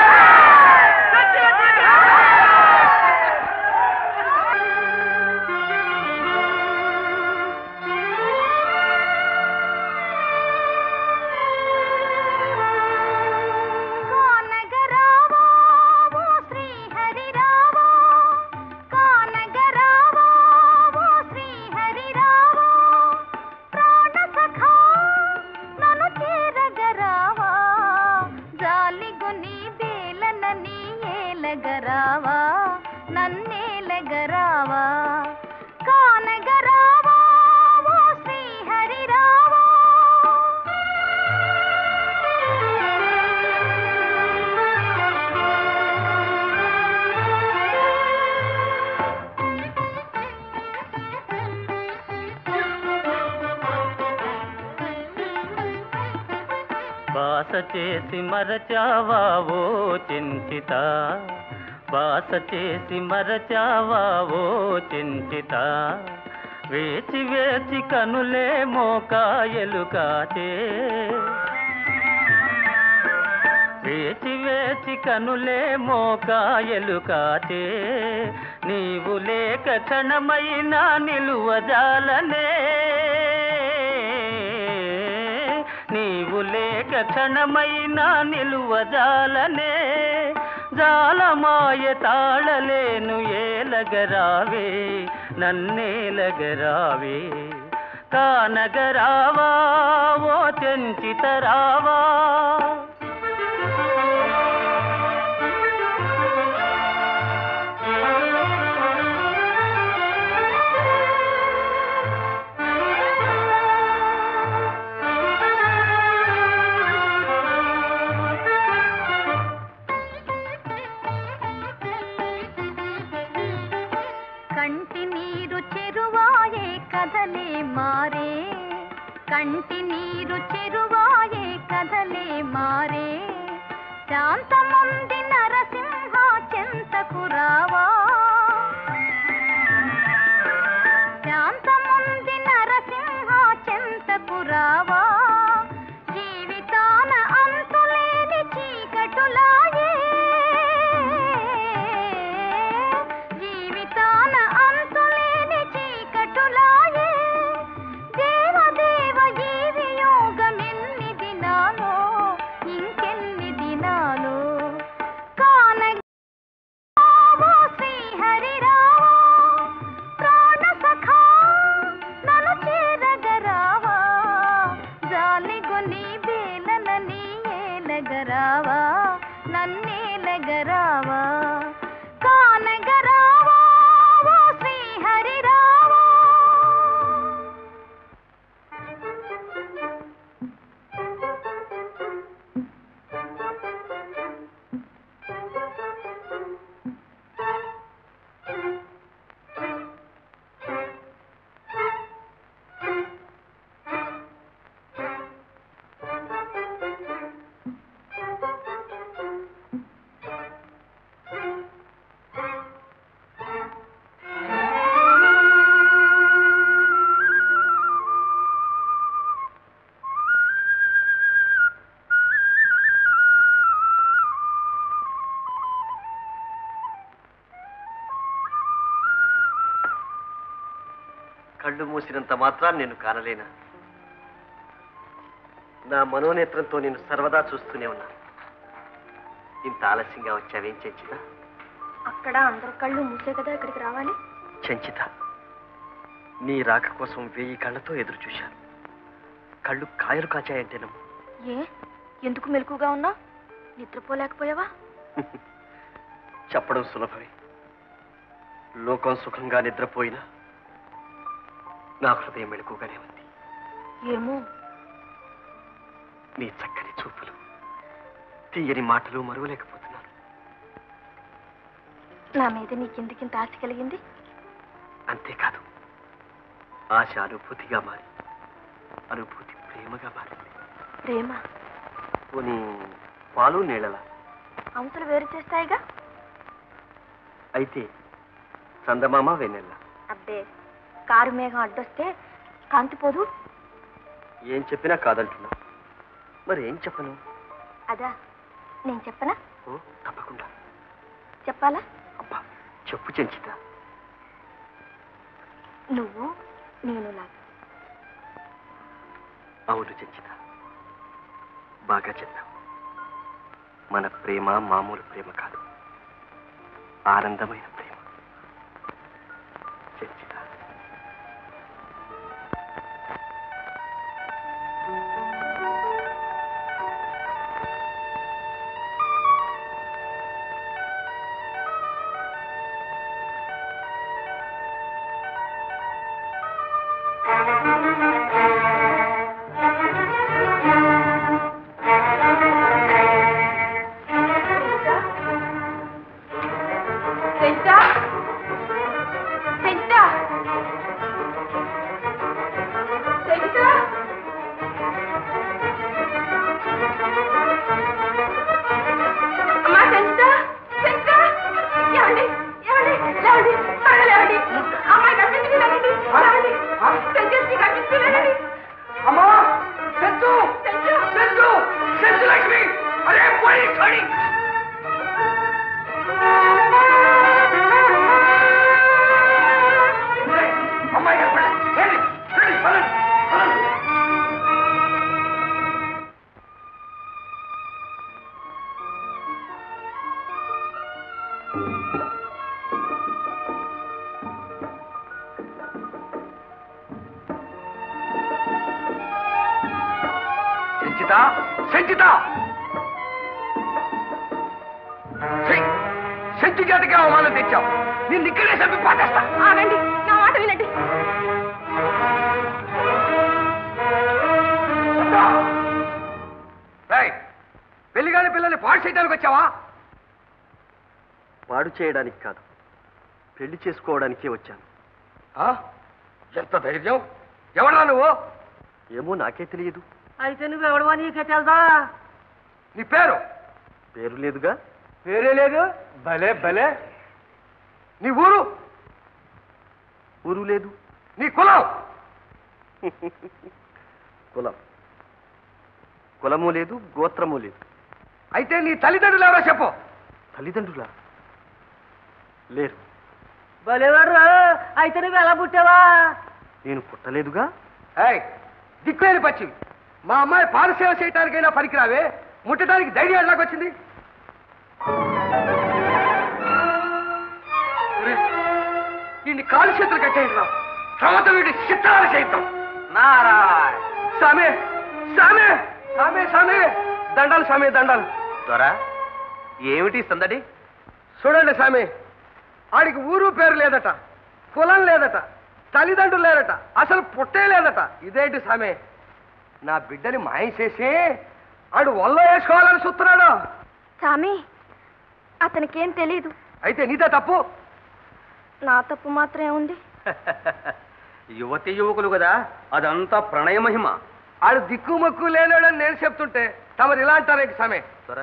కానగరావా ఓ శ్రీహరిరావా కానగరావా ఓ శ్రీహరిరావా ప్రాణసఖా నన్ను చేరగరావా జాలిగొని బేలనని ఏలగరావా నన్నేలగరావా కానగరావా ఓ శ్రీహరిరావా బాస చేసి మరచావా ఓ చింతిత బాస చేసి మరచావా ఓ చింతిత వేచి వేచి కనులే మోకాయలు కాచే వేచి వేచి కనులే మోకాయలు కాచే నీవు లేక క్షణమైనా నిలువజాలనే నీవు లేక క్షణమైనా నిలువజాలనే జాలమాయ తాళలేను ఏలగరావే నన్నేలగరావే కానగరావా ఓ చెంచితరావా కంటి నీరు చెరువాయే కథలే మారే కంటి నీరు చెరువాయే కథలే మారే శాంతముంది నరసింహ చెంతకు రావా శాంతముంది నరసింహ చెంతకు రావా జీవితాన అంతులేని చీకటులాయే జీవితాన అంతులేని చీకటులాయే దేవదేవ ఈ వియోగమెన్ని దినాలో ఇంకెన్ని దినాలో కానగరావో శ్రీహరి రావా ప్రాణ సఖా నన్ను చేరగరావా జాలిగొని బేలనని ఏలగరావా నన్నేలగరావా కానగరావా ఓ శ్రీహరి రావా కళ్ళు మూసినంత మాత్రాన్ని నేను కానలేనా నా మనోనేత్రంతో నేను సర్వదా చూస్తూనే ఉన్నాను ఇంత ఆలస్యంగా వచ్చావేం చెంచిత అక్కడ అందరి కళ్ళు మూసే కదా ఇక్కడికి రావాలి చెంచిత నీ రాక కోసం వెయ్యి కళ్ళతో ఎదురు చూశాను కళ్ళు కాయలు కాచాయంటేనమ్మా ఏ ఎందుకు మెలకుగా ఉన్నా నిద్రపోలేకపోయావా చెప్పడం సులభమే లోకం సుఖంగా నిద్రపోయినా నా హృదయం మెలకుగానే ఉంది ఏమో నీ చక్కని చూపులు తీయని మాటలు మరువలేకపోతున్నాను నా మీద నీకెందుకింత ఆశ కలిగింది అంతేకాదు ఆశ అనుభూతిగా మారి అనుభూతి ప్రేమగా మారింది ప్రేమ పోనీ పాలు నీళ్ళలా అంశలు వేరు చేస్తాయిగా అయితే చందమామ వెన్నెల్ల అబ్బే కారు మేఘం అడ్డొస్తే కాంతిపోదు ఏం చెప్పినా కాదంటున్నా మరి ఏం చెప్పను అదా నేను చెప్పనా ఓ తప్పకుండా చెప్పాలా అబ్బా చెప్పు చెంచిత నువ్వు నేను లాగా అవును చెంచిత బాగా చెప్పావు మన ప్రేమ మామూలు ప్రేమ కాదు ఆనందమైన ప్రేమ చెంచిత చెంచా సంచిత సంచిత ఛీ! సంచి జాతికి అవమానం తెచ్చావు నిన్ను ఇక్కడే చంపి పాటేస్తా ఆగండి నా మాట వినండి రేయ్, పెళ్లిగాని పిల్లల్ని పాడు చేయడానికి వచ్చావా పాడు చేయడానికి కాదు పెళ్లి చేసుకోవడానికే వచ్చాను ఆ? ఎంత ధైర్యం ఎవరా నువ్వు ఏమో నాకే తెలియదు అయితే నువ్వెవడవా నీకే తెలుసా నీ పేరు పేరు లేదుగా పేరే లేదు భలే భలే నీ ఊరు ఊరు లేదు నీ కులం కులం కులము లేదు గోత్రము లేదు అయితే నీ తల్లిదండ్రులు ఎవరో చెప్పు తల్లిదండ్రులా లేరు భలేవాడు అయితే నువ్వు ఎలా పుట్టావా నేను పుట్టలేదుగా ఏయ్ దిక్కులేని పచ్చి మా అమ్మాయి పాలసేవ చేయటానికైనా పనికిరావే ముట్టడానికి ధైర్యం ఎలాగ వచ్చింది వీడిని కాలు చేతులు కట్టేయండి రా తర్వాత వీడి చిత్రాలు చేద్దాం నారాయ్ సామే సామే సామే సామే దండాలు సామే దండాలు దొరా ఏమిటి సందడి చూడండి సామి ఆడికి ఊరు పేరు లేదట కులం లేదట తల్లిదండ్రులు లేదట అసలు పుట్టే లేదట ఇదేంటి సామి నా బిడ్డని మాయం చేసి ఆడు వల్ల వేసుకోవాలని చూస్తున్నాడు స్వామి అతనికేం తెలీదు అయితే నీదే తప్పు నా తప్పు మాత్రమే ఉంది యువతి యువకులు కదా అదంతా ప్రణయ మహిమ ఆడు దిక్కు మొక్కు లేనాడని నేను చెప్తుంటే తమరు ఇలా అంటారేంటి సామి దొరా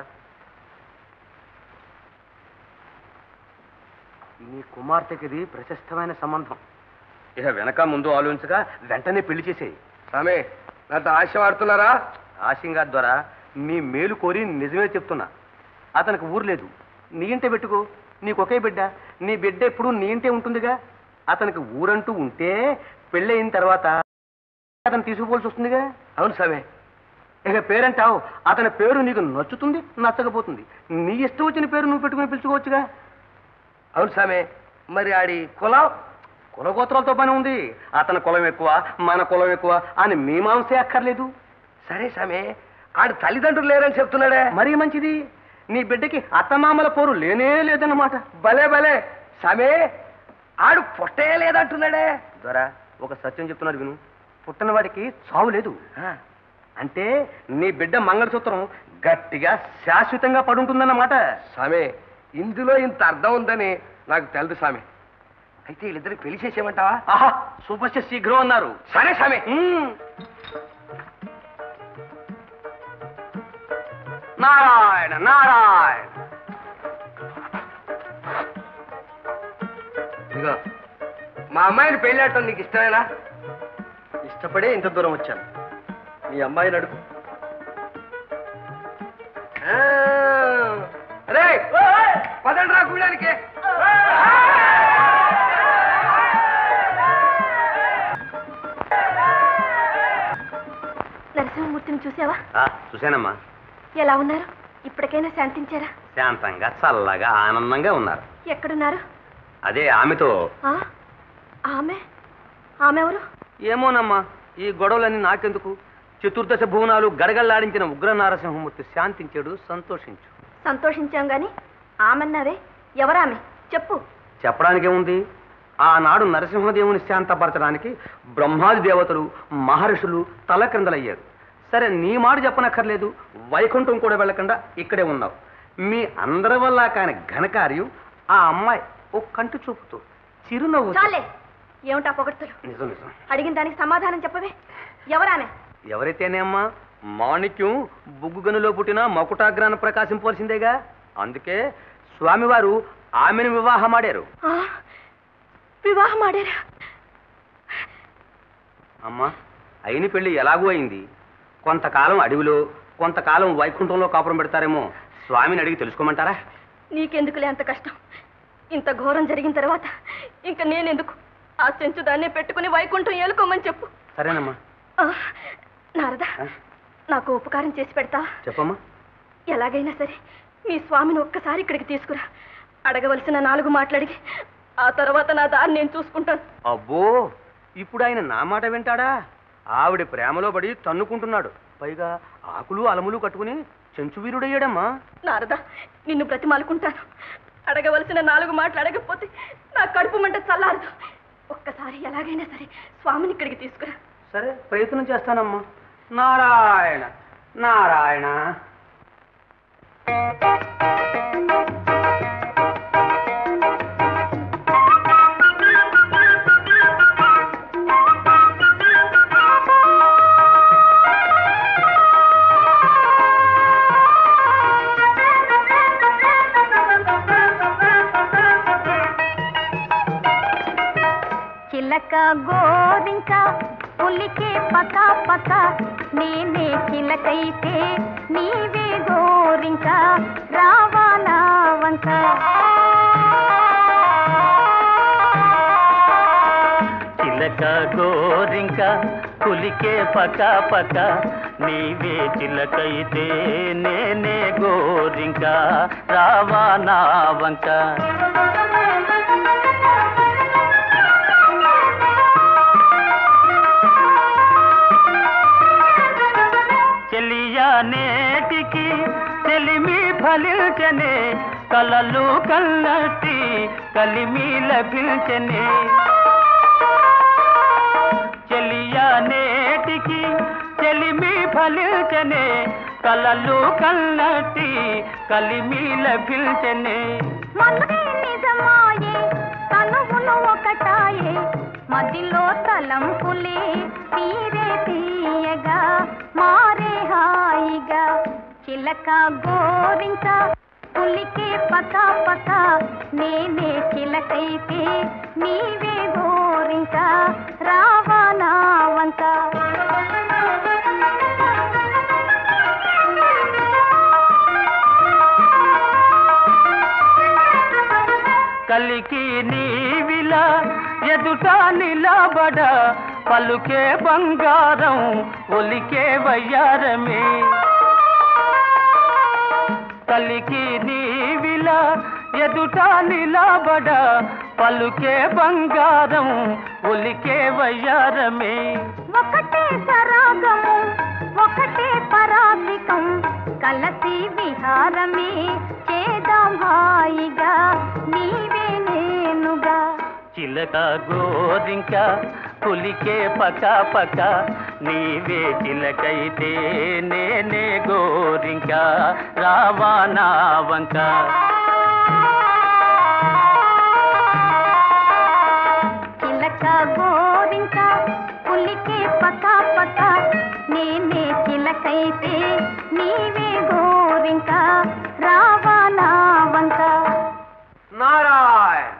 నీ కుమార్తెకిది ప్రశస్తమైన సంబంధం ఇక వెనక ముందు ఆలోచించగా వెంటనే పెళ్లి చేసేయి సామి నాతో ఆశ వాడుతున్నారా ఆశంగా ద్వారా నీ మేలు కోరి నిజమే చెప్తున్నా అతనికి ఊరు లేదు నీ ఇంటే పెట్టుకో నీకు ఒకే బిడ్డ నీ బిడ్డ ఎప్పుడు నీ ఇంటే ఉంటుందిగా అతనికి ఊరంటూ ఉంటే పెళ్ళయిన తర్వాత అతను తీసుకుపోవాల్సి వస్తుందిగా అవును సామి ఇక పేరంటావు అతని పేరు నీకు నచ్చుతుంది నచ్చకపోతుంది నీ ఇష్టం వచ్చిన పేరు నువ్వు పెట్టుకుని పిలుచుకోవచ్చుగా అవును సామి మరి ఆడి కులం కులగోత్రాలతో పని ఉంది అతని కులం ఎక్కువ మన కులం ఎక్కువ అని మీమాంసే అక్కర్లేదు సరే సామి ఆడు తల్లిదండ్రులు లేరని చెప్తున్నాడే మరీ మంచిది నీ బిడ్డకి అత్తమామల పోరు లేనే లేదన్నమాట భలే భలే సామి ఆడు పుట్టే లేదంటున్నాడే ద్వారా ఒక సత్యం చెప్తున్నాడు విను పుట్టిన వాడికి చావు లేదు అంటే నీ బిడ్డ మంగళసూత్రం గట్టిగా శాశ్వతంగా పడుంటుందన్నమాట సామి ఇందులో ఇంత అర్థం ఉందని నాకు తెలుదు సామి అయితే వీళ్ళిద్దరికి పెళ్లి చేసేయమంటావా ఆహా శుభస్య శీఘ్రం అన్నారు సరే సామి నారాయణ నారాయణ ఇదిగో మా అమ్మాయిని పెళ్ళాడటం నీకు ఇష్టమేనా ఇష్టపడే ఇంత దూరం వచ్చాను మీ అమ్మాయిని అడుగు ఆ, రే పదండి రా కూడానికి నరసింహమూర్తిని చూసావా చూశానమ్మా ఎలా ఉన్నారు ఇప్పటికైనా శాంతించారా శాంతంగా చల్లగా ఆనందంగా ఉన్నారు ఎక్కడున్నారు అదే ఆమెతో ఆ? ఆమె ఆమె ఎవరు ఏమోనమ్మా ఈ గొడవలన్నీ నాకెందుకు చతుర్దశ భువనాలు గడగల్లాడించిన ఉగ్ర నారసింహమూర్తి శాంతించాడు సంతోషించు సంతోషించాం గాని ఆమెన్నావే ఎవరామె చెప్పు చెప్పడానికి ఏముంది ఆనాడు నరసింహదేవుని శాంతపరచడానికి బ్రహ్మాది దేవతలు మహర్షులు తలక్రిందలయ్యారు సరే నీ మాట చెప్పనక్కర్లేదు వైకుంఠం కూడా వెళ్ళకుండా ఇక్కడే ఉన్నావు మీ అందరి వల్ల కాని ఘనకార్యం ఆ అమ్మాయి ఓ కంటి చూపుతూ చిరునవ్వు చాలే ఏమిటా పొగడ్తలు నిజం నిజం అడిగిన దానికి సమాధానం చెప్పవే ఎవరామె ఎవరైతేనే అమ్మా మాణిక్యం బుగ్గుగనులో పుట్టిన మకుటాగ్రాన ప్రకాశింపవలసిందేగా అందుకే స్వామివారు ఆమెను వివాహమాడారు ఆ? వివాహం ఆడారా అమ్మా అయిన పెళ్లి ఎలాగూ అయింది కొంతకాలం అడవిలో కొంతకాలం వైకుంఠంలో కాపురం పెడతారేమో స్వామిని అడిగి తెలుసుకోమంటారా నీకెందుకులే అంత కష్టం ఇంత ఘోరం జరిగిన తర్వాత ఇంకా నేనెందుకు ఆ చెంచు దాన్నే పెట్టుకుని వైకుంఠం ఏలుకోమని చెప్పు సరేనమ్మా ఆ, నారదా నాకు ఉపకారం చేసి పెడతా చెప్పమ్మా ఎలాగైనా సరే మీ స్వామిని ఒక్కసారి ఇక్కడికి తీసుకురా అడగవలసిన నాలుగు మాట్లాడిగి ఆ తర్వాత నా దారి నేను చూసుకుంటాను అబ్బో ఇప్పుడు ఆయన నా మాట వింటాడా ఆవిడ ప్రేమలో పడి తన్నుకుంటున్నాడు పైగా ఆకులు అలములు కట్టుకుని చెంచు వీరుడయ్యాడమ్మా నారద నిన్ను బ్రతిమాలుకుంటాను అడగవలసిన నాలుగు మాటలు అడగకపోతే నా కడుపు మంట చల్లారదు ఒక్కసారి ఎలాగైనా సరే స్వామిని ఇక్కడికి తీసుకురా సరే ప్రయత్నం చేస్తానమ్మా నారాయణ నారాయణ చిలక గోరింక పులికే పక పక నేనే చిలకైతే నీవే గోరింక రావాలా వంక చిలక గోరింక కులికే పక పక నీవే చిలకైతే నేనే గోరింక రావా నా వంక చెలియా నేటికి చెలిమి ఫలించనే కలలు కల్లటి కలిమి లభించనే చెలియా నేటికి చెలిమి ఫలించనే కలలు కల్లటి కలిమి లభించనే మనదే నిజమాయే తనువును ఒకటాయే మదిలో తలంపులే తీరే తీయగా మారే హాయిగా చిలక గోరింక పులికే పక పక నేనే చిలకైతే నీవే గోరింక రావా నా వంక కలికి నీవిలా ఎదుట నిలబడ పలుకే బంగారం ఒలికే వయ్యారమే కలికి నీవిలా ఎదుట నిలబడ పలుకే బంగారం ఒలికే వయ్యారమే ఒకటే సరాగము ఒకటే పరాధికం కలసి విహారమే చేదాం హాయిగా నీవే నేనుగా చిలక గోరింక పులికే పక పక నీవే చిలకైతే నేనే గోరింక రావా నా వంక చిలక గోరింక పులికే పక పక నేనే చిలకైతే నీవే గోరింక రావా నా వంక నారాయణ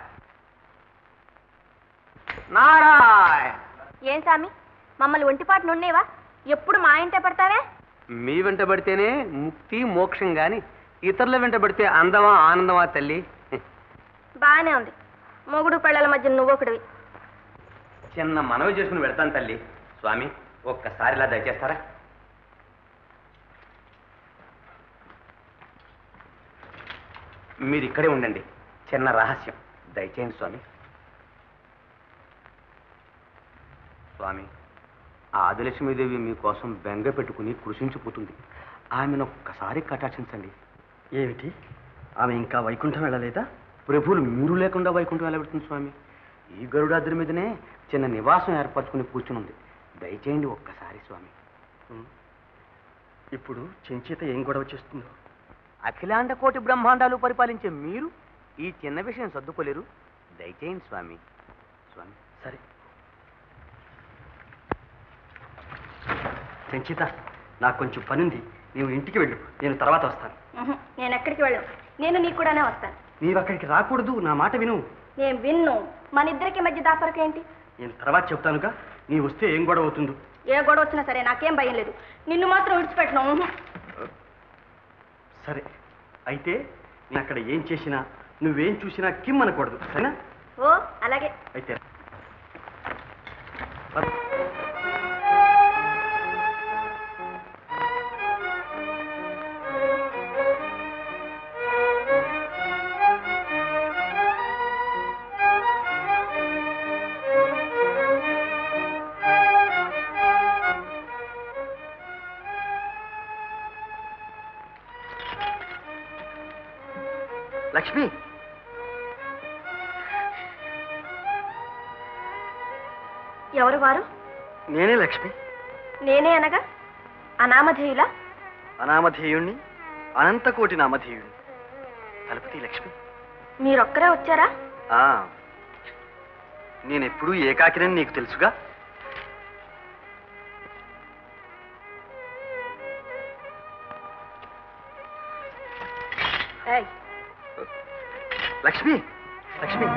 నారాయణ ఏం సామి మమ్మల్ని ఒంటిపాటు నుండేవా ఎప్పుడు మా ఇంటే పడతావే మీ వెంట పడితేనే ముక్తి మోక్షం గాని ఇతరుల వెంట పడితే అందమా ఆనందమా తల్లి బాగానే ఉంది మొగుడు పెళ్ళల మధ్య నువ్వొకడివి చిన్న మనవి చేసుకుని వెళ్తాను తల్లి స్వామి ఒక్కసారి ఇలా దయచేస్తారా మీరు ఇక్కడే ఉండండి చిన్న రహస్యం దయచేయండి స్వామి స్వామి ఆదిలక్ష్మీదేవి మీకోసం బెంగ పెట్టుకుని కృషించిపోతుంది ఆమెను ఒక్కసారి కటాక్షించండి ఏమిటి ఆమె ఇంకా వైకుంఠం వెళ్ళలేదా ప్రభువులు మీరు లేకుండా వైకుంఠం వెళ్ళబెడుతుంది స్వామి ఈ గరుడాద్రి మీదనే చిన్న నివాసం ఏర్పరచుకుని కూర్చునుంది దయచేయండి ఒక్కసారి స్వామి ఇప్పుడు చెంచేత ఏం గొడవ చేస్తుందో అఖిలాండ కోటి బ్రహ్మాండాలు పరిపాలించే మీరు ఈ చిన్న విషయం సర్దుకోలేరు దయచేయండి స్వామి స్వామి సరే చెంచిత నాకు కొంచెం పనుంది నీవు ఇంటికి వెళ్ళు నేను తర్వాత వస్తాను ఉహు, నేను ఎక్కడికి వెళ్ళను నేను నీకు కూడానే వస్తాను నీవు అక్కడికి రాకూడదు నా మాట విను నేను విన్ను మన ఇద్దరికి మధ్య దాపరకు ఏంటి నేను తర్వాత చెప్తానుగా నీ వస్తే ఏం గొడవ అవుతుందో ఏ గొడవ వచ్చినా సరే నాకేం భయం లేదు నిన్ను మాత్రం విడిచిపెట్టను ఉహు. సరే అయితే నేను అక్కడ ఏం చేసినా నువ్వేం చూసినా కిమ్ అనకూడదు సరేనా ఓ అలాగే అయితే లక్ష్మి ఎవరు వారు నేనే లక్ష్మి నేనే అనగా అనామధేయులా అనామధేయుణ్ణి అనంతకోటి నామధేయుణ్ణి తలపతి లక్ష్మి మీరొక్కరే వచ్చారా ఆ నేనెప్పుడూ ఏకాకినని నీకు తెలుసుగా ఏయ్, లక్ష్మి లక్ష్మి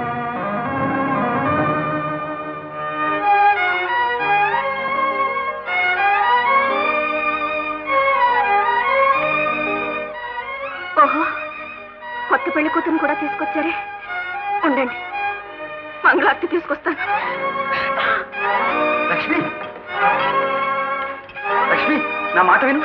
ఓహో కొత్త పెళ్లి కూతురు కూడా తీసుకొచ్చారే ఉండండి మంగళార్తి తీసుకొస్తాను లక్ష్మి లక్ష్మి నా మాట విను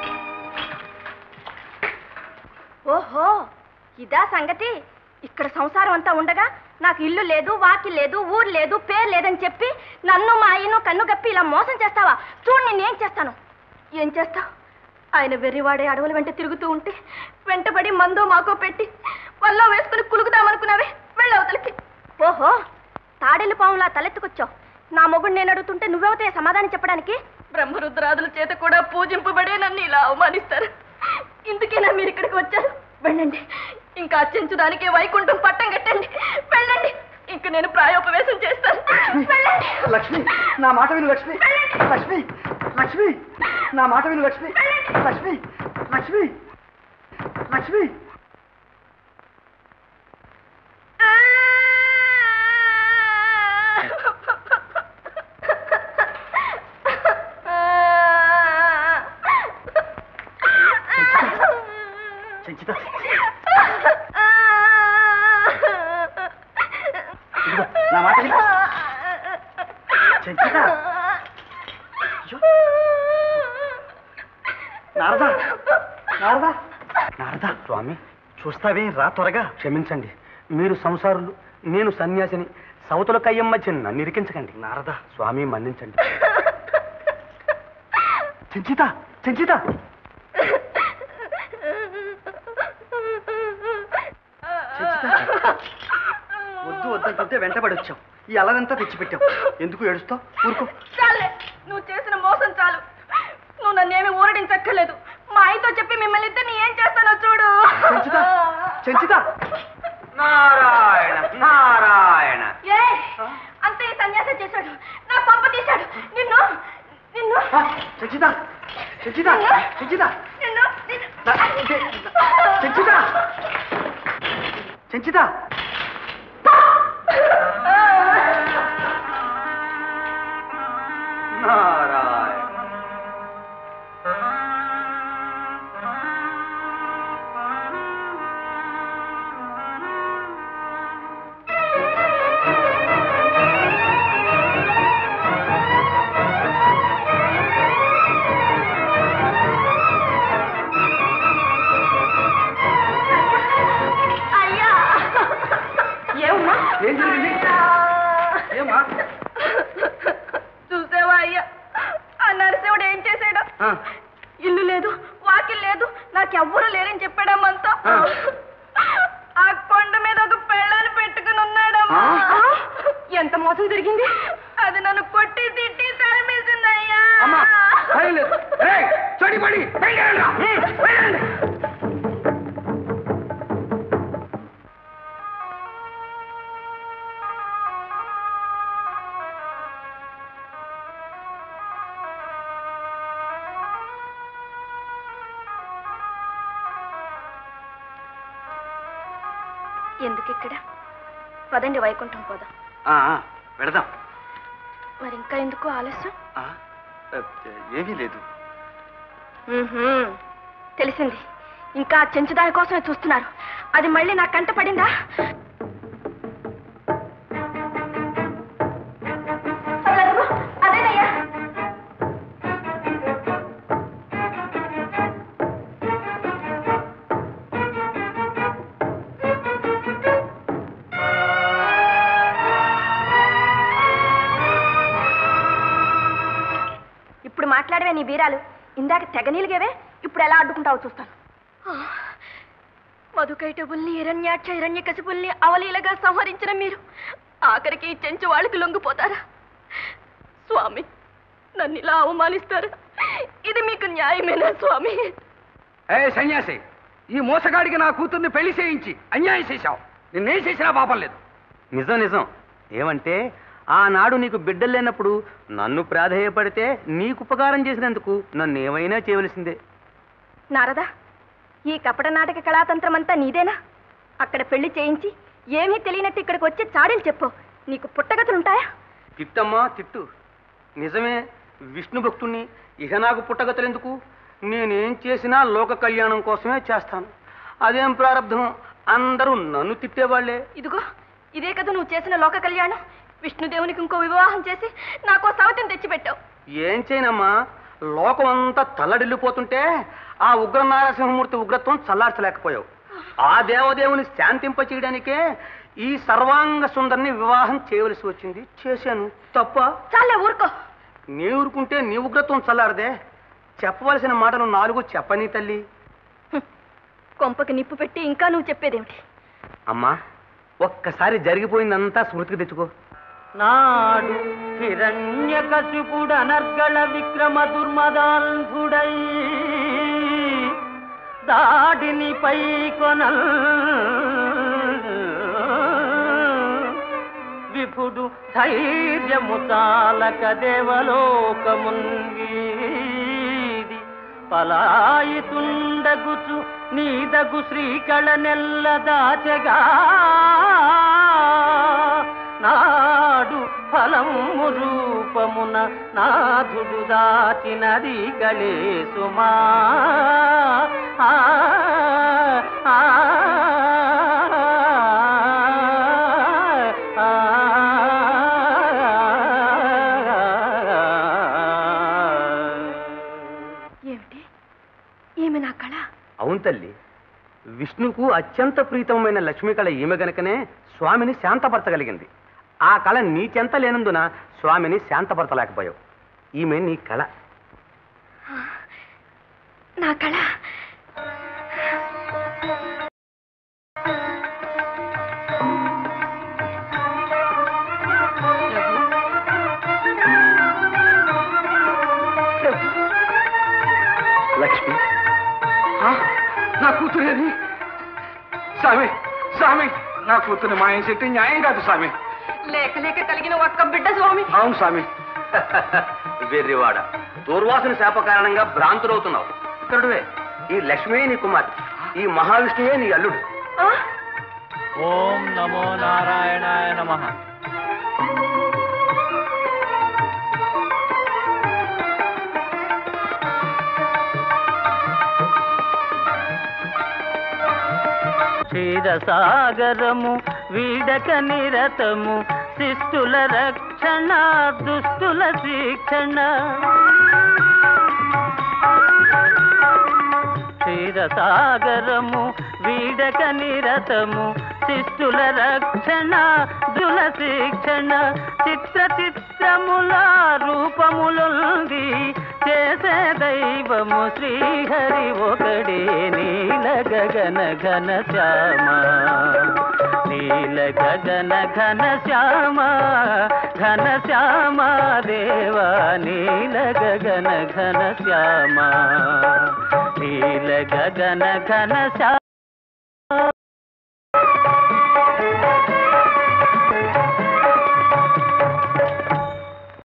ఓహో ఇదా సంగతి ఇక్కడ సంసారం అంతా ఉండగా నాకు ఇల్లు లేదు వాకి లేదు ఊరు లేదు పేరు లేదని చెప్పి నన్ను మా ఆయను కన్ను గప్పి ఇలా మోసం చేస్తావా చూడు నేనేం చేస్తాను ఏం చేస్తావు ఆయన వెర్రివాడే అడవుల వెంట తిరుగుతూ ఉంటే వెంటబడి మందో మాకో పెట్టి వల్ల వేసుకుని కులుగుదామనుకున్నావే వెళ్ళవతలకి ఓహో తాడెల్లి పాములా తలెత్తుకొచ్చావు నా మొగుడు నేను అడుగుతుంటే నువ్వెవతే సమాధానం చెప్పడానికి బ్రహ్మరుద్రాదుల చేత కూడా పూజింపబడే నన్ను ఇలా అవమానిస్తారు ఇందుకేనా మీరు ఇక్కడికి వచ్చారు వెళ్ళండి ఇంకా చెంచుదానికే వైకుంఠం పట్టం కట్టండి వెళ్ళండి ఇంక నేను ప్రాయోపవేశం చేస్తాను వెళ్ళండి లక్ష్మి నా మాట విను లక్ష్మి లక్ష్మి లక్ష్మి నా మాట విను లక్ష్మి లక్ష్మి లక్ష్మి లక్ష్మి చెంచిత ఇదిగో, నా మాట విను చెంచిత అయ్యో. నారదా నారదా నారదా స్వామి చూస్తావే రా త్వరగా క్షమించండి మీరు సంసారులు నేను సన్యాసిని సవతుల కయ్యం మధ్య నన్ను ఇరికించకండి నారదా స్వామి మన్నించండి చెంచిత చెంచిత వద్దు వద్దంటుంటే వెంటబడి వచ్చావు ఈ అల్లరంతా తెచ్చిపెట్టావు ఎందుకు ఏడుస్తావు ఊరుకో చాలే నువ్వు చేసిన మోసం చాలు నువ్వు నన్నేమి ఊరడించక్కర్లేదు మా ఆయనతో చెప్పి మిమ్మల్ని ఇద్దరిని ఏం చేస్తానో చూడు చెంచిత చెంచిత నారాయణ నారాయణ ఏ అంతే ఈ సన్యాసం చేశాడు నా పంప తీశాడు నిన్ను నిన్ను చెంచిత చెంచిత చెంచిత నిన్ను నిన్ను చెంచిత చెంచిత నారాయణ అయ్యా ఏమమ్మా ఏం జరిగింది? ఏమ్మా? చూసావా అయ్యా ఆ నరసింహుడు ఏం చేశాడు ఆ, ఇల్లు లేదు వాకిల్ లేదు నాకెవ్వరూ లేరని చెప్పాడమ్మంతా ఆ. ఆ కొండ మీద ఒక పెళ్ళాన్ని పెట్టుకుని ఉన్నాడమ్మా ఆ? ఎంత మోసం జరిగింది అది నన్ను కొట్టి తిట్టి తరిమేసింది అయ్యా అమ్మా భయం లేదు రేయ్, చెడిపడి బయలుదేరండి రా. ఉమ్, బయలుదేరండి. ఎందుకు ఇక్కడ పదండి వైకుంఠం పోదాం ఆ, ఆ, వెళదాం మరి ఇంకా ఎందుకు ఆలస్యం ఆ, ఏమీ లేదు మ్మ్హ్మ్. తెలిసింది ఇంకా ఆ చెంచుదాని కోసమే చూస్తున్నారు అది మళ్ళీ నా కంట పడిందా అదిగో, అదేనయ్యా ఇప్పుడు మాట్లాడవే నీ బీరాలు ఇందాక తెగనీలుగేవే ఇప్పుడు ఎలా అడ్డుకుంటావో చూస్తాను మధుకైటబుల్ని హిరణ్యాక్ష హిరణ్యకశిపుల్ని అవలీలగా సంహరించిన మీరు ఆఖరికి ఈ చెంచు వాళ్ళకి లొంగిపోతారా స్వామి నన్ను ఇలా అవమానిస్తారా ఇది మీకు న్యాయమేనా స్వామి ఏ సన్యాసి ఈ మోసగాడికి నా కూతుర్ని పెళ్లి చేయించి అన్యాయం చేశావు నిన్నేం చేసినా పాపం లేదు నిజం నిజం ఏమంటే ఆనాడు నీకు బిడ్డలు లేనప్పుడు నన్ను ప్రాధేయపడితే నీకు ఉపకారం చేసినందుకు నన్ను ఏమైనా చేయవలసిందే నారదా ఈ కపట నాటక కళాతంత్రం అంతా నీదేనా అక్కడ పెళ్లి చేయించి ఏమీ తెలియనట్టు ఇక్కడికి వచ్చి చాడీలు చెప్పు నీకు పుట్టగతులుంటాయా తిట్టమ్మా తిట్టు నిజమే విష్ణు భక్తుణ్ణి ఇక నాకు పుట్టగతలెందుకు నేనేం చేసినా లోక కళ్యాణం కోసమే చేస్తాను అదేం ప్రారంధం అందరూ నన్ను తిట్టేవాళ్లే ఇదిగో ఇదే కదా నువ్వు చేసిన లోక కళ్యాణం విష్ణుదేవునికి ఇంకో వివాహం చేసి నాకో సవతిని తెచ్చిపెట్టావు ఏం చేయనమ్మా లోకం అంతా తల్లడిల్లిపోతుంటే ఆ ఉగ్ర నారసింహమూర్తి ఉగ్రత్వం చల్లార్చలేకపోయావు ఆ దేవదేవుని శాంతింప చేయడానికే ఈ సర్వాంగ సుందరిని వివాహం చేయవలసి వచ్చింది చేశాను తప్ప చాలే ఊరుకో నీ ఊరుకుంటే నీ ఉగ్రత్వం చల్లారదే చెప్పవలసిన మాటలు నాలుగు చెప్పని తల్లి కొంపకి నిప్పు పెట్టి ఇంకా నువ్వు చెప్పేదేమిటి అమ్మా ఒక్కసారి జరిగిపోయిందంతా స్మృతికి తెచ్చుకో నాడు హిరణ్యకశిపుడు అనర్గళ విక్రమ దుర్మదాంధుడై దాడిని పై కొనల్ విభుడు ధైర్యము చాలక దేవలోకముంగీది పలాయితుండగుచు నీదగు శ్రీకళ నెల్ల దాచగా నాడు ఫలము రూపమున నాథుడు దాచినది గళే సుమా ఆ, ఆ, ఆ, ఏమిటి ఈమె నా కళ అవును తల్లి విష్ణుకు అత్యంత ప్రీతమైన లక్ష్మీ కళ ఈమె గనుకనే స్వామిని శాంతపరచగలిగింది ఆ కళ నీ చెంత లేనందున స్వామిని శాంతపరచలేకపోయావు ఈమె నీ కళ నా కళ లక్ష్మి ఆ, నా కూతురేది స్వామి స్వామి నా కూతురు మాయం చెట్టు న్యాయం కాదు స్వామి లేక లేక కలిగిన ఒక్క బిడ్డ స్వామి అవును స్వామి వెర్రివాడ దూర్వాసుని శాప కారణంగా భ్రాంతులవుతున్నావు ఇక్కడువే ఈ లక్ష్మే నీ కుమార్తె ఈ మహావిష్ణువే నీ అల్లుడు ఓం నమో నారాయణాయ నమ క్షీరసాగరము వీడక నిరతము శిష్టుల రక్షణ దుష్టుల శిక్షణ క్షీరసాగరము వీడక నిరతము శిష్టుల రక్షణ దుల శిక్షణ చిత్ర చిత్రముల రూపములుంది చేసే దైవము శ్రీహరి ఒకడే నీల గగన ఘన శ్యామ నీల గగన ఘన శ్యామ ఘన శ్యామ దేవా నీల గగన ఘన శ్యామ నీల గగన ఘన శ్యామ